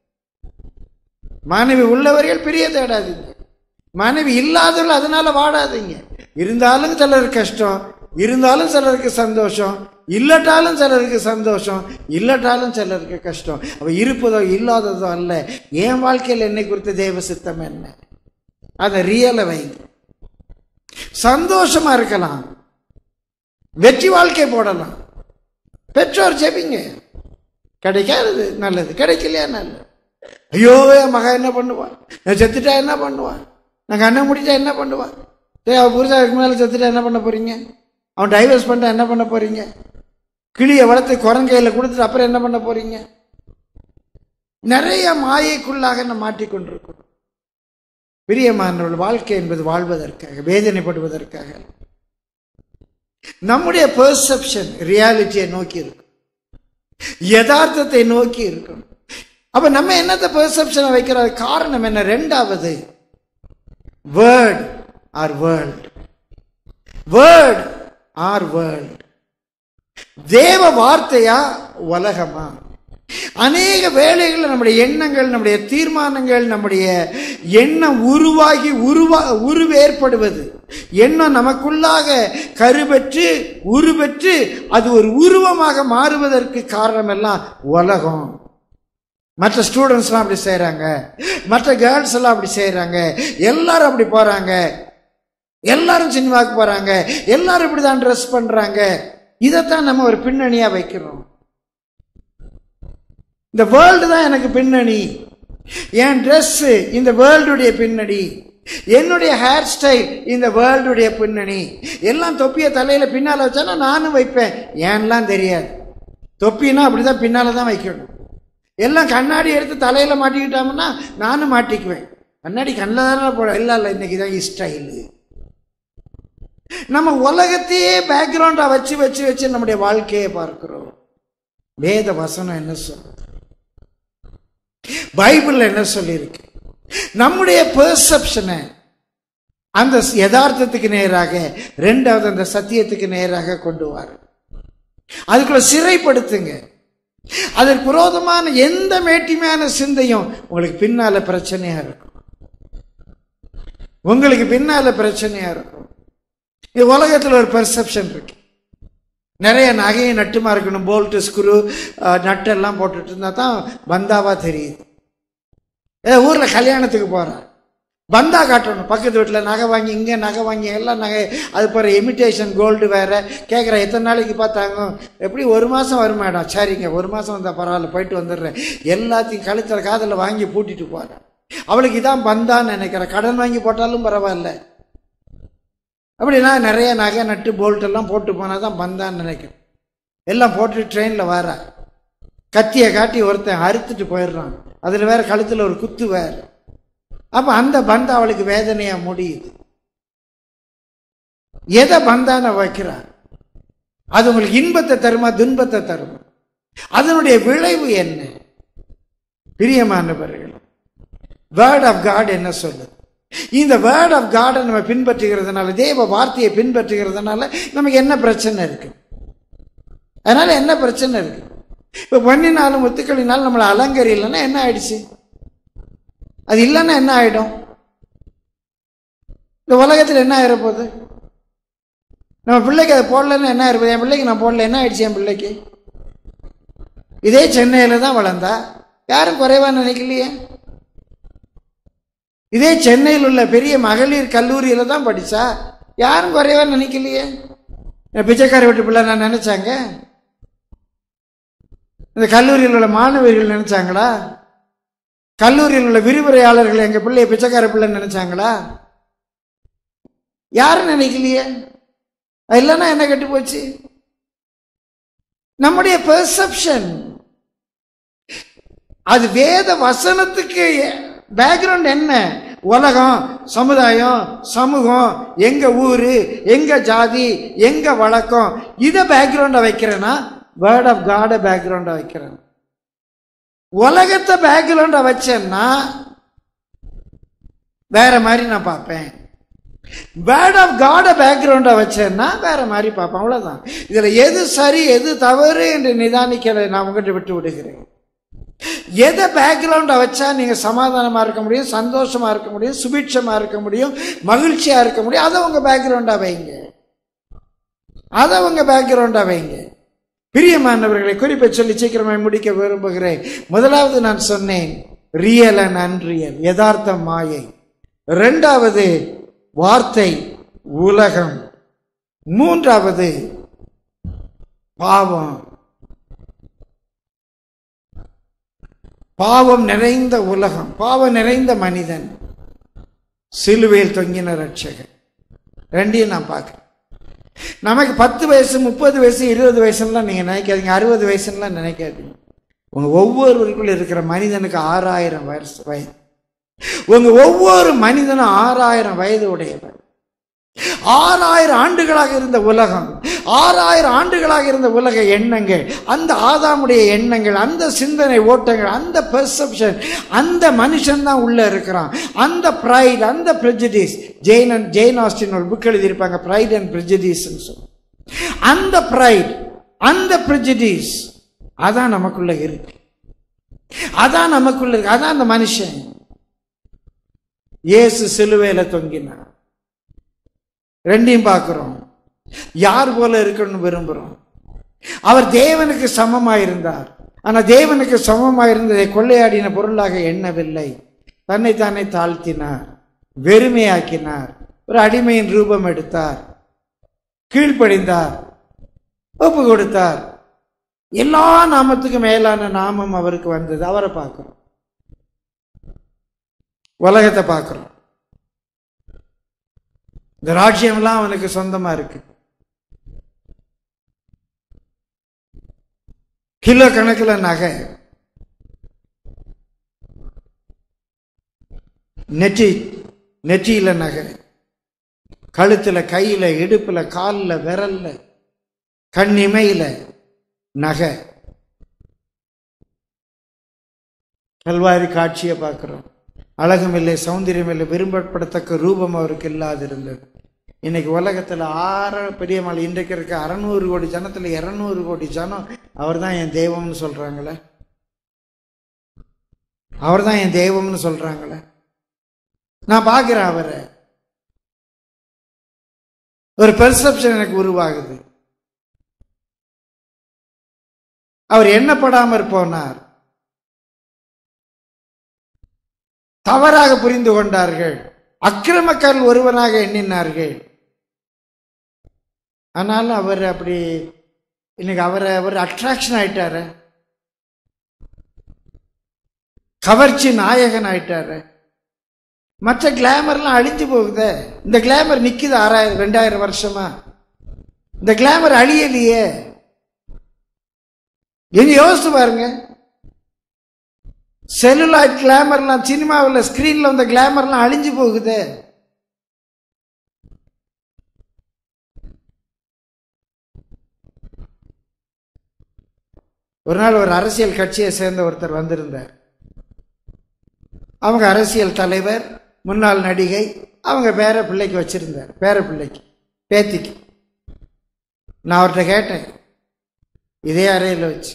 மனைவி உள்ளவர்கள் பிரிய தேடாதீங்க மனைவி இல்லாதவர்கள் அதனால வாடாதீங்க இருந்தாலும் சிலருக்கு கஷ்டம் இருந்தாலும் சிலருக்கு சந்தோஷம் இல்லட்டாலும் சிலருக்கு சந்தோஷம் இல்லட்டாலும் சிலருக்கு கஷ்டம் அவ இருப்பதோ இல்லாததோ அல்ல என் வாழ்க்கையில் என்னை குறித்த தேவ சித்தம் என்ன அதை ரியலை வைங்க சந்தோஷமா இருக்கலாம் வெற்றி வாழ்க்கை போடலாம் பெற்றோர் ஜெபிங்க கிடைக்காது நல்லது கிடைக்கலையா நல்லது ஐயோ என் மகன் என்ன பண்ணுவான் நான் செத்துட்டா என்ன பண்ணுவான் நான் கண்ணை முடிச்சா என்ன பண்ணுவான் சரி அவன் புருஷா இதுக்கு மேலே செத்துட்டா என்ன பண்ண போறீங்க அவன் டைவர்ஸ் பண்ணிட்டா என்ன பண்ண போறீங்க கிளியை வளர்த்து குரங்கையில் கொடுத்துட்டு அப்புறம் என்ன பண்ண போறீங்க நிறைய மாயைக்குள்ளாக நம்ம மாட்டிக்கொண்டிருக்கிறோம் பிரியமானவர்கள் வாழ்க்கை என்பது வாழ்வதற்காக வேதனைப்படுவதற்காக நம்முடைய பெர்செப்ஷன் ரியாலிட்டியை நோக்கி இருக்கும் யதார்த்தத்தை நோக்கி இருக்கணும் அப்ப நம்ம என்னத்த பெர்செப்ஷனை வைக்கிற காரணம் என்ன ரெண்டாவது word or world word or world தேவ வார்த்தையா உலகமா அநேக வேளைகளில் நம்முடைய எண்ணங்கள் நம்முடைய தீர்மானங்கள் நம்முடைய எண்ணம் உருவாகி உருவா உருவேற்படுவது எண்ணம் நமக்குள்ளாக கருபெற்று உருபெற்று அது ஒரு உருவமாக மாறுவதற்கு காரணம் எல்லாம் உலகம் மற்ற ஸ்டூடெண்ட்ஸ்லாம் அப்படி செய்கிறாங்க மற்ற கேர்ள்ஸ் எல்லாம் அப்படி செய்கிறாங்க எல்லாரும் அப்படி போகிறாங்க எல்லாரும் சினிமாவுக்கு போகிறாங்க எல்லாரும் இப்படி தான் ட்ரெஸ் பண்ணுறாங்க இதைத்தான் நம்ம ஒரு பின்னணியாக வைக்கிறோம் இந்த வேர்ல்டு தான் எனக்கு பின்னணி என் ட்ரெஸ்ஸு இந்த வேர்ல்டுடைய பின்னணி என்னுடைய ஹேர் ஸ்டைல் இந்த வேர்ல்டுடைய பின்னணி எல்லாம் தொப்பியை தலையில பின்னால வச்சானா நானும் வைப்பேன் ஏன்லாம் தெரியாது தொப்பினா அப்படிதான் பின்னால தான் வைக்கணும் எல்லாம் கண்ணாடி எடுத்து தலையில மாட்டிக்கிட்டோம்னா நானும் மாட்டிக்குவேன் கண்ணாடி கண்ணில் தானே போட இல்லை இல்லை இன்னைக்கு தான் ஸ்டைலு நம்ம உலகத்தையே பேக்ரவுண்டா வச்சு வச்சு வச்சு நம்முடைய வாழ்க்கையை பார்க்கிறோம் வேத வசனம் என்ன சொல்றது பைபிள் என்ன சொல்லியிருக்கு நம்முடைய பெர்செப்ஷனை அந்த யதார்த்தத்துக்கு நேராக ரெண்டாவது அந்த சத்தியத்துக்கு நேராக கொண்டு வாரு அதுக்குள்ள சிறைப்படுத்துங்க அதற்கு புரோதமான எந்த மேட்டிமையான சிந்தையும் உங்களுக்கு பின்னால பிரச்சனையா இருக்கும் உங்களுக்கு பின்னால பிரச்சனையா இருக்கும் இது உலகத்தில் ஒரு பெர்செப்ஷன் இருக்கு நிறைய நகையை நட்டுமா இருக்கணும் போல்ட்டு ஸ்க்ரூ நட்டெல்லாம் போட்டுட்டு இருந்தா தான் பந்தாவா தெரியுது ஏ ஊர்ல கல்யாணத்துக்கு போறான் பந்தா காட்டணும் பக்கத்து வீட்டில் நகை வாங்கி இங்கே நகை வாங்கி எல்லாம் நகை அது பிறகு இமிட்டேஷன் கோல்டு வேற கேட்குற எத்தனை நாளைக்கு பார்த்தாங்க எப்படி ஒரு மாதம் வரும் மேடம் சரிங்க ஒரு மாதம் வந்தால் பரவாயில்ல போயிட்டு வந்துடுறேன் எல்லாத்தையும் கழுத்தில் காதில் வாங்கி பூட்டிட்டு போகிறேன் அவளுக்கு இதான் பந்தான்னு நினைக்கிறேன் கடன் வாங்கி போட்டாலும் பரவாயில்ல அப்படின்னா நிறைய நகை நட்டு போல்ட் எல்லாம் போட்டு போனால் தான் பந்தான்னு நினைக்கிறேன் எல்லாம் போட்டு ட்ரெயினில் வர கத்தியை காட்டி ஒருத்தன் அறுத்துட்டு போயிடுறான் அதில் வேற கழுத்தில் ஒரு குத்து வேற அப்போ அந்த பந்தம் அவளுக்கு வேதனையா முடியுது எதை பந்தான வைக்கிறா அது உங்களுக்கு இன்பத்தை தருமா துன்பத்தை தருமா அதனுடைய விளைவு என்ன பிரியமானவர்கள் வேர்ட் ஆஃப் காட் என்ன சொல்லுது இந்த வேர்ட் ஆஃப் காடை நம்ம பின்பற்றுகிறதுனால தேவ வார்த்தையை பின்பற்றுகிறதுனால நமக்கு என்ன பிரச்சனை இருக்கு அதனால என்ன பிரச்சனை இருக்கு இப்போ பண்ணினாலும் முத்துக்களினாலும் நம்மளை அலங்கரில்லைன்னா என்ன ஆயிடுச்சு அது இல்லைன்னா என்ன ஆயிடும் இந்த உலகத்தில் என்ன ஆயிரப்போகுது நம்ம பிள்ளைக்கு அதை போடலன்னா என்ன ஆயிருப்போது என் பிள்ளைக்கு நான் போடல என்ன ஆயிடுச்சு என் பிள்ளைக்கு இதே சென்னையில் தான் வளர்ந்தா யாரும் குறைவா நினைக்கலையே இதே சென்னையில் உள்ள பெரிய மகளிர் கல்லூரியில தான் படிச்சா யாரும் குறைவா நினைக்கலையே என் பிச்சைக்கார வீட்டு பிள்ளை நான் நினைச்சாங்க இந்த கல்லூரியில் உள்ள மாணவர்கள் நினைச்சாங்களா கல்லூரியில் உள்ள விரிவுரையாளர்கள் எங்க பிள்ளைய பிச்சைக்கார பிள்ளைன்னு நினைச்சாங்களா யாரும் நினைக்கலையே அது இல்லைன்னா என்ன கெட்டு போச்சு நம்முடைய பெர்செப்ஷன் அது வேத வசனத்துக்கு பேக்ரவுண்ட் என்ன உலகம் சமுதாயம் சமூகம் எங்க ஊரு எங்க ஜாதி எங்க வழக்கம் இதை பேக்ரவுண்டை வைக்கிறேன்னா வேர்ட் ஆஃப் காட பேக்ரவுண்டை வைக்கிறேன் உலகத்தை பேக்ரவுண்டை வச்சேன்னா வேற மாதிரி நான் பார்ப்பேன் வேர்ட் ஆஃப் காட பேக்ரவுண்டை வச்சேன்னா வேற மாதிரி பார்ப்பேன் அவ்வளவுதான் இதுல எது சரி எது தவறு என்று நிதானிக்கலை நான் உங்ககிட்ட விட்டு விடுகிறேன் எதை பேக்ரவுண்டை வச்சா நீங்க சமாதானமா இருக்க முடியும் சந்தோஷமா இருக்க முடியும் சுபிட்சமா இருக்க முடியும் மகிழ்ச்சியா இருக்க முடியும் அதை உங்க பேக்ரவுண்டா வைங்க அதை உங்க பேக்ரவுண்டா வைங்க பிரியமானவர்களை குறிப்பை சொல்லி சீக்கிரமாய் முடிக்க விரும்புகிறேன் முதலாவது நான் சொன்னேன் ரியல் அண்ட் அன்ரியல் யதார்த்தம் மாயை ரெண்டாவது வார்த்தை உலகம் மூன்றாவது பாவம் பாவம் நிறைந்த உலகம் பாவம் நிறைந்த மனிதன் சிலுவையில் தொங்கின ரட்சகன் ரெண்டையும் நான் பார்க்கிறேன் நமக்கு பத்து வயசு முப்பது வயசு இருபது வயசுலாம் நீங்க நினைக்காதீங்க அறுபது வயசுலாம் நினைக்காதீங்க உங்க ஒவ்வொருவருக்குள்ள இருக்கிற மனிதனுக்கு ஆறாயிரம் வயசு வயது உங்க ஒவ்வொரு மனிதனும் ஆறாயிரம் வயது உடையவர் ஆறாயிரம் ஆண்டுகளாக இருந்த உலகம் ஆறாயிரம் ஆண்டுகளாக இருந்த உலக எண்ணங்கள் அந்த ஆதாமுடைய எண்ணங்கள் அந்த சிந்தனை ஓட்டங்கள் அந்த பெர்செப்ஷன் அந்த மனுஷன் தான் உள்ள இருக்கிறான் அந்த ப்ரைட் அந்த ப்ரெஜடிஸ் ஜெயின் ஜெயின் ஆஸ்டின் ஒரு புக் எழுதியிருப்பாங்க ப்ரைட் அண்ட் ப்ரெஜடிஸ் சொல்லி அந்த ப்ரைட் அந்த ப்ரெஜடிஸ் அதான் நமக்குள்ள இருக்கு அதான் நமக்குள்ள இருக்கு அதான் அந்த மனுஷன் இயேசு சிலுவையில தொங்கினார் ரெண்டையும் பார்க்கிறோம் யார் போல இருக்கணும்னு விரும்புகிறோம் அவர் தேவனுக்கு சமமாயிருந்தார் ஆனால் தேவனுக்கு சமமாயிருந்ததை கொள்ளையாடின பொருளாக எண்ணவில்லை தன்னை தானே தாழ்த்தினார் வெறுமையாக்கினார் ஒரு அடிமையின் ரூபம் எடுத்தார் கீழ்ப்படிந்தார் ஒப்பு கொடுத்தார் எல்லா நாமத்துக்கும் மேலான நாமம் அவருக்கு வந்தது அவரை பார்க்கிறோம் உலகத்தை பார்க்கிறோம் இந்த ராஜ்யம்லாம் அவனுக்கு சொந்தமா இருக்கு கிலோ கணக்கில் நகை நெற்றி நெற்றியில நகை கழுத்துல கையில இடுப்புல கால்ல விரல்ல கண் இமையில நகை கல்வாரி காட்சியை பார்க்கிறோம் அழகுமில்லை சௌந்தரியமில்லை விரும்பப்படத்தக்க ரூபம் அவருக்கு இல்லாதிருந்தது இன்னைக்கு உலகத்தில் ஆற பெரிய மலை இன்றைக்கு இருக்க அறநூறு கோடி ஜனத்தில் இரநூறு கோடி ஜனம் அவர் தான் என் தெய்வம்னு சொல்றாங்களே அவர் தான் என் தெய்வம்னு சொல்றாங்களே நான் பார்க்கிறேன் அவரை ஒரு பெர்செப்ஷன் எனக்கு உருவாகுது அவர் எண்ணப்படாமற் போனார் தவறாக புரிந்து கொண்டார்கள் அக்கிரமக்காரர் ஒருவனாக எண்ணினார்கள் ஆனாலும் அவர் அப்படி இன்னைக்கு அவரை அவர் அட்ராக்ஷன் ஆயிட்டாரு கவர்ச்சி நாயகன் ஆயிட்டாரு மற்ற கிளாமர்லாம் அழிஞ்சு போகுதே இந்த கிளாமர் நிக்குது ஆறாயிரம் ரெண்டாயிரம் வருஷமா இந்த கிளாமர் அழியலையே எங்க யோசிச்சு பாருங்க செல்லுலாய்ட் கிளாமர்லாம் சினிமாவில் ஸ்கிரீன்ல வந்த கிளாமர்லாம் அழிஞ்சு போகுதே ஒரு நாள் ஒரு அரசியல் கட்சியை சேர்ந்த ஒருத்தர் வந்திருந்தார் அவங்க அரசியல் தலைவர் முன்னாள் நடிகை அவங்க பேர பிள்ளைக்கு வச்சிருந்தார் பேர பிள்ளைக்கு பேத்திக்கு நான் அவர்கிட்ட கேட்டேன் இதே அறையில் வச்சு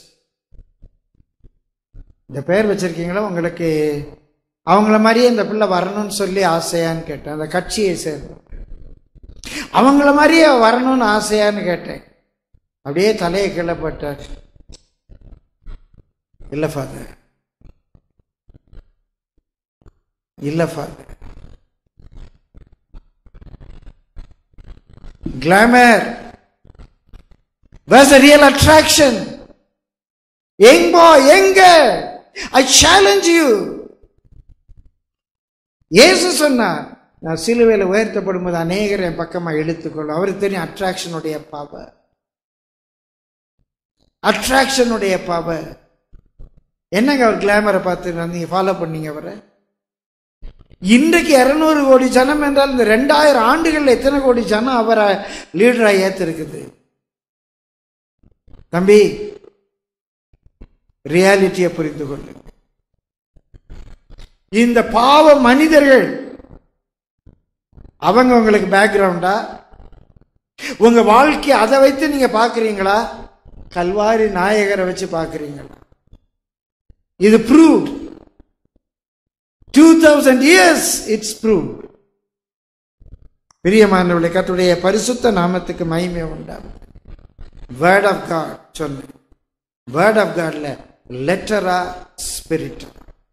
இந்த பேர் வச்சிருக்கீங்களா உங்களுக்கு அவங்கள மாதிரியே இந்த பிள்ளை வரணும்னு சொல்லி ஆசையான்னு கேட்டேன் அந்த கட்சியை சேர்ந்த அவங்கள மாதிரியே வரணும்னு ஆசையான்னு கேட்டேன் அப்படியே தலையை கிளப்பட்டார் இல்லை ஃபாதர் இல்லை father glamour Where's the real attraction? Young boy, younger. I challenge you. இயேசு சொன்னார் நான் சிலுவையில் உயர்த்தப்படும் போது அநேகர் என் பக்கமா இழுத்துக்கொள்ளும் அவருக்கு தெரியும் அட்ராக்ஷனுடைய பவர் அட்ராக்ஷனுடைய பவர் என்னங்க அவர் கிளாமரை பார்த்து நீங்க ஃபாலோ பண்ணீங்க அவரை இன்றைக்கு இருநூறு கோடி ஜனம் என்றால் இந்த ரெண்டாயிரம் ஆண்டுகள்ல எத்தனை கோடி ஜனம் அவரை லீடரா ஏத்திருக்குது தம்பி ரியாலிட்டியை புரிந்து கொள்ளுங்க இந்த பாவ மனிதர்கள் அவங்க உங்களுக்கு பேக்ரவுண்டா உங்க வாழ்க்கை அதை வைத்து நீங்க பாக்குறீங்களா கல்வாரி நாயகரை வச்சு பாக்குறீங்களா இது proved two thousand years it's prove பிரியமானவர்களே கத்துடைய பரிசுத்த நாமத்துக்கு மகிமை உண்டாகும் வேர்ட் ஆஃப் காட் சொன்னேன் வேர்ட் ஆஃப் காட்ல லெட்டரா ஸ்பிரிட்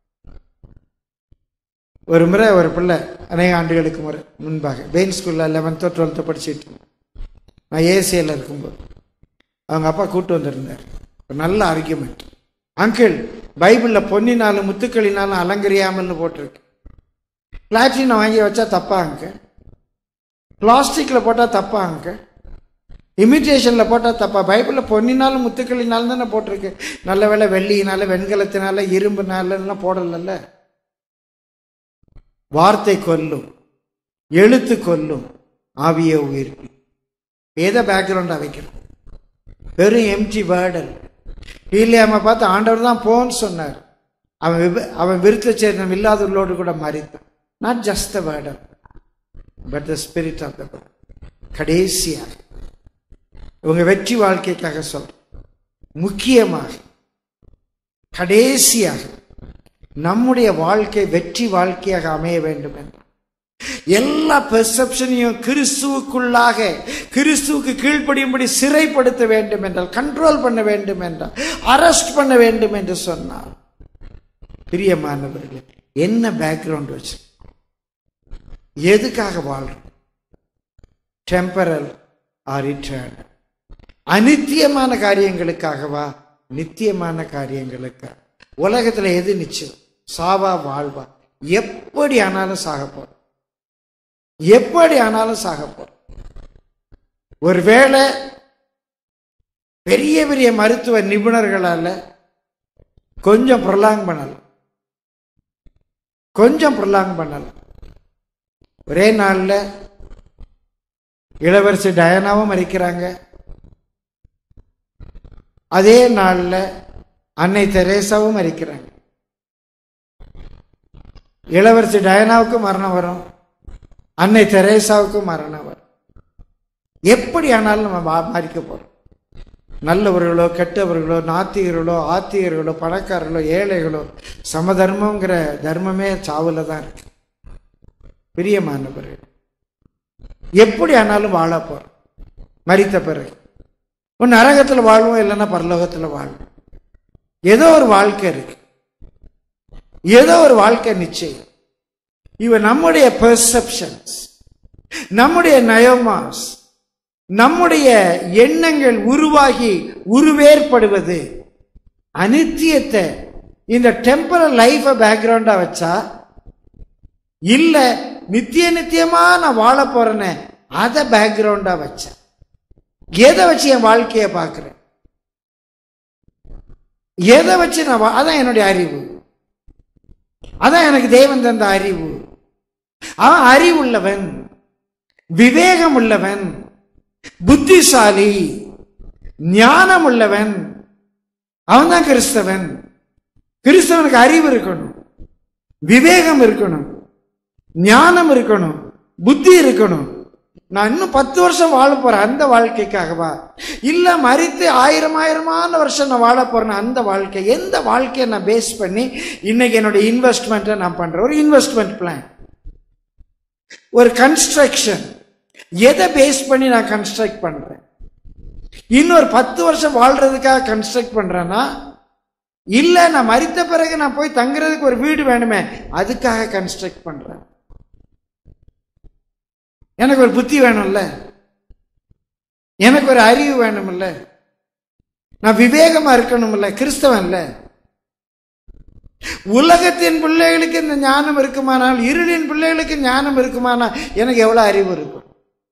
ஒரு முறை ஒரு பிள்ளை அநேக ஆண்டுகளுக்கு முறை முன்பாக பெயின் ஸ்கூலில் லெவன்த்தோ டுவெல்த்தோ படிச்சுட்டு இருந்தேன். நான் ஏசியில் இருக்கும்போது அவங்க அப்பா கூட்டு வந்திருந்தார் ஒரு நல்ல ஆர்கியூமெண்ட் அங்கிள் பைபிளில் பொன்னினாலும் முத்துக்களினாலும் அலங்கரியாமல்னு போட்டிருக்கு பிளாட்டினை வாங்கி வச்சா தப்பா அங்கிள் பிளாஸ்டிக்கில் போட்டால் தப்பா அங்கிள் இமிட்டேஷனில் போட்டால் தப்பா பைபிளில் பொன்னினாலும் முத்துக்களினாலும் தானே போட்டிருக்கு நல்ல வேளை வெள்ளியினால வெண்கலத்தினால இரும்புனால எல்லாம் போடலல்ல வார்த்தை கொல்லும் எழுத்து கொல்லும் ஆவிய உயிர்ப்பு எதை பேக்ரவுண்டாக வைக்கிறோம் வெறும் எம்டி வேர்டல் பீலியாம பார்த்து ஆண்டவர் தான் போன்னு சொன்னார் அவன் விப- அவன் விருத்த சேதனம் இல்லாதவர்களோடு கூட மறித்தான் not just the verbal but the spirit of the கடைசியாக இவங்க வெற்றி வாழ்க்கைக்காக சொல்றேன் முக்கியமாக கடைசியாக நம்முடைய வாழ்க்கை வெற்றி வாழ்க்கையாக அமைய வேண்டும் என்று எல்லா பெர்செப்ஷனையும் கிறிஸ்துவுக்குள்ளாக கிறிஸ்துவுக்கு கீழ்ப்படியும்படி சிறைப்படுத்த வேண்டும் என்றால் கண்ட்ரோல் பண்ண வேண்டும் என்றால் அரெஸ்ட் பண்ண வேண்டும் என்று சொன்னார் பிரியமானவர்களே என்ன பேக்ரவுண்ட் வச்சு எதுக்காக வாழ்றோம் டெம்பரல் ஆர் இட்டர்னல் அனித்தியமான காரியங்களுக்காகவா நித்தியமான காரியங்களுக்காக உலகத்துல எது நிச்சயம் சாவா வாழ்வா எப்படி ஆனாலும் சாக போறோம் எப்படி ஆனாலும் சாக போறோம் ஒருவேளை பெரிய பெரிய மருத்துவ நிபுணர்களால கொஞ்சம் ப்ரொலாங் பண்ணலாம் கொஞ்சம் ப்ரொலாங் பண்ணலாம் ஒரே நாள்ல இளவரசி டயனாவும் மறிக்கிறாங்க அதே நாள்ல அன்னை தெரேசாவும் மறிக்கிறாங்க இளவரசி டயனாவுக்கு மரணம் வரும் அன்னை தெரேசாவுக்கும் மரணம் வரும் எப்படி ஆனாலும் நம்ம வா- மறிக்க போறோம் நல்லவர்களோ கெட்டவர்களோ நாத்திகர்களோ ஆத்திகர்களோ பணக்காரர்களோ ஏழைகளோ சமதர்மங்கிற தர்மமே சாவுல தான் இருக்கு பிரியமானவர்கள் எப்படி ஆனாலும் வாழ போறோம் மரித்த பிறகு ஒன்று நரகத்தில் வாழ்வோம் இல்லைன்னா பரலோகத்தில் வாழ்வோம் ஏதோ ஒரு வாழ்க்கை இருக்கு ஏதோ ஒரு வாழ்க்கை நிச்சயம் இவ நம்முடைய பெர்செப்ஷன்ஸ் நம்முடைய நயோமாஸ் நம்முடைய எண்ணங்கள் உருவாகி உருவேற்படுவது அனித்தியத்தை இந்த டெம்பரல் லைஃப பேக்ரவுண்டா வச்சா இல்ல நித்திய நித்தியமா நான் வாழ போறேன்னு அதை பேக்ரவுண்டா வச்சேன் எதை வச்சு என் வாழ்க்கையை பார்க்கிறேன் எதை வச்சு நான் வா- அதான் என்னுடைய அறிவு அதான் எனக்கு தேவன் தந்த அறிவு அவன் அறிவுள்ளவன் விவேகம் உள்ளவன் புத்திசாலி ஞானம் உள்ளவன் அவன் தான் கிறிஸ்தவன் கிறிஸ்தவனுக்கு அறிவு இருக்கணும் விவேகம் இருக்கணும் ஞானம் இருக்கணும் புத்தி இருக்கணும் நான் இன்னும் பத்து வருஷம் வாழ போறேன் அந்த வாழ்க்கைக்காகவா இல்ல மறித்து ஆயிரம் ஆயிரமான வருஷம் நான் வாழ போறேன் அந்த வாழ்க்கை எந்த வாழ்க்கையை நான் பேஸ் பண்ணி இன்னைக்கு என்னுடைய இன்வெஸ்ட்மெண்ட்டை நான் பண்றேன் ஒரு இன்வெஸ்ட்மெண்ட் பிளான் ஒரு கன்ஸ்ட்ரக்ஷன் எதை பேஸ் பண்ணி நான் கன்ஸ்ட்ரக்ட் பண்றேன் இன்னொரு பத்து வருஷம் வாழ்றதுக்காக கன்ஸ்ட்ரக்ட் பண்றேன்னா இல்ல நான் மறித்த பிறகு நான் போய் தங்குறதுக்கு ஒரு வீடு வேணுமே அதுக்காக கன்ஸ்ட்ரக்ட் பண்றேன் எனக்கு ஒரு புத்தி வேணும்ல எனக்கு ஒரு அறிவு வேணும்ல நான் விவேகமா இருக்கணும்ல கிறிஸ்தவன்ல உலகத்தின் பிள்ளைகளுக்கு இந்த ஞானம் இருக்குமானால் இருளின் பிள்ளைகளுக்கு ஞானம் இருக்குமானால் எனக்கு எவ்வளவு அறிவு இருக்கும்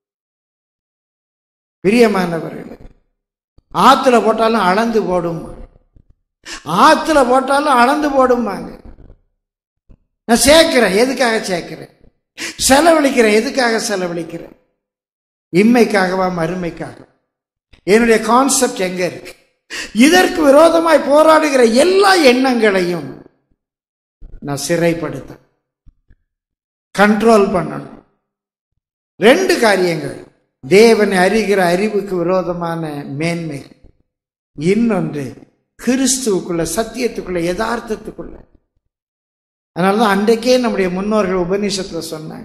பிரியமானவர்களே ஆத்துல போட்டாலும் அளந்து போடும் ஆத்துல போட்டாலும் அளந்து போடுமாங்க நான் சேர்க்கிறேன் எதுக்காக சேர்க்கிறேன் செலவழிக்கிறேன் எதுக்காக செலவழிக்கிறேன் இம்மைக்காகவா மறுமைக்காக என்னுடைய கான்செப்ட் எங்க இருக்கு இதற்கு விரோதமாய் போராடுகிற எல்லா எண்ணங்களையும் நான் சிறைப்படுத்த கண்ட்ரோல் பண்ணணும் ரெண்டு காரியங்கள் தேவனை அறிகிற அறிவுக்கு விரோதமான மேன்மை இன்னொன்று கிறிஸ்துவுக்குள்ள சத்தியத்துக்குள்ள யதார்த்தத்துக்குள்ள அதனாலதான் அன்றைக்கே நம்முடைய முன்னோர்கள் உபநிஷத்துல சொன்னாங்க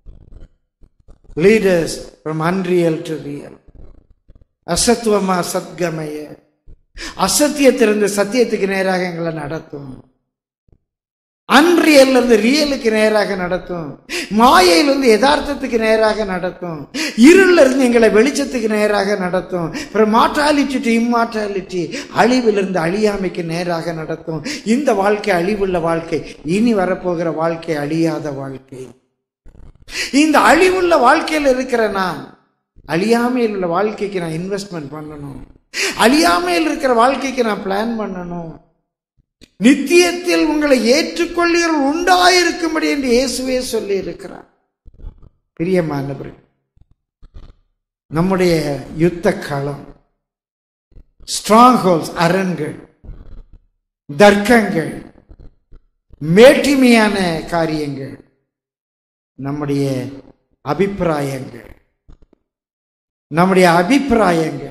lead us from unreal to real அசத்துவமா சத்கமய அசத்தியத்திலிருந்து சத்தியத்துக்கு நேராக எங்களை நடத்தும் அன்ரியல் இருந்து ரியலுக்கு நேராக நடத்தும் மாயையிலிருந்து யதார்த்தத்துக்கு நேராக நடத்தும் இருள்ல இருந்து எங்களை வெளிச்சத்துக்கு நேராக நடத்தும் அப்புறம் மார்டாலிட்டி டு இம்மார்டாலிட்டி அழிவிலிருந்து அழியாமைக்கு நேராக நடத்தும் இந்த வாழ்க்கை அழிவுள்ள வாழ்க்கை இனி வரப்போகிற வாழ்க்கை அழியாத வாழ்க்கை இந்த அழிவுள்ள வாழ்க்கையில் இருக்கிற நான் அழியாமையில் உள்ள வாழ்க்கைக்கு நான் இன்வெஸ்ட்மெண்ட் பண்ணணும் அழியாமையில் இருக்கிற வாழ்க்கைக்கு நான் பிளான் பண்ணணும் நித்தியத்தில் உங்களை ஏற்றுக்கொள்ளுகிற உண்டாயிருக்கும்படி என்று இயேசுவே சொல்லி இருக்கிறார் பிரியமானவர்கள் நம்முடைய யுத்த களம் ஸ்ட்ராங் ஹோல்ஸ் அரண்கள் தர்க்கங்கள் மேட்டிமையான காரியங்கள் நம்முடைய அபிப்பிராயங்கள் நம்முடைய அபிப்பிராயங்கள்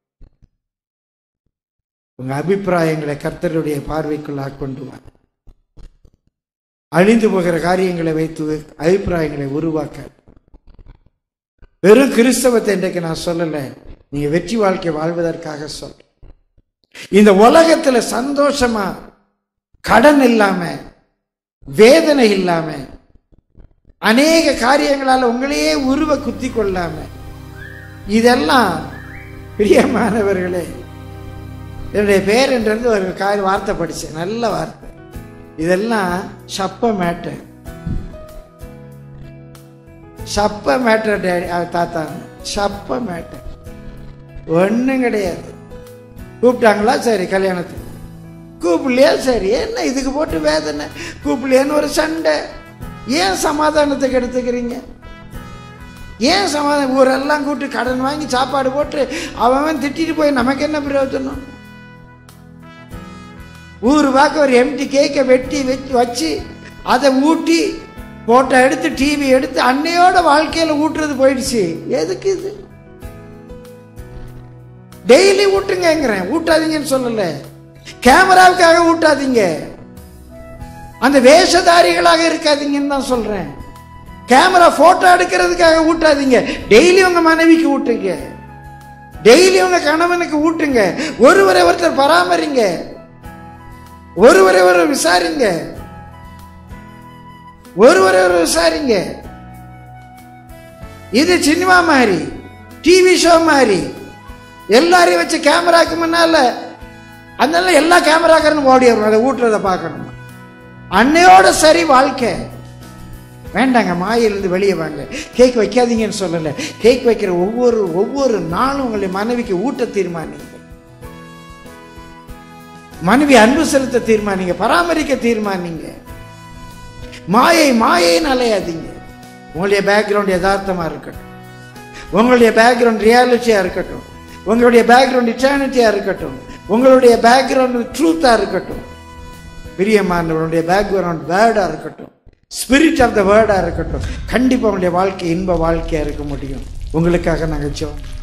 உங்க அபிப்பிராயங்களை கர்த்தருடைய பார்வைக்குள்ளாக கொண்டு வா அழிந்து போகிற காரியங்களை வைத்து அபிப்பிராயங்களை உருவாக்க வெறும் கிறிஸ்தவத்தை இன்றைக்கு நான் சொல்லல நீங்க வெற்றி வாழ்க்கை வாழ்வதற்காக சொல்றேன் இந்த உலகத்துல சந்தோஷமா கடன் இல்லாம வேதனை இல்லாம அநேக காரியங்களால உங்களையே உருவ குத்தி கொள்ளாம இதெல்லாம் பிரியமானவர்களே என்னுடைய பேர் என்றது ஒரு காரி வார்த்தை படித்தேன் நல்ல வார்த்தை இதெல்லாம் சப்ப மேட்டர் சப்ப மேட்டர் டேடி தாத்தா சப்ப மேட்டர் ஒன்றும் கிடையாது கூப்பிட்டாங்களா சரி கல்யாணத்துக்கு கூப்பிடலையா சரி என்ன இதுக்கு போட்டு வேதனை கூப்பிடலையான்னு ஒரு சண்டை ஏன் சமாதானத்துக்கு எடுத்துக்கிறீங்க ஏன் சமாதானம் ஊரெல்லாம் கூட்டு கடன் வாங்கி சாப்பாடு போட்டு அவன் திட்டிட்டு போய் நமக்கு என்ன பிரயோஜனம் ஊர் வாக்க ஒரு எம்டி கேக்கை வெட்டி வச்சு வச்சு அதை ஊட்டி போட்டோ எடுத்து டிவி எடுத்து அன்னையோட வாழ்க்கையில ஊட்டுறது போயிடுச்சு எதுக்கு இது டெய்லி ஊட்டுங்கிறேன் ஊட்டாதீங்கன்னு சொல்லல கேமராவுக்காக ஊட்டாதீங்க அந்த வேஷதாரிகளாக இருக்காதீங்கன்னு தான் சொல்றேன் கேமரா போட்டோ எடுக்கிறதுக்காக ஊட்டாதீங்க டெய்லி உங்க மனைவிக்கு ஊட்டுங்க டெய்லி உங்க கணவனுக்கு ஊட்டுங்க ஒருவரை ஒருத்தர் பராமரிங்க ஒருவரை ஒரு விசாரிங்க ஒருவர் ஒரு விசாரிங்க இது சினிமா மாதிரி டிவி ஷோ மாதிரி எல்லாரையும் வச்சு கேமராக்கு முன்னால அதனால எல்லா கேமராக்காரனும் ஓடி வரும் அதை ஊட்டுறதை பார்க்கணும் அன்னையோட சரி வாழ்க்கை வேண்டாங்க மாயிலிருந்து வெளியே வாங்க கேக் வைக்காதீங்கன்னு சொல்லலை கேக் வைக்கிற ஒவ்வொரு ஒவ்வொரு நாளும் உங்களுடைய மனைவிக்கு ஊட்ட தீர்மானிங்க மனைவி அன்பு செலுத்த தீர்மானிங்க பராமரிக்க தீர்மானிங்க மாயை மாயைன்னு அலையாதீங்க உங்களுடைய பேக்ரவுண்ட் யதார்த்தமா இருக்கட்டும் உங்களுடைய பேக்ரவுண்ட் ரியாலிட்டியா இருக்கட்டும் உங்களுடைய பேக்ரவுண்ட் இட்டர்னிட்டியா இருக்கட்டும் உங்களுடைய பேக்ரவுண்ட் ட்ரூத்தா இருக்கட்டும் பிரியமானவருடைய பேக்ரவுண்ட் வேர்டா இருக்கட்டும் ஸ்பிரிட் ஆஃப் த வேர்டா இருக்கட்டும் கண்டிப்பா உங்களுடைய வாழ்க்கை இன்ப வாழ்க்கையா இருக்க முடியும் உங்களுக்காக நாங்கள் ஜெபம்